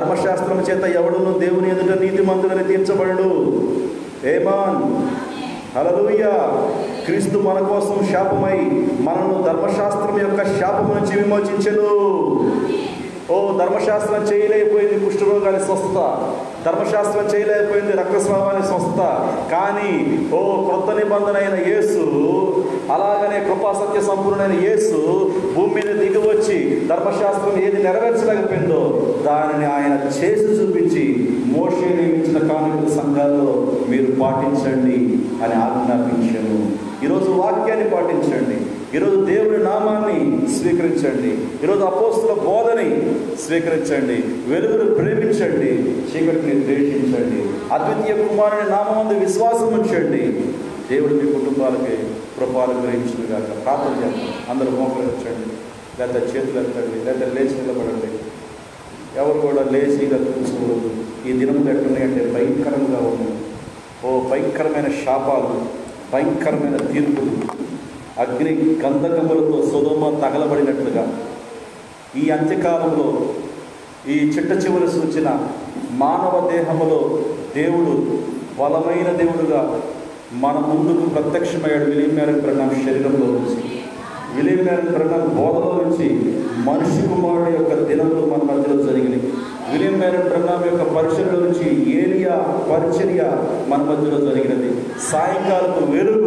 ధర్మశాస్త్రం చేత ఎవడును దేవుని ఎదుట నీతిమంతుడని తీర్చబడు ఏమాన్ హల్లెలూయా క్రీస్తు మన కోసం శాపమై మనను ధర్మశాస్త్రం యొక్క శాపం నుంచి విమోచించెను ఓ ధర్మశాస్త్రం చేయలేకపోయింది కుష్ఠరోగాన్ని స్వస్థత ధర్మశాస్త్రం చేయలేకపోయింది రక్తస్రావాన్ని స్వస్థత కానీ ఓ క్రొత్త నిబంధన అయిన యేసు అలాగనే కృపా సత్య సంపూర్ణమైన యేసు భూమి మీద దిగి వచ్చి ధర్మశాస్త్రం ఏది నెరవేర్చలేకపోయిందో దానిని ఆయన చేసి చూపించి మోషే నియమించిన కానుకల సంఘాల్లో మీరు పాటించండి అని ఆజ్ఞాపించాను ఈరోజు వాక్యాన్ని పాటించండి ఈరోజు దేవుని నామాన్ని స్వీకరించండి ఈరోజు అపోస్తుల బోధని స్వీకరించండి వెలుగును ప్రేమించండి చీకటిని ద్వేషించండి అద్వితీయ కుమారుని నామందు విశ్వాసం ఉంచండి దేవుడు మీ కుటుంబాలకి కృపాలు గ్రహించిన గాక ప్రార్థన చేద్దాం అందరూ మోకరించండి లేదా చేతులు ఎత్తండి లేదా లేచి నిలబడండి ఎవరు కూడా లేచిగా కూర్చోవద్దు ఈ దినములు ఎట్లున్నాయంటే భయంకరంగా ఉన్నాయి ఓ భయంకరమైన శాపాలు భయంకరమైన తీర్పులు అగ్ని గంధకములతో సుధమ తగలబడినట్లుగా ఈ అంత్యకాలంలో ఈ చిట్ట చివరి సూచన మానవ దేహములో దేవుడు బలమైన దేవుడుగా మన ముందుకు ప్రత్యక్షమయ్యాడు విలీమేరన్ బ్రహ్మ శరీరంలో నుంచి విలీమేరన్ బ్రహ్మ బోధలో నుంచి మనిషి కుమారుడు యొక్క దినములు మన మధ్యలో జరిగినాయి విలియం మేరన్ బ్రహ్మ యొక్క పరిచర్య నుంచి ఏలియా పరిచర్య మన మధ్యలో జరిగినది సాయంకాలపు వెలుగు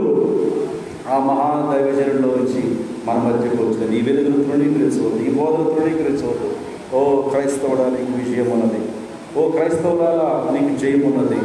ఆ మహాదైవజనుల్లో నుంచి మన మధ్యకు వచ్చినది ఈ వెలుగును తృణీకరించవద్దు ఈ బోధను తృణీకరించవద్దు ఓ క్రైస్తవుడా నీకు విజయం ఉన్నది ఓ క్రైస్తవుడా నీకు జయం ఉన్నది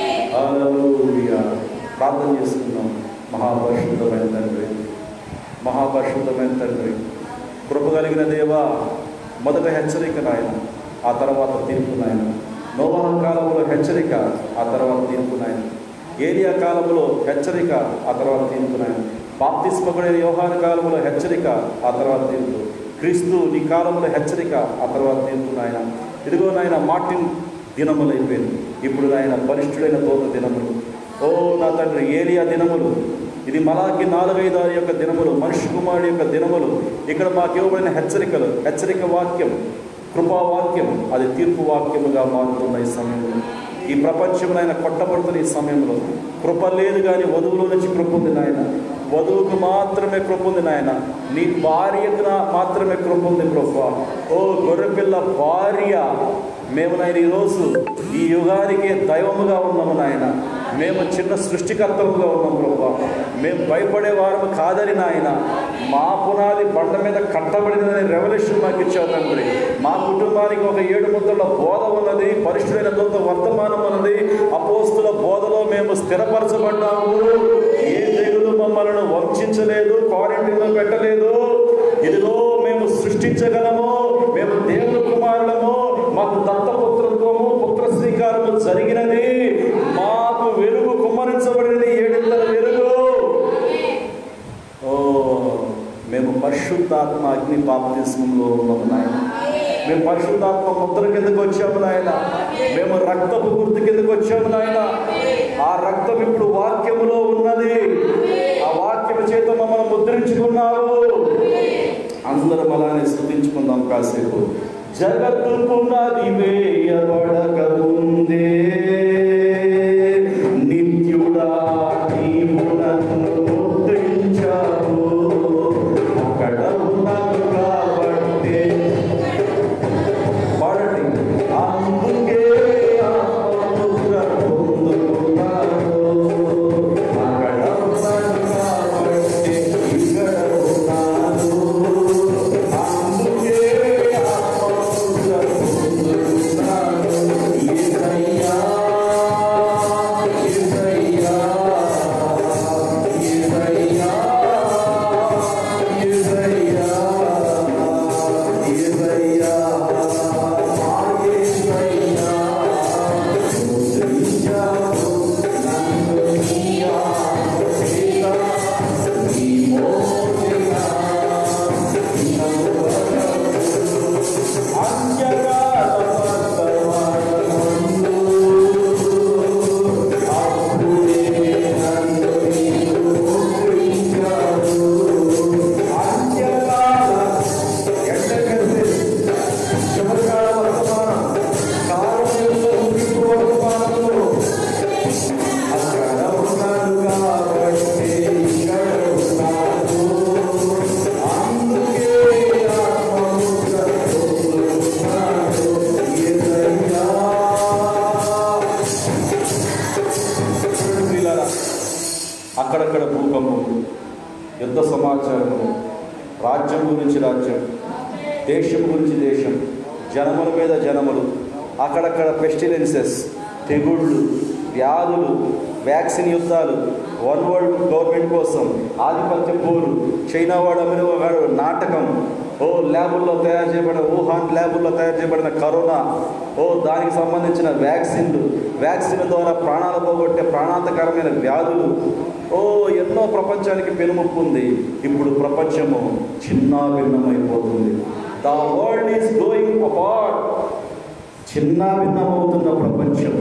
హల్లెలూయా. ప్రార్థన చేసుకుందాం మహాపరిశుద్ధమైన తండ్రి మహాపరిశుద్ధమైన తండ్రి కృప కలిగిన దేవా మొదట హెచ్చరిక నాయన ఆ తర్వాత తీర్పు నాయన నోవహ కాలంలో హెచ్చరిక ఆ తర్వాత తీర్పు నాయన ఏలియా కాలంలో హెచ్చరిక ఆ తర్వాత తీర్పు నాయన బాప్తిస్మకుడైన యోహాను కాలంలో హెచ్చరిక ఆ తర్వాత తీర్పు క్రీస్తు నీ కాలంలో హెచ్చరిక ఆ తర్వాత తీర్పు నాయన ఇదిగో నాయన మార్టిన్ దినములు అయిపోయింది ఇప్పుడు నాయన బలిష్ఠుడైన తోత దినములు ఓ నా తండ్రి ఏలియా దినములు ఇది మలాకి నాలుగైదు ఆరు యొక్క దినములు మనుష్య కుమారుడి యొక్క దినములు ఇక్కడ మాకు ఇవ్వబడిన హెచ్చరికలు హెచ్చరిక వాక్యం కృపావాక్యం అది తీర్పు వాక్యముగా మారుతున్న ఈ సమయంలో ఈ ప్రపంచం నాయన కొట్టబడుతున్న ఈ సమయంలో కృప లేదు కానీ వధువులో నుంచి కృప ఉంది నాయన వధువుకు మాత్రమే కృప ఉంది నాయన నీ భార్యకు నా- మాత్రమే కృప ఉంది కృప ఓ గొర్రెపిల్ల భార్య మేము నాయన ఈరోజు ఈ యుగానికి దైవముగా ఉన్నాము నాయన మేము చిన్న సృష్టికర్తలుగా ఉన్నాం ప్రభా మేము భయపడే వారము కాదని నాయన మా పునాది బండ మీద కట్టబడినదని రెవల్యూషన్ మాకు ఇచ్చావు తండ్రి మా కుటుంబానికి ఒక ఏడు ముద్దల బోధ ఉన్నది పరిశుడైన దొంత వర్తమానం ఉన్నది అపోస్తుల బోధలో మేము స్థిరపరచబడ్డాము ఏ తెగులు మమ్మల్ని వంచలేదు క్వారంటైన్లో పెట్టలేదు ఇదిగో మేము సృష్టించగలము మేము దేవుని కుమారులము మాకు దత్తపుత్రత్వము పుత్ర శ్రీకారము జరిగినది మాకు వెలుగు కుమ్మరించబడినది ఏడింతల వెలుగు ఓ మేము పరిశుద్ధాత్మ అగ్ని బాప్తిస్మంలో ఉన్నాము నాయన మేము పరిశుద్ధాత్మ ముద్ర కిందకు వచ్చాము నాయన మేము రక్తపు గుర్తు కిందకు వచ్చాము నాయన ఆ రక్తం ఇప్పుడు వాక్యములో ఉన్నది ఆ వాక్యము చేత మమ్మల్ని ముద్రించుకున్నారు అందరం అలానే స్థుతించుకుందాం కాసేపు జగత్తు పునాది వేయబడక ముందే నిత్యుడా నీవు నన్ను ముద్రించావు అక్కడ ఉన్నాను కాబట్టి పాడండి అందుకే ఆ ముద్ర పొందుకున్నాను అక్కడ ఉన్నాను కాబట్టి ఇక్కడ ఉన్నాను అందుకే ఆ ముద్ర పొందుకున్నాను యేసయ్యా సమాచారము రాజ్యం గురించి రాజ్యం దేశం గురించి దేశం జనముల మీద జనములు అక్కడక్కడ పెస్టిలెన్సెస్ తెగుళ్ళు వ్యాధులు వ్యాక్సిన్ యుద్ధాలు వన్ వరల్డ్ గవర్నమెంట్ కోసం ఆధిపత్య పోరు చైనా వాడు అమెరికా వాడు నాటకం ఓ ల్యాబుల్లో తయారు చేయబడిన వుహాన్ ల్యాబుల్లో తయారు చేయబడిన కరోనా ఓ దానికి సంబంధించిన వ్యాక్సిన్లు వ్యాక్సిన్ ద్వారా ప్రాణాలు పోగొట్టే ప్రాణాంతకరమైన వ్యాధులు ఓ ఎన్నో ప్రపంచానికి పెనుముప్పు ఉంది ఇప్పుడు ప్రపంచము చిన్న భిన్నమైపోతుంది the world is going apart చిన్న భిన్నమవుతున్న ప్రపంచం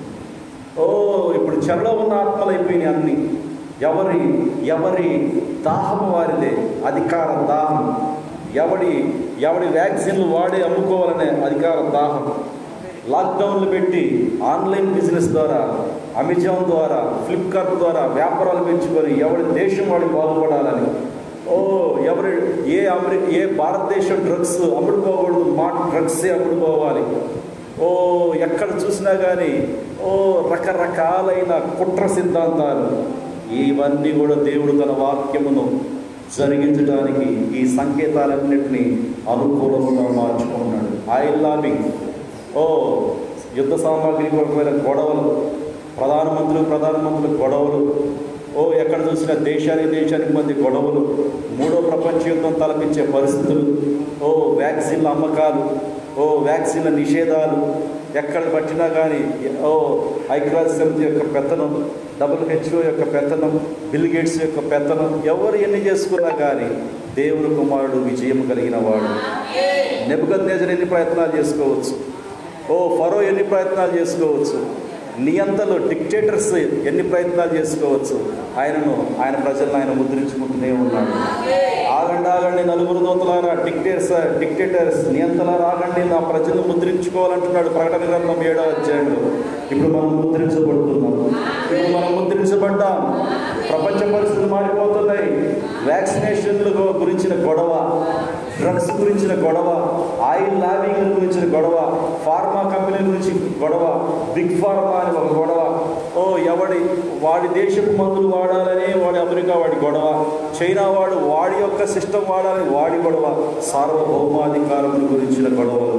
ఓ ఇప్పుడు చెరలో ఉన్న ఆత్మలు అయిపోయినాయి అన్ని ఎవరి ఎవరి దాహము వారిదే అధికార దాహం ఎవడి ఎవడి వ్యాక్సిన్లు వాడి అమ్ముకోవాలనే అధికార దాహం లాక్డౌన్లు పెట్టి ఆన్లైన్ బిజినెస్ ద్వారా అమెజాన్ ద్వారా ఫ్లిప్కార్ట్ ద్వారా వ్యాపారాలు పెంచుకొని ఎవడి దేశం వాడి బాగుపడాలని ఓ ఎవరి ఏ అమెరి ఏ భారతదేశం డ్రగ్స్ అమ్ముడుపోకూడదు మా డ్రగ్సే అమ్ముడుపోవాలి ఓ ఎక్కడ చూసినా కానీ ఓ రకరకాలైన కుట్ర సిద్ధాంతాలు ఇవన్నీ కూడా దేవుడు తన వాక్యమును జరిగించడానికి ఈ సంకేతాలన్నింటినీ అనుకూలంగా మార్చుకున్నాడు ఆయిల్ లాబింగ్ ఓ యుద్ధ సామాగ్రి కొరకమైన గొడవలు ప్రధానమంత్రులు ప్రధానమంత్రులు గొడవలు ఓ ఎక్కడ చూసినా దేశానికి దేశానికి మధ్య గొడవలు మూడో ప్రపంచ యుద్ధం తలపించే పరిస్థితులు ఓ వ్యాక్సిన్ల అమ్మకాలు ఓ వ్యాక్సిన్ల నిషేధాలు ఎక్కడ పట్టినా కానీ ఓ ఐక్యరాజ్య సమితి యొక్క పెత్తనం డబ్ల్యూహెచ్ఓ యొక్క పెత్తనం బిల్ గేట్స్ యొక్క పెత్తనం ఎవరు ఎన్ని చేసుకున్నా కానీ దేవుని కుమారుడు విజయం కలిగిన వాడు నెబుకద్నేజర్ ఎన్ని ప్రయత్నాలు చేసుకోవచ్చు ఓ ఫరో ఎన్ని ప్రయత్నాలు చేసుకోవచ్చు నియంతలు డిక్టేటర్స్ ఎన్ని ప్రయత్నాలు చేసుకోవచ్చు ఆయనను ఆయన ప్రజలను ఆయన ముద్రించుకుంటూనే ఉన్నాడు ఆగండి ఆగండి నలుగురు దోతలారా డిక్టేటర్స్ డిక్టేటర్స్ నియంతలారా ఆగండి నా ప్రజలను ముద్రించుకోవాలంటున్నాడు ప్రకటన గ్రంథం ఏడో అధ్యాయంలో ఇప్పుడు మనం ముద్రించబడుతున్నాం ఇప్పుడు మనం ముద్రించబడ్డాం ప్రపంచ పరిస్థితులు మారిపోతున్నాయి వ్యాక్సినేషన్ల గు- గురించిన గొడవ డ్రగ్స్ గురించిన గొడవ ఆయిల్ లాబింగ్ గురించిన గొడవ ఫార్మా కంపెనీ గురించి గొడవ బిగ్ ఫార్మా అని ఒక గొడవ ఓ ఎవడి వాడి దేశపు మందులు వాడాలని వాడి అమెరికా వాడి గొడవ చైనా వాడు వాడి యొక్క సిస్టమ్ వాడాలని వాడి గొడవ సార్వభౌమాధికారం గురించిన గొడవలు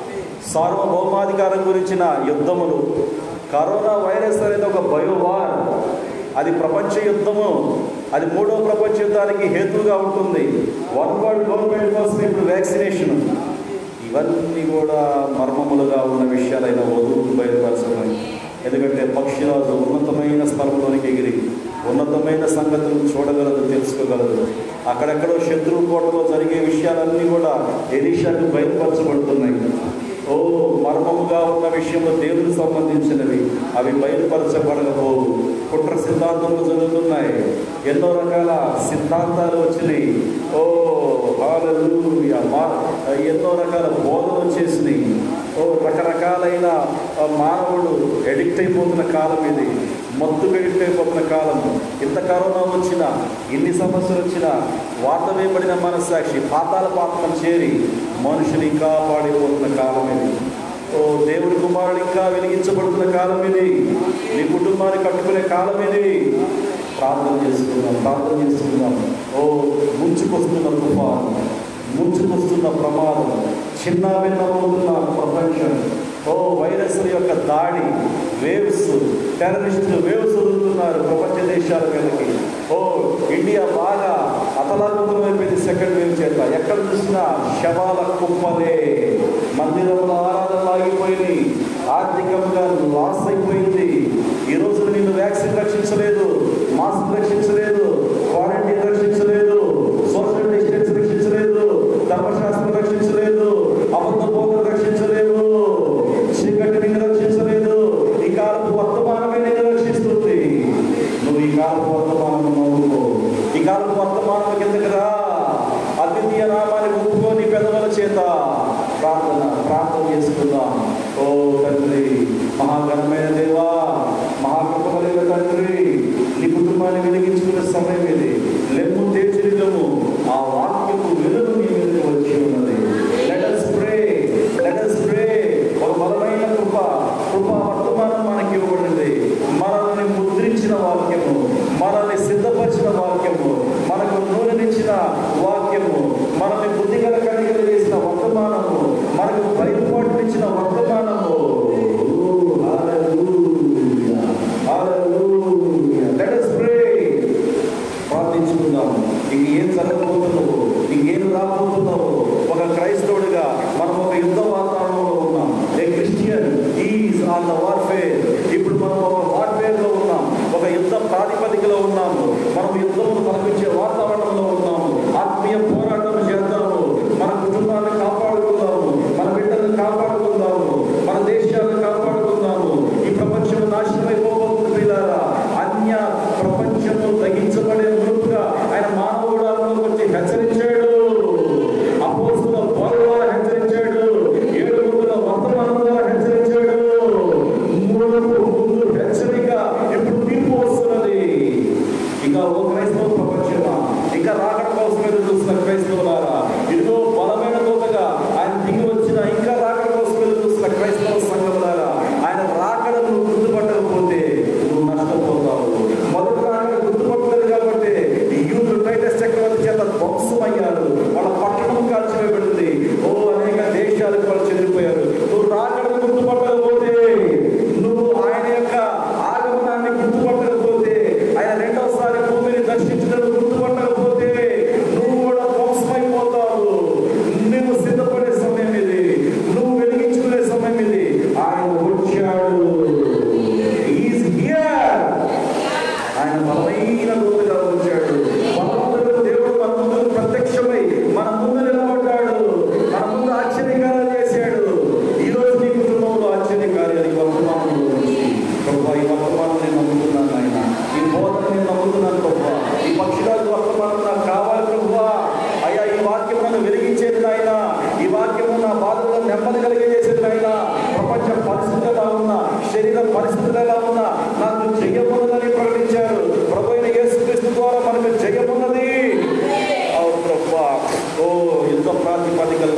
సార్వభౌమాధికారం గురించిన యుద్ధములు కరోనా వైరస్ అనేది ఒక బయోవార్ అది ప్రపంచ యుద్ధము అది మూడో ప్రపంచ యుద్ధానికి హేతువుగా ఉంటుంది వన్ వరల్డ్ గవర్నమెంట్ కోసం ఇప్పుడు వ్యాక్సినేషన్ ఇవన్నీ కూడా మర్మములుగా ఉన్న విషయాలైన వధువుకు బయలుపరచడం ఎందుకంటే పక్షిరాజు ఉన్నతమైన స్థలంలోనికి ఎగిరి ఉన్నతమైన సంగతులను చూడగలదు తెలుసుకోగలదు అక్కడెక్కడో శత్రువు కోటలో జరిగే విషయాలన్నీ కూడా ఎలీషాకు బయలుపరచబడుతున్నాయి ఓ మర్మముగా ఉన్న విషయంలో దేవునికి సంబంధించినవి అవి బయలుపరచబడకపోవు కుట్ర సిద్ధాంతములు జరుగుతున్నాయి ఎన్నో రకాల సిద్ధాంతాలు వచ్చినాయి ఓ హల్లెలూయా. మా ఎన్నో రకాల బోధలు వచ్చేసినాయి ఓ రకరకాలైన ఆ, మానవుడు ఎడిక్ట్ అయిపోతున్న కాలం ఇది మత్తుకు ఎడిక్ట్ అయిపోతున్న కాలం ఇంత కరోనా వచ్చినా ఇన్ని సమస్యలు వచ్చినా వాత వేయబడిన మనస్సాక్షి పాతాల పాత్రం చేరి మనుషులు ఇంకా పాడిపోతున్న కాలం ఇది ఓ దేవుడి కుమారుడు ఇంకా వెలిగించబడుతున్న కాలం ఇది నీ కుటుంబాన్ని కట్టుకునే కాలం ఇది ప్రార్థన చేసుకుందాం ప్రార్థన చేసుకుందాం ఓ ముంచుకొస్తున్న తుఫాను ముంచుకొస్తున్న ప్రమాదం చిన్న భిన్నమవుతున్న ప్రపంచం ఓ వైరస్ యొక్క దాడి వేవ్స్ టెర్రరిస్టులు వేవ్స్ వదులుతున్నారు ప్రపంచ దేశాల మీదకి ఓ ఇండియా బాగా అతలాకుతలమైపోయింది సెకండ్ వేవ్ చేత ఎక్కడ చూసినా శవాల కుప్పలే మందిరంలో ఆరాధనలు ఆగిపోయింది ఆర్థికంగా లాస్ అయిపోయింది ఈ రోజు నిన్ను వ్యాక్సిన్ రక్షించలేదు మాస్క్ రక్షించలేదు క్వారంటైన్ రక్షించలేదు సోషల్ డిస్టెన్స్ రక్షించలేదు ధర్మశాస్త్రం రక్షించలేదు అబద్ధ బోధన రక్షించలేదు చీకటి నిన్ను రక్షించలేదు ఈ కాలపు వర్తమానమే నిన్ను రక్షిస్తుంది నువ్వు ఈ కాలపు వర్తమానం నవ్వుకో ఈ కాలపు వర్తమానం కిందకి రా అద్వితీయ నామాన్ని ఒప్పుకొని పెదవుల చేత ప్రార్థన ప్రార్థన చేసుకుందాం ఓ తండ్రి మహాఘనమైన దేవా మహాకృపమైన తండ్రి నీ కుటుంబాన్ని వెలిగించుకునే సమయం ఇది లెమ్ము తేచిరిగము ఆ వాక్యపు వెలుగు నీ మీదకి వచ్చి ఉన్నది let us pray let us pray ఒక బలమైన కృప కృప వర్తమానం మనకి ఇవ్వబడింది మనల్ని ముద్రించిన వాక్యము మనల్ని సిద్ధపరిచిన వాక్యము మనకు నూనెనిచ్చిన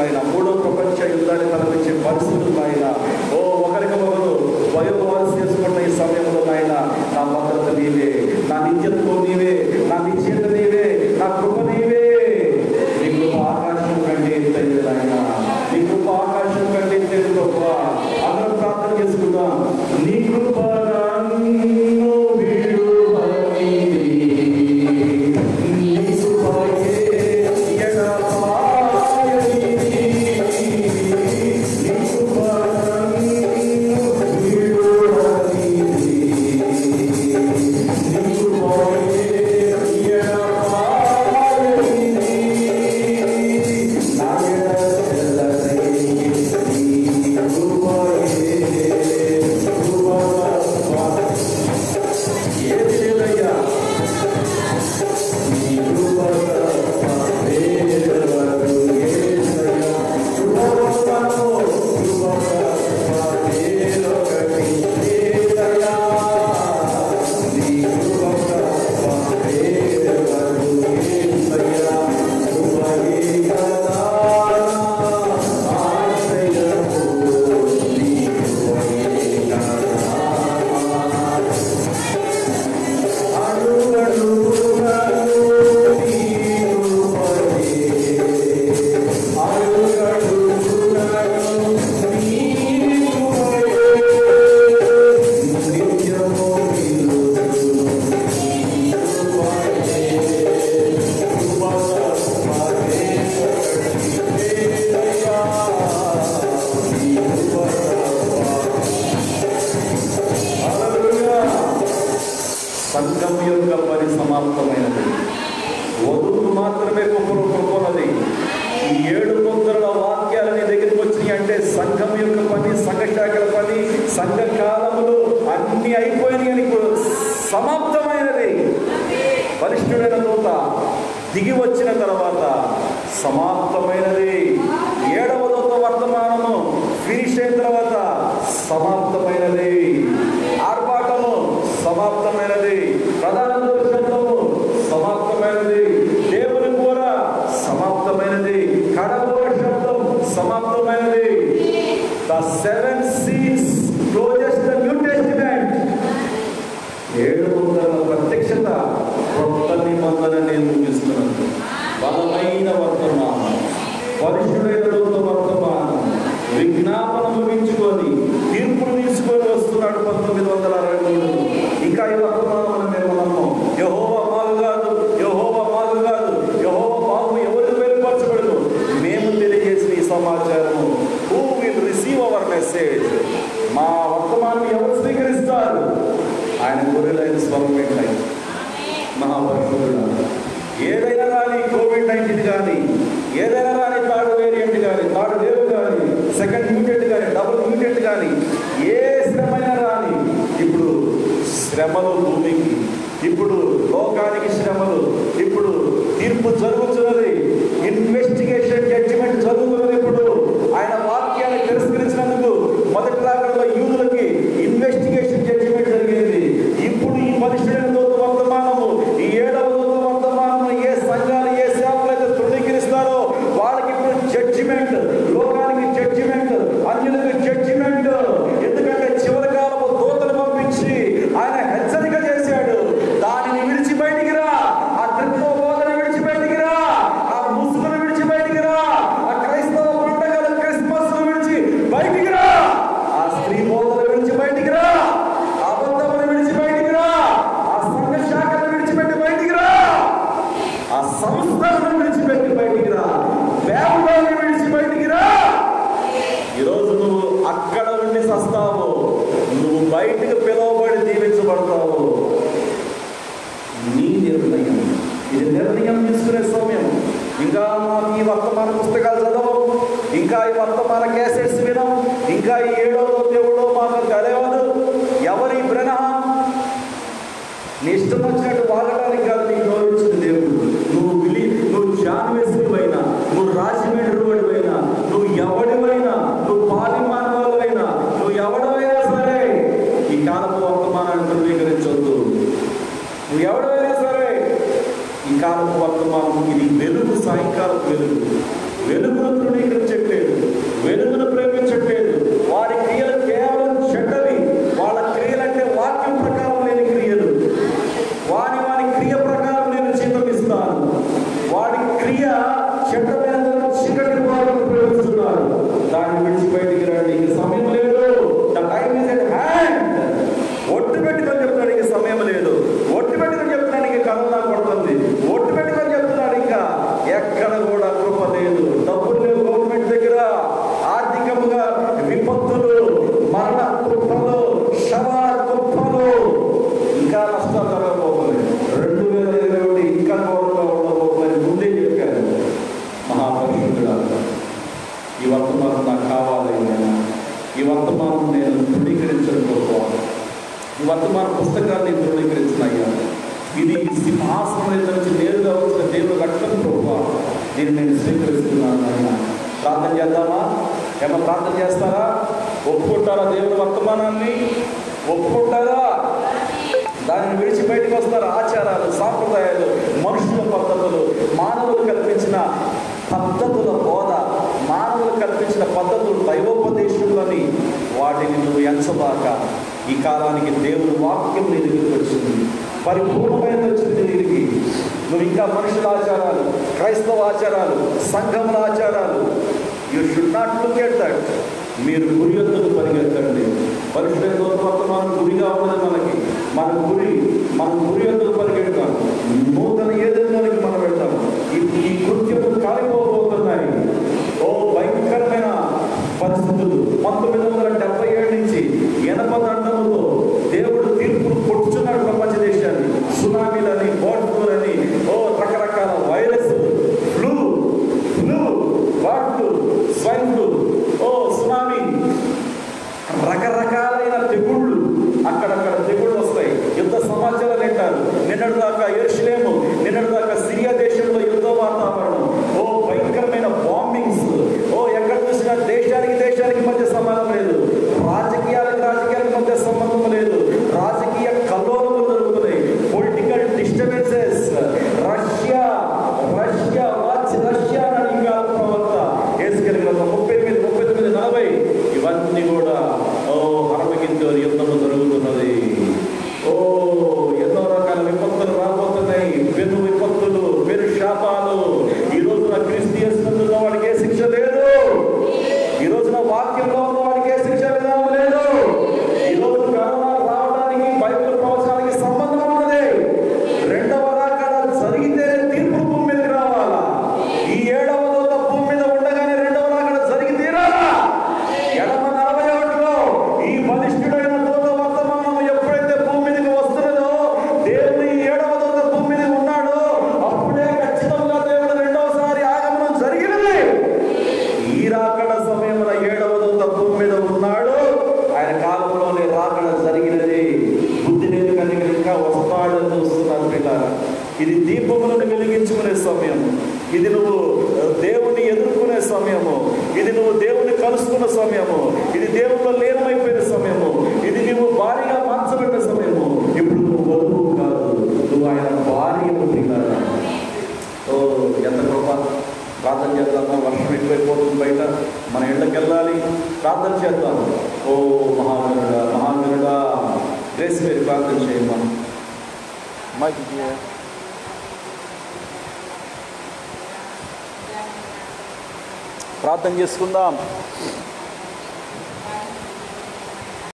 ఆయన మూడో ప్రపంచ యుద్ధాన్ని తలపించే పరిస్థితులు ఆయన ఓ ఒకరికి ఒకరు వయోవాల్సి చేసుకున్న ఈ సమయంలో ఆయన నా భద్రత నీవే నా నిత్యత్వం నీవే నా నిశ్చేత నీవే నా కృప నీవే నీ కృప ఆకాశం కంటే ఎత్తైనది ఆయన నీ కృప ఆకాశం కంటే ఎత్తైనది గొప్ప అందరం ప్రార్థన చేసుకుందాం నీ కృప నన్ను విడువనిది. నీ కృపయే ఎడబాయనిది. నీ కృప నన్ను విడువనిది. నీ కృపయే ఎడబాయనిది. నా ఎడతెల్లని నీ కృపయే కృపగా ఏది లేదయ్యా నీ కృపగా వేదవరు యేసయ్యా కృపవస్తాను కృపగా వేదొకటి యేసయ్యా నీ కృపగా వేదవరు యేసయ్యా కృపయే కదా ఆశ్రయము నీ కృపయే కదా సంఘం యొక్క పని సమాప్తమైనది వధువుకు మాత్రమే కృపలు కృపలది ఈ ఏడు పొందల వాక్యాలు నీ దగ్గరికి వచ్చినాయి అంటే సంఘం యొక్క పని సంఘ శాఖల పని సంఘ కాలములు అన్ని అయిపోయినాయి అని ఇప్పుడు సమాప్తమైనది వరిష్ఠుడైన దూత దిగి వచ్చిన తర్వాత సమాప్తమైనది ఏడవ దూత వర్తమానము ఫినిష్ అయిన తర్వాత సమాప్తమైనది ఆర్భాటము సమాప్తమైనది ప్రధాన శబ్దము సమాప్తమైనది దేవుని కూర సమాప్తమైనది కడగోర శబ్దం సమాప్తమైనది the seven seals closes the new testament ఏడు వందల ప్రత్యక్షత కొత్త నిబంధన నేను ముగిస్తున్నాను బలమైన వర్తమానం పరిశుడైన దూత వర్తమానం విజ్ఞాపన ముగించుకొని తీర్పును తీసుకొని వస్తున్నాడు పంతొమ్మిది వందల అరవై మూడు ఇంకా ఈ వర్తమానం మేము నమ్మం యహోవ మాకు కాదు యహోవ మాకు కాదు యహోవ మాకు ఎవరికి వెలుపరచబడదు మేము తెలియజేసిన ఈ సమాచారము who will receive our message మా వర్తమానం ఎవరు స్వీకరిస్తారు ఆయన గొర్రెలైన స్వరం ఏంటాయి మహాపరిశుద్ధుడు ఏదైనా కానీ కోవిడ్ నైన్టీన్ కానీ ఏదైనా కానీ థర్డ్ వేరియంట్ కానీ థర్డ్ వేవ్ కానీ సెకండ్ మ్యూటెంట్ కానీ డబుల్ మ్యూటెంట్ కానీ ఏ శ్రమైనా రాని ఇప్పుడు శ్రమలు భూమికి ఇప్పుడు లోకానికి శ్రమలు ఇప్పుడు తీర్పు జరుగుతున్నది ఇన్వెస్టిగేషన్ జడ్జిమెంట్ జరుగుతున్నది ఇప్పుడు ఆయన వాక్యాన్ని తిరస్కరించినందుకు మొదటి రాకడలో యూదులకి ఇన్వెస్టిగేషన్ జడ్జిమెంట్ జరిగింది ఇప్పుడు ఈ పరిశుడైన దూత వర్తమానము ఈ ఏడవ దూత వర్తమానము ఏ సంఘాలు ఏ సేవలు అయితే తృణీకరిస్తారో వాళ్ళకి ఇప్పుడు జడ్జిమెంట్ లోకానికి జడ్జిమెంట్ అన్యులకు జడ్జిమెంట్ ఎందుకంటే చివరి కాలము దూతలు పంపించి ఆయన హెచ్చరిక చేశాడు దానిని విడిచి బయటికి రా ఆ క్రిస్తవ బోధన విడిచి బయటికి రా ఆ ముసుగును విడిచి బయటికి రా ఆ క్రైస్తవ పండగలు క్రిస్మస్ విడిచి బయటికి రా ఆ స్త్రీ బోధన విడిచి బయటికి రా ఆ అబద్ధమును విడిచి బయటికి రా ఆ సంఘ శాఖను విడిచిపెట్టి బయటికి రా ఆ సంస్థలను విడిచిపెట్టి బయటికి రా వ్యాపారాన్ని విడిచి బయటికి రా ఈరోజు నువ్వు అక్కడ ఉండి సస్తావు నువ్వు బయటికి పిలువబడి దీవించబడతావు నీ నిర్ణయం ఇది నిర్ణయం తీసుకునే సమయం ఇంకా మాకు ఈ వర్తమాన పుస్తకాలు చదవం ఇంకా ఈ వర్తమాన క్యాసెట్స్ వినం ఇంకా ఈ ఏడో దేవుడో మాకు తెలియదు ఎవరి బ్రహ్మ నీ ఇష్టం వచ్చినట్టు వాడటానికి కాదు నీకు గౌరవించిన దేవుడు నువ్వు విలి నువ్వు జాన్వేశ్వరివైనా నువ్వు రాజమండ్రివాడివైనా నువ్వు ఎవడివైనా నువ్వు పాలి మానవాళ్ళవైనా నువ్వు ఎవడవైనా సరే ఈ కాలపు వర్తమానాన్ని ధృవీకరించొద్దు నువ్వు ఎవడైనా సరే ఈ కాలపు వర్తమానం ఇది వెలుగు సాయంకాలపు వెలుగు వెలుగును తృణీకరించే కాలంలో ప్రేమిస్తున్నారు దాన్ని విడిచి బయటికి రండి ఇంక సమయం లేదు the time is at hand ఒట్టు పెట్టుకొని చెప్తున్నాడు ఇంక సమయం లేదు ఒట్టు పెట్టుకొని చెప్తున్నాడు ఇంక కరోనా కొడుతుంది ఒట్టు పెట్టుకొని చెప్తున్నాడు ఇంకా ఎక్కడ కూడా కృప లేదు డబ్బులు లేవు గవర్నమెంట్ దగ్గర ఆర్థికముగా విపత్తులు మరణ కుప్పలు శవ కుప్పలు ఇంకా నష్టాలు జరగబోతున్నాయి రెండు వేల ఇరవై ఒకటి ఇంకా ఘోరంగా ఉండబోతుందని ముందే చెప్పారు మహాపరిషుడుగా ఈ వర్తమానం నాకు కావాలి నాయనా. ఈ వర్తమానం నేను ధృవీకరించడం కోరుకోవాలి ఈ వర్తమాన పుస్తకాన్ని ధృవీకరించినయ్యా ఇది సింహాసనం మీద నుంచి నేరుగా వచ్చిన దేవుడు రక్తం ప్రభావ దీన్ని నేను స్వీకరిస్తున్నాను నాయన ప్రార్థన చేద్దామా ఏమన్నా ప్రార్థన చేస్తారా ఒప్పుకుంటారా దేవుని వర్తమానాన్ని ఒప్పుకుంటారా దానిని విడిచి బయటకు వస్తారు ఆచారాలు సాంప్రదాయాలు మనుషుల పద్ధతులు మానవులు కల్పించిన పద్ధతుల బోధ మానవులు కల్పించిన పద్ధతులు దైవోపదేశములని వాటిని నువ్వు ఎంచబాక ఈ కాలానికి దేవుని వాక్యం నీ దగ్గరికి వచ్చింది పరిపూర్ణమైన వచ్చింది దీనికి నువ్వు ఇంకా మనుషుల ఆచారాలు క్రైస్తవ ఆచారాలు సంఘముల ఆచారాలు you should not look at that మీరు గురి యొద్దకు పరిగెత్తండి పరిశుద్ధ వర్తమానం గురిగా ఉన్నది మనకి మన గురి మన గురి యొద్దకు పరిగెడతాం నూతన ఏదైనానికి మనం వెళ్తాం ఈ ఈ కృత్యములు కాలిపోబోతున్నాయి ఓ భయంకరమైన పరిస్థితులు పంతొమ్మిది వందల డెబ్బై ఏడు నుంచి ఎనప దండముతో దేవుడు తీర్పులు కొట్టుచున్నాడు ప్రపంచ దేశాన్ని సునామీలని బోర్డులని ఓ రకరకాల వైరస్ ఫ్లూ ఫ్లూ వాట్లు స్వైన్ ఫ్లూ ఓ సునామీ రకరకాలైన తెగుళ్ళు అక్కడక్కడ తెగుళ్ళు వస్తాయి యుద్ధ సమాచారాలు వింటారు నిన్నటి దాకా ఎరుషులేము నిన్నటి దాకా సిరియా దేశంలో యుద్ధ వాతావరణం ఓ భయంకరమైన బాంబింగ్స్ ఓ ఎక్కడ చూసినా దేశానికి దేశానికి మధ్య సంబంధం లేదు రాజకీయాలకు రాజకీయాలకు మధ్య సంబంధం లేదు రాజకీయ కల్లోలములు జరుగుతున్నాయి political disturbances Russia Russia watch Russia అని ఇంకా ప్రవక్త ఏసుకెళ్ళి గ్రంథం ముప్పై ఎనిమిది ముప్పై తొమ్మిది నలభై ఇవన్నీ కూడా ఓ హరమగింతో యుద్ధము జరుగుతున్నది ఓ ఎన్నో రకాల విపత్తులు రాబోతున్నాయి పెను విపత్తులు పెను శాపాలు ఈ రోజున క్రిస్టియన్స్ ఉన్న వాడికి ఏ శిక్ష లేదు ఈ రోజున వాక్యంలో ఉన్న వాడికి ఏ శిక్ష విధానం లేదు ఈ రోజు కరోనా రావడానికి బైబిల్ ప్రవచనానికి సంబంధం ఉన్నది రెండవ రాకడ జరిగితే తీర్పు భూమి మీదకి రావాలా ఈ ఏడవ దూత భూమి మీద ఉండగానే రెండవ రాకడ జరిగి తీరాలా ఎడమ నలభై ఒకటిలో ఈ బలిష్ఠుడైన దూత వర్తమానం ఎప్పుడైతే భూమి మీదకి వస్తున్నదో దేవుడు ఈ ఏడవ దూత భూమి మీద ఉన్నాడో అప్పుడే ఖచ్చితంగా దేవుడు రెండవసారి ఆగమనం జరిగినది ఈ రాకడ సమయమున ఏడవ దూత భూమి మీద ఉన్నాడు ఆయన కాలంలోనే రాకడ జరిగినది బుద్ధి లేదు కనుక ఇంకా వస్తాడని చూస్తున్నారు పిల్లలు ఇది దీపములను వెలిగించుకునే సమయం ఇది నువ్వు దేవుని ఎదుర్కొనే సమయము ఇది నువ్వు దేవుని కలుసుకున్న సమయము ఇది దేవునిలో లీనమైపోయిన సమయము ఇది నువ్వు భారీగా మార్చబడిన సమయము ఇప్పుడు నువ్వు వధువు కాదు నువ్వు ఆయన భార్యను పిల్లలు ఓ ఎంత కృప ప్రార్థన చేద్దామా వర్షం ఎక్కువైపోతుంది బయట మన ఇళ్ళకి వెళ్ళాలి ప్రార్థన చేద్దాం ఓ మహావీరుడా మహావీరుడా గ్రేస్ మీరు ప్రార్థన చేయమ్మా మైక్ ఇయ్య. ప్రార్థన చేసుకుందాం